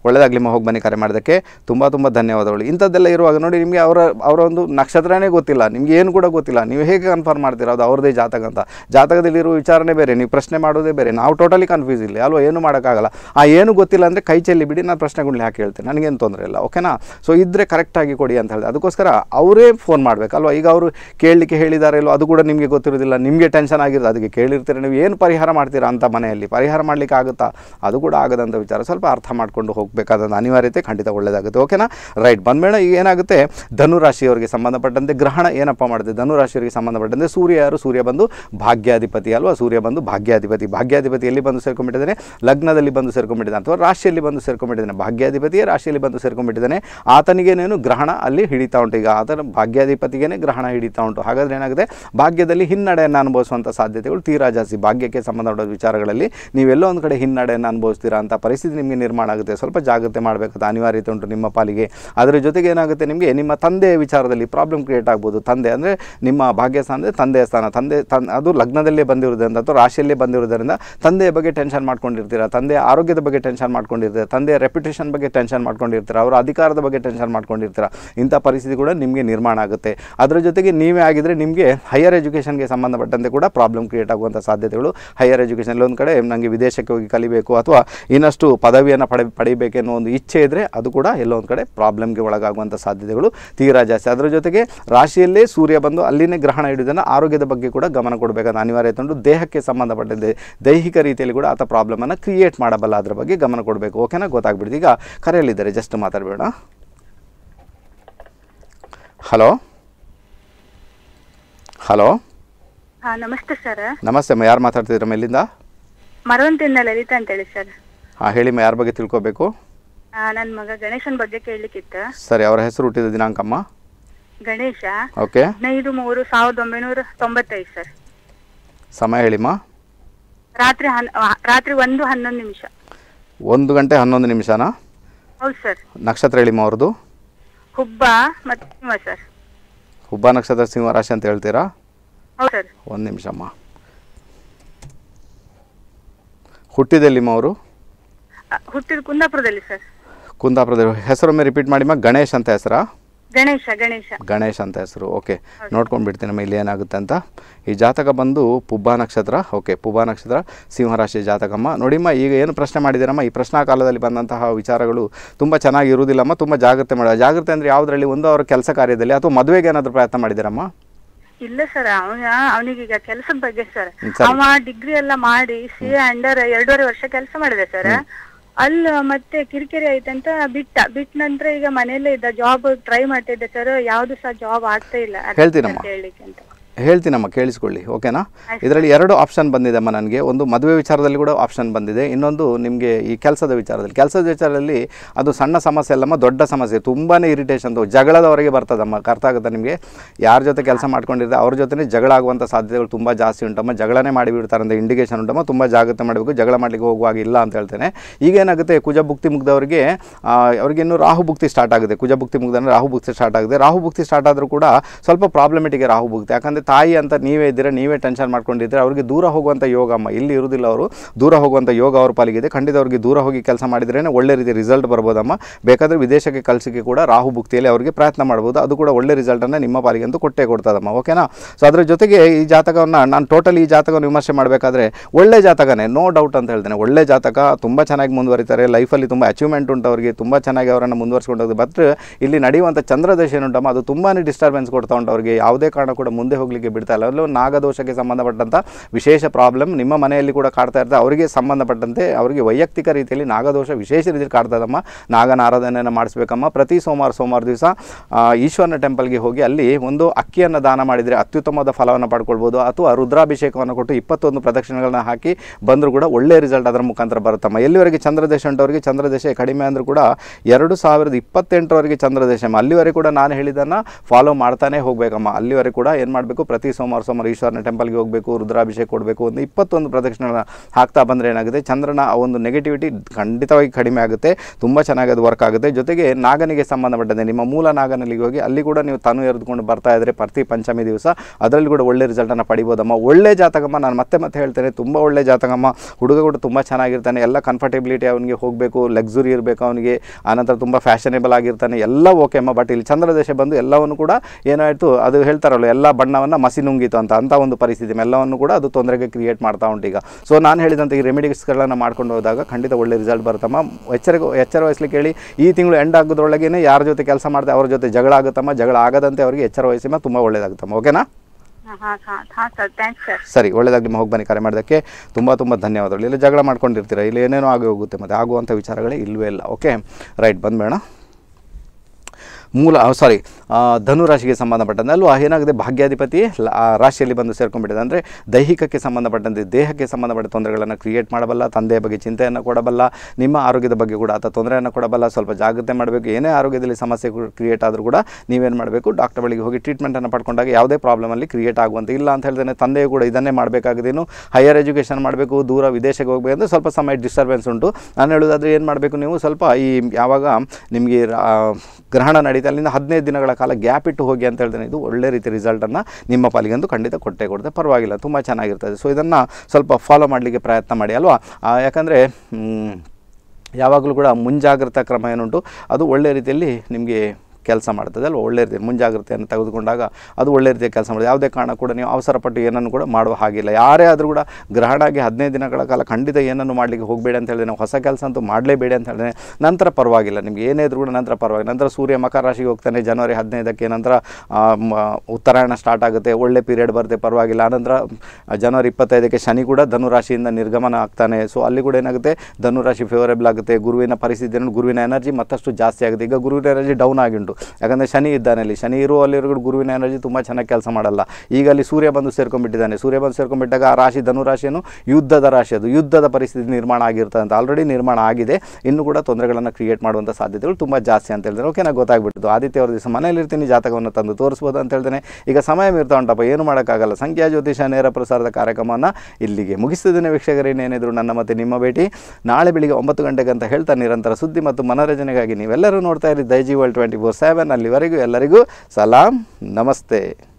ಒಳ್ಳೆಯದಾಗಲಿಮ್ಮ ಹೋಗಿ ಬನ್ನಿ ಕರೆ ಮಾಡೋದಕ್ಕೆ ತುಂಬ ತುಂಬ ಧನ್ಯವಾದಗಳು ಇಂಥದ್ದೆಲ್ಲ ಇರುವಾಗ ನೋಡಿ ನಿಮಗೆ ಅವರ ಅವರ ಒಂದು ನಕ್ಷತ್ರನೇ ಗೊತ್ತಿಲ್ಲ ನಿಮಗೆ ಏನು ಕೂಡ ಗೊತ್ತಿಲ್ಲ ನೀವು ಹೇಗೆ ಕನ್ಫರ್ಮ್ ಮಾಡ್ತೀರಾ ಅದು ಅವ್ರದ್ದೇ ಜಾತಕ ಅಂತ ಜಾತಕದಲ್ಲಿರುವ ವಿಚಾರನೇ ಬೇರೆ ನೀವು ಪ್ರಶ್ನೆ ಮಾಡೋದೇ ಬೇರೆ ನಾವು ಟೋಟಲಿ ಕನ್ಫ್ಯೂಸ್ ಇಲ್ಲ ಅಲ್ವಾ ಏನು ಮಾಡೋಕ್ಕಾಗಲ್ಲ ಆ ಏನು ಗೊತ್ತಿಲ್ಲ ಅಂದರೆ ಕೈ ಚೆಲ್ಲಿ ಬಿಡಿ ನಾನು ಪ್ರಶ್ನೆಗಳನ್ನ ಯಾಕೆ ಹೇಳ್ತೇನೆ ನನಗೇನು ತೊಂದರೆ ಇಲ್ಲ ಓಕೆನಾ ಸೊ ಇದ್ದರೆ ಕರೆಕ್ಟಾಗಿ ಕೊಡಿ ಅಂತ ಹೇಳಿದೆ ಅದಕ್ಕೋಸ್ಕರ ಅವರೇ ಫೋನ್ ಮಾಡಬೇಕಲ್ವ ಈಗ ಅವರು ಕೇಳಲಿಕ್ಕೆ ಹೇಳಿದ್ದಾರೆ ಇಲ್ಲೋ ಅದು ಕೂಡ ನಿಮಗೆ ಗೊತ್ತಿರೋದಿಲ್ಲ ನಿಮಗೆ ಟೆನ್ಷನ್ ಆಗಿರೋದು ಅದಕ್ಕೆ ಕೇಳಿರ್ತೀರ ನೀವು ಏನು ಪರಿಹಾರ ಮಾಡ್ತೀರಾ ಅಂತ ಮನೆಯಲ್ಲಿ ಪರಿಹಾರ ಮಾಡಲಿಕ್ಕೆ ಆಗುತ್ತಾ ಅದು ಕೂಡ ಆಗದಂಥ ವಿಚಾರ ಸ್ವಲ್ಪ ಅರ್ಥ ಮಾಡ್ಕೊಂಡು ಹೋಗಬೇಕಾದಂಥ ಅನಿವಾರ್ಯತೆ ಖಂಡಿತ ಒಳ್ಳೆಯದಾಗುತ್ತೆ ಓಕೆನಾ ರೈಟ್ ಬಂದಮೇಲೆ ಈಗ ಏನಾಗುತ್ತೆ ಧನುರಾಶಿಯವರಿಗೆ ಸಂಬಂಧಪಟ್ಟಂತೆ ಗ್ರಹಣ ಏನಪ್ಪ ಮಾಡುತ್ತೆ ಧನುರಾಶಿಯವರಿಗೆ ಸಂಬಂಧಪಟ್ಟಂತೆ ಸೂರ್ಯ ಯಾರು ಸೂರ್ಯ ಬಂದು ಭಾಗ್ಯಾಧಿಪತಿ ಅಲ್ವಾ ಸೂರ್ಯ ಬಂದು ಭಾಗ್ಯಾಧಿಪತಿ ಭಾಗ್ಯಾಧಿಪತಿ ಎಲ್ಲಿ ಬಂದು ಸೇರ್ಕೊಂಡ್ಬಿಟ್ಟಿದ್ದಾನೆ ಲಗ್ನದಲ್ಲಿ ಬಂದು ಸೇರ್ಕೊಂಡ್ಬಿಟ್ಟಿದ್ದಾನೆ ಅಥವಾ ರಾಶಿಯಲ್ಲಿ ಬಂದು ಸೇರ್ಕೊಂಡ್ಬಿಟ್ಟಿದ್ದಾನೆ ಭಾಗ್ಯಾಧಿಪತಿಯೇ ರಾಶಿಯಲ್ಲಿ ಬಂದು ಸೇರ್ಕೊಂಡ್ಬಿಟ್ಟಿದ್ದಾನೆ ಆತನಿಗೇನೇನು ಗ್ರಹಣ ಅಲ್ಲಿ ಹಿಡಿತಾ ಉಂಟು ಈಗ ಆತನ ಭಾಗ್ಯಾಧಿಪತಿಗೇನೆ ಗ್ರಹಣ ಹಿಡಿತಾ ಉಂಟು ಹಾಗಾದ್ರೆ ಏನಾಗುತ್ತೆ ಭಾಗ್ಯದಲ್ಲಿ ಹಿನ್ನಡೆಯನ್ನು ಅನುಭವಿಸುವಂಥ ಸಾಧ್ಯತೆಗಳು ತೀರಾ ಜಾಸ್ತಿ ಭಾಗ್ಯಕ್ಕೆ ಸಂಬಂಧಪಟ್ಟ ವಿಚಾರಗಳಲ್ಲಿ ನೀವೆಲ್ಲೋ ಒಂದು ಕಡೆ ಹಿನ್ನಡೆಯನ್ನು ಅನುಭವಿಸ್ತೀರಾ ಅಂತ ಪರಿಸ್ಥಿತಿ ನಿಮಗೆ ನಿರ್ಮಾಣ ಆಗುತ್ತೆ ಸ್ವಲ್ಪ ಜಾಗ್ರತೆ ಮಾಡಬೇಕಾದ ಅನಿವಾರ್ಯತೆ ಉಂಟು ನಿಮ್ಮ ಪಾಲಿಗೆ ಅದರ ಜೊತೆಗೆ ಏನಾಗುತ್ತೆ ನಿಮಗೆ ನಿಮ್ಮ ತಂದೆಯ ವಿಚಾರದಲ್ಲಿ ಪ್ರಾಬ್ಲಮ್ ಕ್ರಿಯೇಟ್ ಆಗ್ಬೋದು ತಂದೆ ಅಂದರೆ ನಿಮ್ಮ ಭಾಗ್ಯ ಸ್ಥಾನ ಅಂದರೆ ತಂದೆಯ ಸ್ಥಾನ ತಂದೆ ತನ್ ಅದು ಲಗ್ನದಲ್ಲೇ ಬಂದಿರೋದ್ರಿಂದ ಅಥವಾ ರಾಶಿಯಲ್ಲೇ ಬಂದಿರೋದ್ರಿಂದ ತಂದೆಯ ಬಗ್ಗೆ ಟೆನ್ಷನ್ ಮಾಡ್ಕೊಂಡಿರ್ತೀರ ತಂದೆಯ ಆರೋಗ್ಯದ ಬಗ್ಗೆ ಟೆನ್ಷನ್ ಮಾಡ್ಕೊಂಡಿರ್ತೀರ ತಂದೆಯ ರೆಪ್ಯುಟೇಷನ್ ಬಗ್ಗೆ ಟೆನ್ಷನ್ ಮಾಡ್ಕೊಂಡಿರ್ತೀರ ಅವರ ಅಧಿಕಾರದ ಬಗ್ಗೆ ಟೆನ್ಷನ್ ಮಾಡ್ಕೊಂಡಿರ್ತೀರ ಇಂಥ ಪರಿಸ್ಥಿತಿ ಕೂಡ ನಿಮಗೆ ನಿರ್ಮಾಣ ಆಗುತ್ತೆ ಅದರ ಜೊತೆಗೆ ನೀವೇ ಆಗಿದ್ದರೆ ನಿಮಗೆ ಹೈಯರ್ ಎಜುಕೇಷನ್ಗೆ ಸಂಬಂಧಪಟ್ಟಂತೆ ಕೂಡ ಪ್ರಾಬ್ಲಮ್ ಕ್ರಿಯೇಟ್ ಆಗುವಂಥ ಸಾಧ್ಯತೆಗಳು ಹೈಯರ್ ಎಜುಕೇಷನ್ ಒಂದು ಕಡೆ ನನಗೆ ವಿದೇಶಕ್ಕೆ ಹೋಗಿ ಕಲಿಬೇಕು ಅಥವಾ ಇನ್ನಷ್ಟು ಪದವಿಯನ್ನು ಪಡೆ ಪಡಿಬೇಕೆನ್ನೋ ಒಂದು ಇಚ್ಛೆ ಇದ್ದರೆ ಅದು ಕೂಡ ಎಲ್ಲೋ ಒಂದು ಕಡೆ ಪ್ರಾಬ್ಲಮ್ಗೆ ಒಳಗಾಗುವಂಥ ಸಾಧ್ಯತೆಗಳು ತೀರಾ ಜಾಸ್ತಿ ಅದರ ಜೊತೆಗೆ ರಾಶಿಯಲ್ಲೇ ಸೂರ್ಯ ಬಂದು ಅಲ್ಲಿನೇ ಗ್ರಹಣ ಹಿಡಿದನ್ನು ಆರೋಗ್ಯದ ಬಗ್ಗೆ ಕೂಡ ಗಮನ ಕೊಡಬೇಕಾದ ಅನಿವಾರ್ಯತೆ ಉಂಟು ದೇಹಕ್ಕೆ ಸಂಬಂಧಪಟ್ಟಂತೆ ದೈಹಿಕ ರೀತಿಯಲ್ಲಿ ಕೂಡ ಆತ ಪ್ರಾಬ್ಲಮನ್ನು ಕ್ರಿಯೇಟ್ ಮಾಡಬಲ್ಲ ಅದರ ಬಗ್ಗೆ ಗಮನ ಕೊಡಬೇಕು ಓಕೆನಾ ಗೊತ್ತಾಗ್ಬಿಡ್ತು ಈಗ ಕರೆಯಲ್ಲಿದ್ದಾರೆ ಜಸ್ಟ್ ಮಾತಾಡಬೇಡ ಹಲೋ ಹಲೋ ಹಾ ನಮಸ್ತೆ ಸರ್ ನಮಸ್ತೆ ಅಮ್ಮ ಯಾರು ಮಾತಾಡ್ತಿದ್ದೀರಮ್ಮ ಎಲ್ಲಿಂದ ಮರವಂತಿಂದ ಲಲಿತಾ ಅಂತ ಹೇಳಿ ಸರ್ ಹಾಂ ಹೇಳಿಮ್ಮ ಯಾರ ಬಗ್ಗೆ ತಿಳ್ಕೊಬೇಕು ನನ್ನ ಮಗ ಗಣೇಶನ್ ಬಗ್ಗೆ ಕೇಳಲಿಕ್ಕಿತ್ತು ಸರಿ ಅವರ ಹೆಸರು ಹುಟ್ಟಿದ ದಿನಾಂಕಮ್ಮ ಗಣೇಶ ಓಕೆ ಹದಿನೈದು ಮೂರು ಸಾವಿರದ ಒಂಬೈನೂರ ತೊಂಬತ್ತೈದು ಸರ್ ಸಮಯ ಹೇಳಿಮ್ಮ ರಾತ್ರಿ ಹನ್ ಆ, ರಾತ್ರಿ ಒಂದು ಹನ್ನೊಂದು ನಿಮಿಷ ಒಂದು ಗಂಟೆ ಹನ್ನೊಂದು ನಿಮಿಷನಾ ಹೌದು ಸರ್ ನಕ್ಷತ್ರ ಹೇಳಿಮ್ಮ ಅವ್ರದ್ದು ಹುಬ್ಬ ಮತ್ತು ಸಿಂಹ ಸರ್ ಹುಬ್ಬ ನಕ್ಷತ್ರ ಸಿಂಹರಾಶಿ ಅಂತ ಹೇಳ್ತೀರಾ ಹೌದು ಸರ್ ಒಂದು ನಿಮಿಷಮ್ಮ ಹುಟ್ಟಿದೆಲ್ಲಿಮ್ಮ ಅವರು ಆ, ಹುಟ್ಟಿದ ಕುಂದಾಪುರದಲ್ಲಿ ಸರ್ ಕುಂದಾಪುರದ ಹೆಸರೊಮ್ಮೆ ರಿಪೀಟ್ ಮಾಡಿಮ್ಮ ಗಣೇಶ್ ಅಂತ ಹೆಸರಾ ಗಣೇಶ ಗಣೇಶ ಗಣೇಶ್ ಅಂತ ಹೆಸರು ಓಕೆ ನೋಡ್ಕೊಂಡು ಬಿಡ್ತೀನಿ ಇಲ್ಲಿ ಏನಾಗುತ್ತೆ ಅಂತ ಈ ಜಾತಕ ಬಂದು ಪುಬ್ಬ ನಕ್ಷತ್ರ ಓಕೆ ಪುಬ್ಬ ನಕ್ಷತ್ರ ಸಿಂಹರಾಶಿ ಜಾತಕಮ್ಮ ನೋಡಿಮ್ಮ ಈಗ ಏನು ಪ್ರಶ್ನೆ ಮಾಡಿದ್ದೀರಮ್ಮ ಈ ಪ್ರಶ್ನಾ ಕಾಲದಲ್ಲಿ ಬಂದಂತಹ ವಿಚಾರಗಳು ತುಂಬ ಚೆನ್ನಾಗಿ ಇರುವುದಿಲ್ಲಮ್ಮ ತುಂಬ ಜಾಗ್ರತೆ ಮಾಡ ಜಾಗ್ರತೆ ಅಂದರೆ ಯಾವುದರಲ್ಲಿ ಒಂದು ಅವರ ಕೆಲಸ ಕಾರ್ಯದಲ್ಲಿ ಅಥವಾ ಮದುವೆಗೆ ಏನಾದರೂ ಪ್ರಯತ್ನ ಮಾಡಿದ್ದೀರಮ್ಮ ಇಲ್ಲ ಸರ್ ಅವನ ಅವನಿಗೀಗ ಕೆಲಸದ ಬಗ್ಗೆ ಸರ್ ಹ್ಮ್, ಸರಿ. ಅವ ಡಿಗ್ರಿ ಎಲ್ಲ ಮಾಡಿ ಸಿ ಅಂಡರ್ ಎರಡೂವರೆ ವರ್ಷ ಕೆಲಸ ಮಾಡಿದೆ ಸರ್ ಅಲ್ಲಿ ಮತ್ತೆ ಕಿರಿಕಿರಿ ಆಯ್ತಂತ ಬಿಟ್ಟ ಬಿಟ್ಟ ನಂತರ ಈಗ ಮನೇಲೇ ಇದ್ದ ಜಾಬ್ ಟ್ರೈ ಮಾಡ್ತಿದ್ದೆ ಸರ್ ಯಾವ್ದು ಸಹ ಜಾಬ್ ಆಗ್ತಾ ಇಲ್ಲ ಅದಕ್ಕೆ ಹೇಳ್ತೀನಮ್ಮ. ಅಂತ ಹೇಳಿಕ್ಕೆ ಅಂತ ಹೇಳ್ತೀನಮ್ಮ ಕೇಳಿಸ್ಕೊಳ್ಳಿ ಓಕೆನಾ ಇದರಲ್ಲಿ ಎರಡು ಆಪ್ಷನ್ ಬಂದಿದೆ ಅಮ್ಮ ನನಗೆ ಒಂದು ಮದುವೆ ವಿಚಾರದಲ್ಲಿ ಕೂಡ ಆಪ್ಷನ್ ಬಂದಿದೆ ಇನ್ನೊಂದು ನಿಮಗೆ ಈ ಕೆಲಸದ ವಿಚಾರದಲ್ಲಿ ಕೆಲಸದ ವಿಚಾರದಲ್ಲಿ ಅದು ಸಣ್ಣ ಸಮಸ್ಯೆ ಅಲ್ಲಮ್ಮ ದೊಡ್ಡ ಸಮಸ್ಯೆ ತುಂಬಾ ಇರಿಟೇಷನ್ ಜಗಳದವರೆಗೆ ಬರ್ತದಮ್ಮ ಅರ್ಥ ಆಗುತ್ತೆ ನಿಮಗೆ ಯಾರ ಜೊತೆ ಕೆಲಸ ಮಾಡ್ಕೊಂಡಿರ್ತಾರೆ ಅವ್ರ ಜೊತೆ ಜಗಳ ಆಗುವಂಥ ಸಾಧ್ಯತೆಗಳು ತುಂಬ ಜಾಸ್ತಿ ಉಂಟಮ್ಮ ಜಗಳನೇ ಮಾಡಿಬಿಡ್ತಾರೆ ಅಂತ ಇಂಡಿಕೇಶನ್ ಉಂಟಮ್ಮ ತುಂಬ ಜಾಗ್ರತೆ ಮಾಡಬೇಕು ಜಗಳ ಮಾಡಲಿಕ್ಕೆ ಹೋಗುವಾಗ ಇಲ್ಲ ಅಂತ ಹೇಳ್ತೇನೆ ಈಗ ಏನಾಗುತ್ತೆ ಕುಜ ಭುಕ್ತಿ ಮುಗ್ದವರಿಗೆ ಆ, ಅವ್ರಿಗೆ ಇನ್ನು ರಾಹು ಭುಕ್ತಿ ಸ್ಟಾರ್ಟ್ ಆಗುತ್ತೆ ಕುಜ ಭುಕ್ತಿ ಮುಗ್ದ ಅಂದರೆ ರಾಹು ಭುಕ್ತಿ ಸ್ಟಾರ್ಟ್ ಆಗುತ್ತೆ ರಾಹು ಭುಕ್ತಿ ಸ್ಟಾರ್ಟ್ ಆದರೂ ಕೂಡ ಸ್ವಲ್ಪ ಪ್ರಾಬ್ಲಮೆಟಿಗೆ ರಾಹು ಭುಕ್ತಿ ಯಾಕಂದರೆ ತಾಯಿ ಅಂತ ನೀವೇ ಇದ್ದೀರಾ ನೀವೇ ಟೆನ್ಷನ್ ಮಾಡ್ಕೊಂಡಿದ್ದೀರಾ ಅವ್ರಿಗೆ ದೂರ ಹೋಗುವಂಥ ಯೋಗ ಅಮ್ಮ ಇಲ್ಲಿ ಇರುವುದಿಲ್ಲ ಅವರು ದೂರ ಹೋಗುವಂಥ ಯೋಗ ಅವ್ರ ಪಾಲಿಗಿದೆ ಖಂಡಿತ ಅವ್ರಿಗೆ ದೂರ ಹೋಗಿ ಕೆಲಸ ಮಾಡಿದ್ರೇ ಒಳ್ಳೆ ರೀತಿ ರಿಸಲ್ಟ್ ಬರ್ಬೋದಮ್ಮ ಬೇಕಾದರೆ ವಿದೇಶಕ್ಕೆ ಕಳಿಸಿಕೆ ಕೂಡ ರಾಹು ಭುಕ್ತಿಯಲ್ಲಿ ಅವರಿಗೆ ಪ್ರಯತ್ನ ಮಾಡ್ಬೋದು ಅದು ಕೂಡ ಒಳ್ಳೆ ರಿಸಲ್ಟನ್ನು ನಿಮ್ಮ ಪಾಲಿಗೆ ಅಂತೂ ಕೊಟ್ಟೇ ಕೊಡ್ತದಮ್ಮ ಓಕೆನಾ ಸೊ ಅದರ ಜೊತೆಗೆ ಈ ಜಾತಕವನ್ನು ನಾನು ಟೋಟಲಿ ಈ ಜಾತಕವನ್ನು ವಿಮರ್ಶೆ ಮಾಡಬೇಕಾದ್ರೆ ಒಳ್ಳೆ ಜಾತಕನೇ ನೋ ಡೌಟ್ ಅಂತ ಹೇಳ್ತೇನೆ ಒಳ್ಳೆ ಜಾತಕ ತುಂಬ ಚೆನ್ನಾಗಿ ಮುಂದುವರಿತಾರೆ ಲೈಫಲ್ಲಿ ತುಂಬ ಅಚೀವ್ಮೆಂಟ್ ಉಂಟು ಅವರಿಗೆ ತುಂಬ ಚೆನ್ನಾಗಿ ಅವರನ್ನು ಮುಂದುವರ್ಸ್ಕೊಂಡು ಹೋಗೋದು ಬಟ್ ಇಲ್ಲಿ ನಡೆಯುವಂಥ ಚಂದ್ರದಶ ಏನುಂಟಮ್ಮ ಅದು ತುಂಬಾ ಡಿಸ್ಟರ್ಬೆನ್ಸ್ ಕೊಡ್ತಾ ಉಂಟು ಅವರಿಗೆ ಯಾವುದೇ ಕಾರಣ ಕೂಡ ಮುಂದೆ ಹೋಗಲಿಕ್ಕೆ ಬಿಡ್ತಾ ಇಲ್ಲ ಅಲ್ಲೂ ನಾಗದೋಷಕ್ಕೆ ಸಂಬಂಧಪಟ್ಟಂಥ ವಿಶೇಷ ಪ್ರಾಬ್ಲಮ್ ನಿಮ್ಮ ಮನೆಯಲ್ಲಿ ಕೂಡ ಕಾಡ್ತಾ ಇರ್ತದೆ ಅವರಿಗೆ ಸಂಬಂಧಪಟ್ಟಂತೆ ಅವರಿಗೆ ವೈಯಕ್ತಿಕ ರೀತಿಯಲ್ಲಿ ನಾಗದೋಷ ವಿಶೇಷ ರೀತಿಯಲ್ಲಿ ಕಾಡ್ತದಮ್ಮ ನಾಗನ ಆರಾಧನೆಯನ್ನು ಮಾಡಿಸ್ಬೇಕಮ್ಮ ಪ್ರತಿ ಸೋಮವಾರ ಸೋಮವಾರ ದಿವಸ ಈಶ್ವರನ ಟೆಂಪಲ್ಗೆ ಹೋಗಿ ಅಲ್ಲಿ ಒಂದು ಅಕ್ಕಿಯನ್ನು ದಾನ ಮಾಡಿದರೆ ಅತ್ಯುತ್ತಮವಾದ ಫಲವನ್ನು ಪಡ್ಕೊಳ್ಬೋದು ಅಥವಾ ರುದ್ರಾಭಿಷೇಕವನ್ನು ಕೊಟ್ಟು ಇಪ್ಪತ್ತೊಂದು ಪ್ರದಕ್ಷಿಣೆಗಳನ್ನ ಹಾಕಿ ಬಂದರೂ ಕೂಡ ಒಳ್ಳೆ ರಿಸಲ್ಟ್ ಅದರ ಮುಖಾಂತರ ಬರುತ್ತಮ್ಮ ಎಲ್ಲಿವರೆಗೆ ಚಂದ್ರದೇಶ ಉಂಟವರಿಗೆ ಚಂದ್ರದೇಶ ಕಡಿಮೆ ಅಂದರೂ ಕೂಡ ಎರಡು ಸಾವಿರದ ಇಪ್ಪತ್ತೆಂಟರವರೆಗೆ ಚಂದ್ರದೇಶ ಅಲ್ಲಿವರೆಗೆ ಕೂಡ ನಾನು ಹೇಳಿದ್ದನ್ನು ಫಾಲೋ ಮಾಡ್ತಾನೆ ಹೋಗಬೇಕಮ್ಮ ಅಲ್ಲಿವರೆಗೆ ಕೂಡ ಏನು ಮಾಡಬೇಕು ಪ್ರತಿ ಸೋಮವಾರ ಸೋಮವಾರ ಈಶ್ವರನ ಟೆಂಪಲ್ಗೆ ಹೋಗಬೇಕು ರುದ್ರಾಭಿಷೇಕ ಕೊಡಬೇಕು ಒಂದು ಇಪ್ಪತ್ತೊಂದು ಪ್ರದಕ್ಷಿಣೆ ಹಾಕ್ತಾ ಬಂದರೆ ಏನಾಗುತ್ತೆ ಚಂದ್ರನ ಆ ಒಂದು ನೆಗೆಟಿವಿಟಿ ಖಂಡಿತವಾಗಿ ಕಡಿಮೆ ಆಗುತ್ತೆ ತುಂಬ ಚೆನ್ನಾಗಿ ಅದು ವರ್ಕ್ ಆಗುತ್ತೆ ಜೊತೆಗೆ ನಾಗನಿಗೆ ಸಂಬಂಧಪಟ್ಟಂತೆ ನಿಮ್ಮ ಮೂಲ ನಾಗನಲ್ಲಿಗೆ ಹೋಗಿ ಅಲ್ಲಿ ಕೂಡ ನೀವು ತನು ಎರೆದುಕೊಂಡು ಬರ್ತಾ ಇದ್ದರೆ ಪ್ರತಿ ಪಂಚಮಿ ದಿವಸ ಅದರಲ್ಲಿ ಕೂಡ ಒಳ್ಳೆ ರಿಸಲ್ಟನ್ನು ಪಡಿಬೋದಮ್ಮ ಒಳ್ಳೆ ಜಾತಕಮ್ಮ ನಾನು ಮತ್ತೆ ಮತ್ತೆ ಹೇಳ್ತೇನೆ ತುಂಬ ಒಳ್ಳೆ ಜಾತಕಮ್ಮ ಹುಡುಗ ಕೂಡ ತುಂಬ ಚೆನ್ನಾಗಿರ್ತಾನೆ ಎಲ್ಲ ಕಂಫರ್ಟಬಿಲಿಟಿ ಅವನಿಗೆ ಹೋಗಬೇಕು ಲಕ್ಸುರಿ ಇರಬೇಕು ಅವನಿಗೆ ಆನಂತರ ತುಂಬ ಫ್ಯಾಷನೇಬಲ್ ಆಗಿರ್ತಾನೆ ಎಲ್ಲ ಓಕೆ ಅಮ್ಮ ಬಟ್ ಇಲ್ಲಿ ಚಂದ್ರದೇಶ ಬಂದು ಎಲ್ಲವನ್ನು ಕೂಡ ಏನಾಯಿತು ಅದು ಹೇಳ್ತಾರಲ್ಲ ಎಲ್ಲ ಬಣ್ಣವನ್ನು ಮಸಿ ನುಂಗಿತು ಅಂತ ಅಂಥ ಒಂದು ಪರಿಸ್ಥಿತಿ ಎಲ್ಲವನ್ನು ಕೂಡ ಅದು ತೊಂದರೆಗೆ ಕ್ರಿಯೇಟ್ ಮಾಡ್ತಾ ಉಂಟು ಈಗ ಸೊ ನಾನು ಹೇಳಿದಂಥ ಈ ರೆಮಿಡೀಸ್ಗಳನ್ನು ಮಾಡ್ಕೊಂಡು ಹೋದಾಗ ಖಂಡಿತ ಒಳ್ಳೆ ರಿಸಲ್ಟ್ ಬರುತ್ತಮ್ಮ ಎಚ್ಚರ ಎಚ್ಚರ ವಹಿಸ್ಲಿಕ್ಕೆ ಹೇಳಿ ಈ ತಿಂಗಳು ಎಂಡ್ ಆಗೋದ್ರೊಳಗೇನೆ ಯಾರ ಜೊತೆ ಕೆಲಸ ಮಾಡಿದೆ ಅವ್ರ ಜೊತೆ ಜಗಳ ಆಗುತ್ತಮ್ಮ ಜಗಳ ಆಗದಂತೆ ಅವರಿಗೆ ಎಚ್ಚರ ವಹಿಸಿಮ್ಮ ತುಂಬ ಒಳ್ಳೇದಾಗುತ್ತಮ್ಮ ಓಕೆನಾ ಹಾ ಹಾ ಹಾ ಸರ್ ಥ್ಯಾಂಕ್ಸ್ ಸರ್ ಸರಿ ಒಳ್ಳೆದಾಗಿ ನಿಮ್ಮ ಹೋಗಿ ಬನ್ನಿ ಕರೆ ಮಾಡೋದಕ್ಕೆ ತುಂಬ ತುಂಬ ಧನ್ಯವಾದಗಳು ಇಲ್ಲಿ ಜಗಳ ಮಾಡ್ಕೊಂಡಿರ್ತೀರ ಇಲ್ಲಿ ಏನೇನೋ ಆಗಿ ಹೋಗುತ್ತೆ ಮತ್ತು ಆಗುವಂಥ ವಿಚಾರಗಳೇ ಇಲ್ಲವೇ ಇಲ್ಲ ಓಕೆ ರೈಟ್ ಬಂದ್ಬೇಡ ಮೂಲ ಸಾರಿ ಧನುರಾಶಿಗೆ ಸಂಬಂಧಪಟ್ಟಂತೆ ಅಲ್ವಾ ಏನಾಗಿದೆ ಭಾಗ್ಯಾಧಿಪತಿ ಲ- ಆ ರಾಶಿಯಲ್ಲಿ ಬಂದು ಸೇರ್ಕೊಂಡ್ಬಿಟ್ಟಿದೆ ಅಂದರೆ ದೈಹಿಕಕ್ಕೆ ಸಂಬಂಧಪಟ್ಟಂತೆ ದೇಹಕ್ಕೆ ಸಂಬಂಧಪಟ್ಟ ತೊಂದರೆಗಳನ್ನು ಕ್ರಿಯೇಟ್ ಮಾಡಬಲ್ಲ ತಂದೆಯ ಬಗ್ಗೆ ಚಿಂತೆಯನ್ನು ಕೊಡಬಲ್ಲ ನಿಮ್ಮ ಆರೋಗ್ಯದ ಬಗ್ಗೆ ಕೂಡ ಆತ ತೊಂದರೆಯನ್ನು ಕೊಡಬಲ್ಲ ಸ್ವಲ್ಪ ಜಾಗ್ರತೆ ಮಾಡಬೇಕು ಏನೇ ಆರೋಗ್ಯದಲ್ಲಿ ಸಮಸ್ಯೆ ಕ್ರಿಯೇಟ್ ಆದರೂ ಕೂಡ ನೀವೇನು ಮಾಡಬೇಕು ಡಾಕ್ಟರ್ ಬಳಿಗೆ ಹೋಗಿ ಟ್ರೀಟ್ಮೆಂಟನ್ನು ಪಡ್ಕೊಂಡಾಗ ಯಾವುದೇ ಪ್ರಾಬ್ಲಮಲ್ಲಿ ಕ್ರಿಯೇಟ್ ಆಗುವಂತೆ ಇಲ್ಲ ಅಂತ ಹೇಳಿದ್ರೆ ತಂದೆಯು ಕೂಡ ಇದನ್ನೇ ಮಾಡಬೇಕಾಗಿದೆ ಇನ್ನು ಹೈಯರ್ ಎಜುಕೇಷನ್ ಮಾಡಬೇಕು ದೂರ ವಿದೇಶಕ್ಕೆ ಹೋಗಬೇಕಂದ್ರೆ ಸ್ವಲ್ಪ ಸಮಯ ಡಿಸ್ಟರ್ಬೆನ್ಸ್ ಉಂಟು ನಾನು ಹೇಳೋದಾದ್ರೆ ಏನು ಮಾಡಬೇಕು ನೀವು ಸ್ವಲ್ಪ ಈ ಯಾವಾಗ ನಿಮಗೆ ಆ, ಗ್ರಹಣ ನಡೀತಾ ಅಲ್ಲಿಂದ ಹದಿನೈದು ದಿನಗಳ ಕಾಲ ಗ್ಯಾಪ್ ಇಟ್ಟು ಹೋಗಿ ಅಂತ ಹೇಳ್ತೇನೆ ಇದು ಒಳ್ಳೆ ರೀತಿ ರಿಸಲ್ಟನ್ನು ನಿಮ್ಮ ಪಾಲಿಗಂತೂ ಖಂಡಿತ ಕೊಟ್ಟೆ ಕೊಡುತ್ತೆ ಪರವಾಗಿಲ್ಲ ತುಂಬ ಚೆನ್ನಾಗಿರ್ತದೆ ಸೊ ಇದನ್ನು ಸ್ವಲ್ಪ ಫಾಲೋ ಮಾಡಲಿಕ್ಕೆ ಪ್ರಯತ್ನ ಮಾಡಿ ಅಲ್ವಾ ಆ, ಯಾಕಂದರೆ ಮ್, ಯಾವಾಗಲೂ ಕೂಡ ಮುಂಜಾಗ್ರತಾ ಕ್ರಮ ಏನುಂಟು ಅದು ಒಳ್ಳೆ ರೀತಿಯಲ್ಲಿ ನಿಮಗೆ ಕೆಲಸ ಮಾಡ್ತದೆ ಅಲ್ವಾ ಒಳ್ಳೆ ರೀತಿ ಮುಂಜಾಗ್ರತೆಯನ್ನು ತೆಗೆದುಕೊಂಡಾಗ ಅದು ಒಳ್ಳೆ ರೀತಿಯ ಕೆಲಸ ಮಾಡೋದು ಯಾವುದೇ ಕಾರಣ ಕೂಡ ನೀವು ಅವಸರಪಟ್ಟು ಏನನ್ನು ಕೂಡ ಮಾಡುವ ಹಾಗಿಲ್ಲ ಯಾರೇ ಆದರೂ ಕೂಡ ಗ್ರಹಣಾಗಿ ಹದಿನೈದು ದಿನಗಳ ಕಾಲ ಖಂಡಿತ ಏನನ್ನು ಮಾಡಲಿಕ್ಕೆ ಹೋಗಬೇಡಿ ಅಂತ ಹೇಳಿದ್ರೆ ನಾವು ಹೊಸ ಕೆಲಸ ಅಂತೂ ಮಾಡಲೇಬೇಡಿ ಅಂತ ಹೇಳಿದ್ರೆ ನಂತರ ಪರವಾಗಿಲ್ಲ ನಿಮ್ಗೆ ಏನೇ ಇದ್ರೂ ಕೂಡ ನಂತರ ಪರವಾಗಿಲ್ಲ ನಂತರ ಸೂರ್ಯ ಮಕರ ರಾಶಿಗೆ ಹೋಗ್ತಾನೆ ಜನವರಿ ಹದಿನೈದಕ್ಕೆ ನಂತರ ಆ, ಮ, ಉತ್ತರಾಯಣ ಸ್ಟಾರ್ಟ್ ಆಗುತ್ತೆ ಒಳ್ಳೆ ಪೀರಿಯಡ್ ಬರುತ್ತೆ ಪರವಾಗಿಲ್ಲ ಆನಂತರ ಜನವರಿ ಇಪ್ಪತ್ತೈದಕ್ಕೆ ಶನಿ ಕೂಡ ಧನುರಾಶಿಯಿಂದ ನಿರ್ಗಮನ ಆಗ್ತಾನೆ ಸೊ ಅಲ್ಲಿ ಕೂಡ ಏನಾಗುತ್ತೆ ಧನುರಾಶಿ ಫೇವರೇಬಲ್ ಆಗುತ್ತೆ ಗುರುವಿನ ಪರಿಸ್ಥಿತಿಯನ್ನು ಗುರುವಿನ ಎನರ್ಜಿ ಮತ್ತಷ್ಟು ಜಾಸ್ತಿ ಆಗುತ್ತೆ ಈಗ ಗುರುವಿನ ಎನರ್ಜಿ ಡೌನ್ ಆಗಿಂಟು ಯಾಕಂದರೆ ಶನಿ ಇದ್ದಾನೆ ಅಲ್ಲಿ ಶನಿ ಇರುವ ಅಲ್ಲಿವರೆಗೂ ಗುರುವಿನ ಎನರ್ಜಿ ತುಂಬ ಚೆನ್ನಾಗಿ ಕೆಲಸ ಮಾಡಲ್ಲ ಈಗ ಅಲ್ಲಿ ಸೂರ್ಯ ಬಂದು ಸೇರ್ಕೊಂಡ್ಬಿಟ್ಟಿದ್ದಾನೆ ಸೂರ್ಯ ಬಂದು ಸೇರ್ಕೊಂಡ್ಬಿಟ್ಟಾಗ ಆ ರಾಶಿ ಧನುರಾಶಿಯನ್ನು ಯುದ್ಧದ ರಾಶಿ ಅದು ಯುದ್ಧದ ಪರಿಸ್ಥಿತಿ ನಿರ್ಮಾಣ ಆಗಿರ್ತದೆ ಅಂತ ಆಲ್ರೆಡಿ ನಿರ್ಮಾಣ ಆಗಿದೆ ಇನ್ನು ಕೂಡ ತೊಂದರೆಗಳನ್ನು ಕ್ರಿಯೇಟ್ ಮಾಡುವಂಥ ಸಾಧ್ಯತೆಗಳು ತುಂಬ ಜಾಸ್ತಿ ಅಂತ ಹೇಳಿದ್ರೆ ಓಕೆ ನನಗೆ ಗೊತ್ತಾಗ್ಬಿಟ್ಟು ಆದಿತ್ಯ ಅವ್ರ ದಿವಸ ಮನೇಲಿ ಇರ್ತೀನಿ ಜಾತಕವನ್ನು ತಂದು ತೋರಿಸ್ಬೋದು ಅಂತ ಹೇಳ್ತೇನೆ ಈಗ ಸಮಯ ಮೀರ್ತಾ ಉಂಟಪ್ಪ ಏನು ಮಾಡೋಕ್ಕಾಗಲ್ಲ ಸಂಖ್ಯಾ ಜ್ಯೋತಿಷ ನೇರ ಪ್ರಸಾರದ ಕಾರ್ಯಕ್ರಮವನ್ನು ಇಲ್ಲಿಗೆ ಮುಗಿಸ್ತಿದ್ದೇನೆ ವೀಕ್ಷಕರೇ ಇನ್ನೇನಿದ್ರು ನನ್ನ ಮತ್ತೆ ನಿಮ್ಮ ಭೇಟಿ ನಾಳೆ ಬೆಳಿಗ್ಗೆ ಒಂಬತ್ತು ಗಂಟೆಗೆ ಅಂತ ಹೇಳ್ತಾ ನಿರಂತರ ಸುದ್ದಿ ಮತ್ತು ಮನೋರಂಜನೆಗಾಗಿ ನೀವೆಲ್ಲರೂ ನೋಡ್ತಾ ಇರಿ Daiji world twenty four seven ಅಲ್ಲಿವರೆಗೂ ಎಲ್ಲರಿಗೂ ಸಲಾಂ ನಮಸ್ತೆ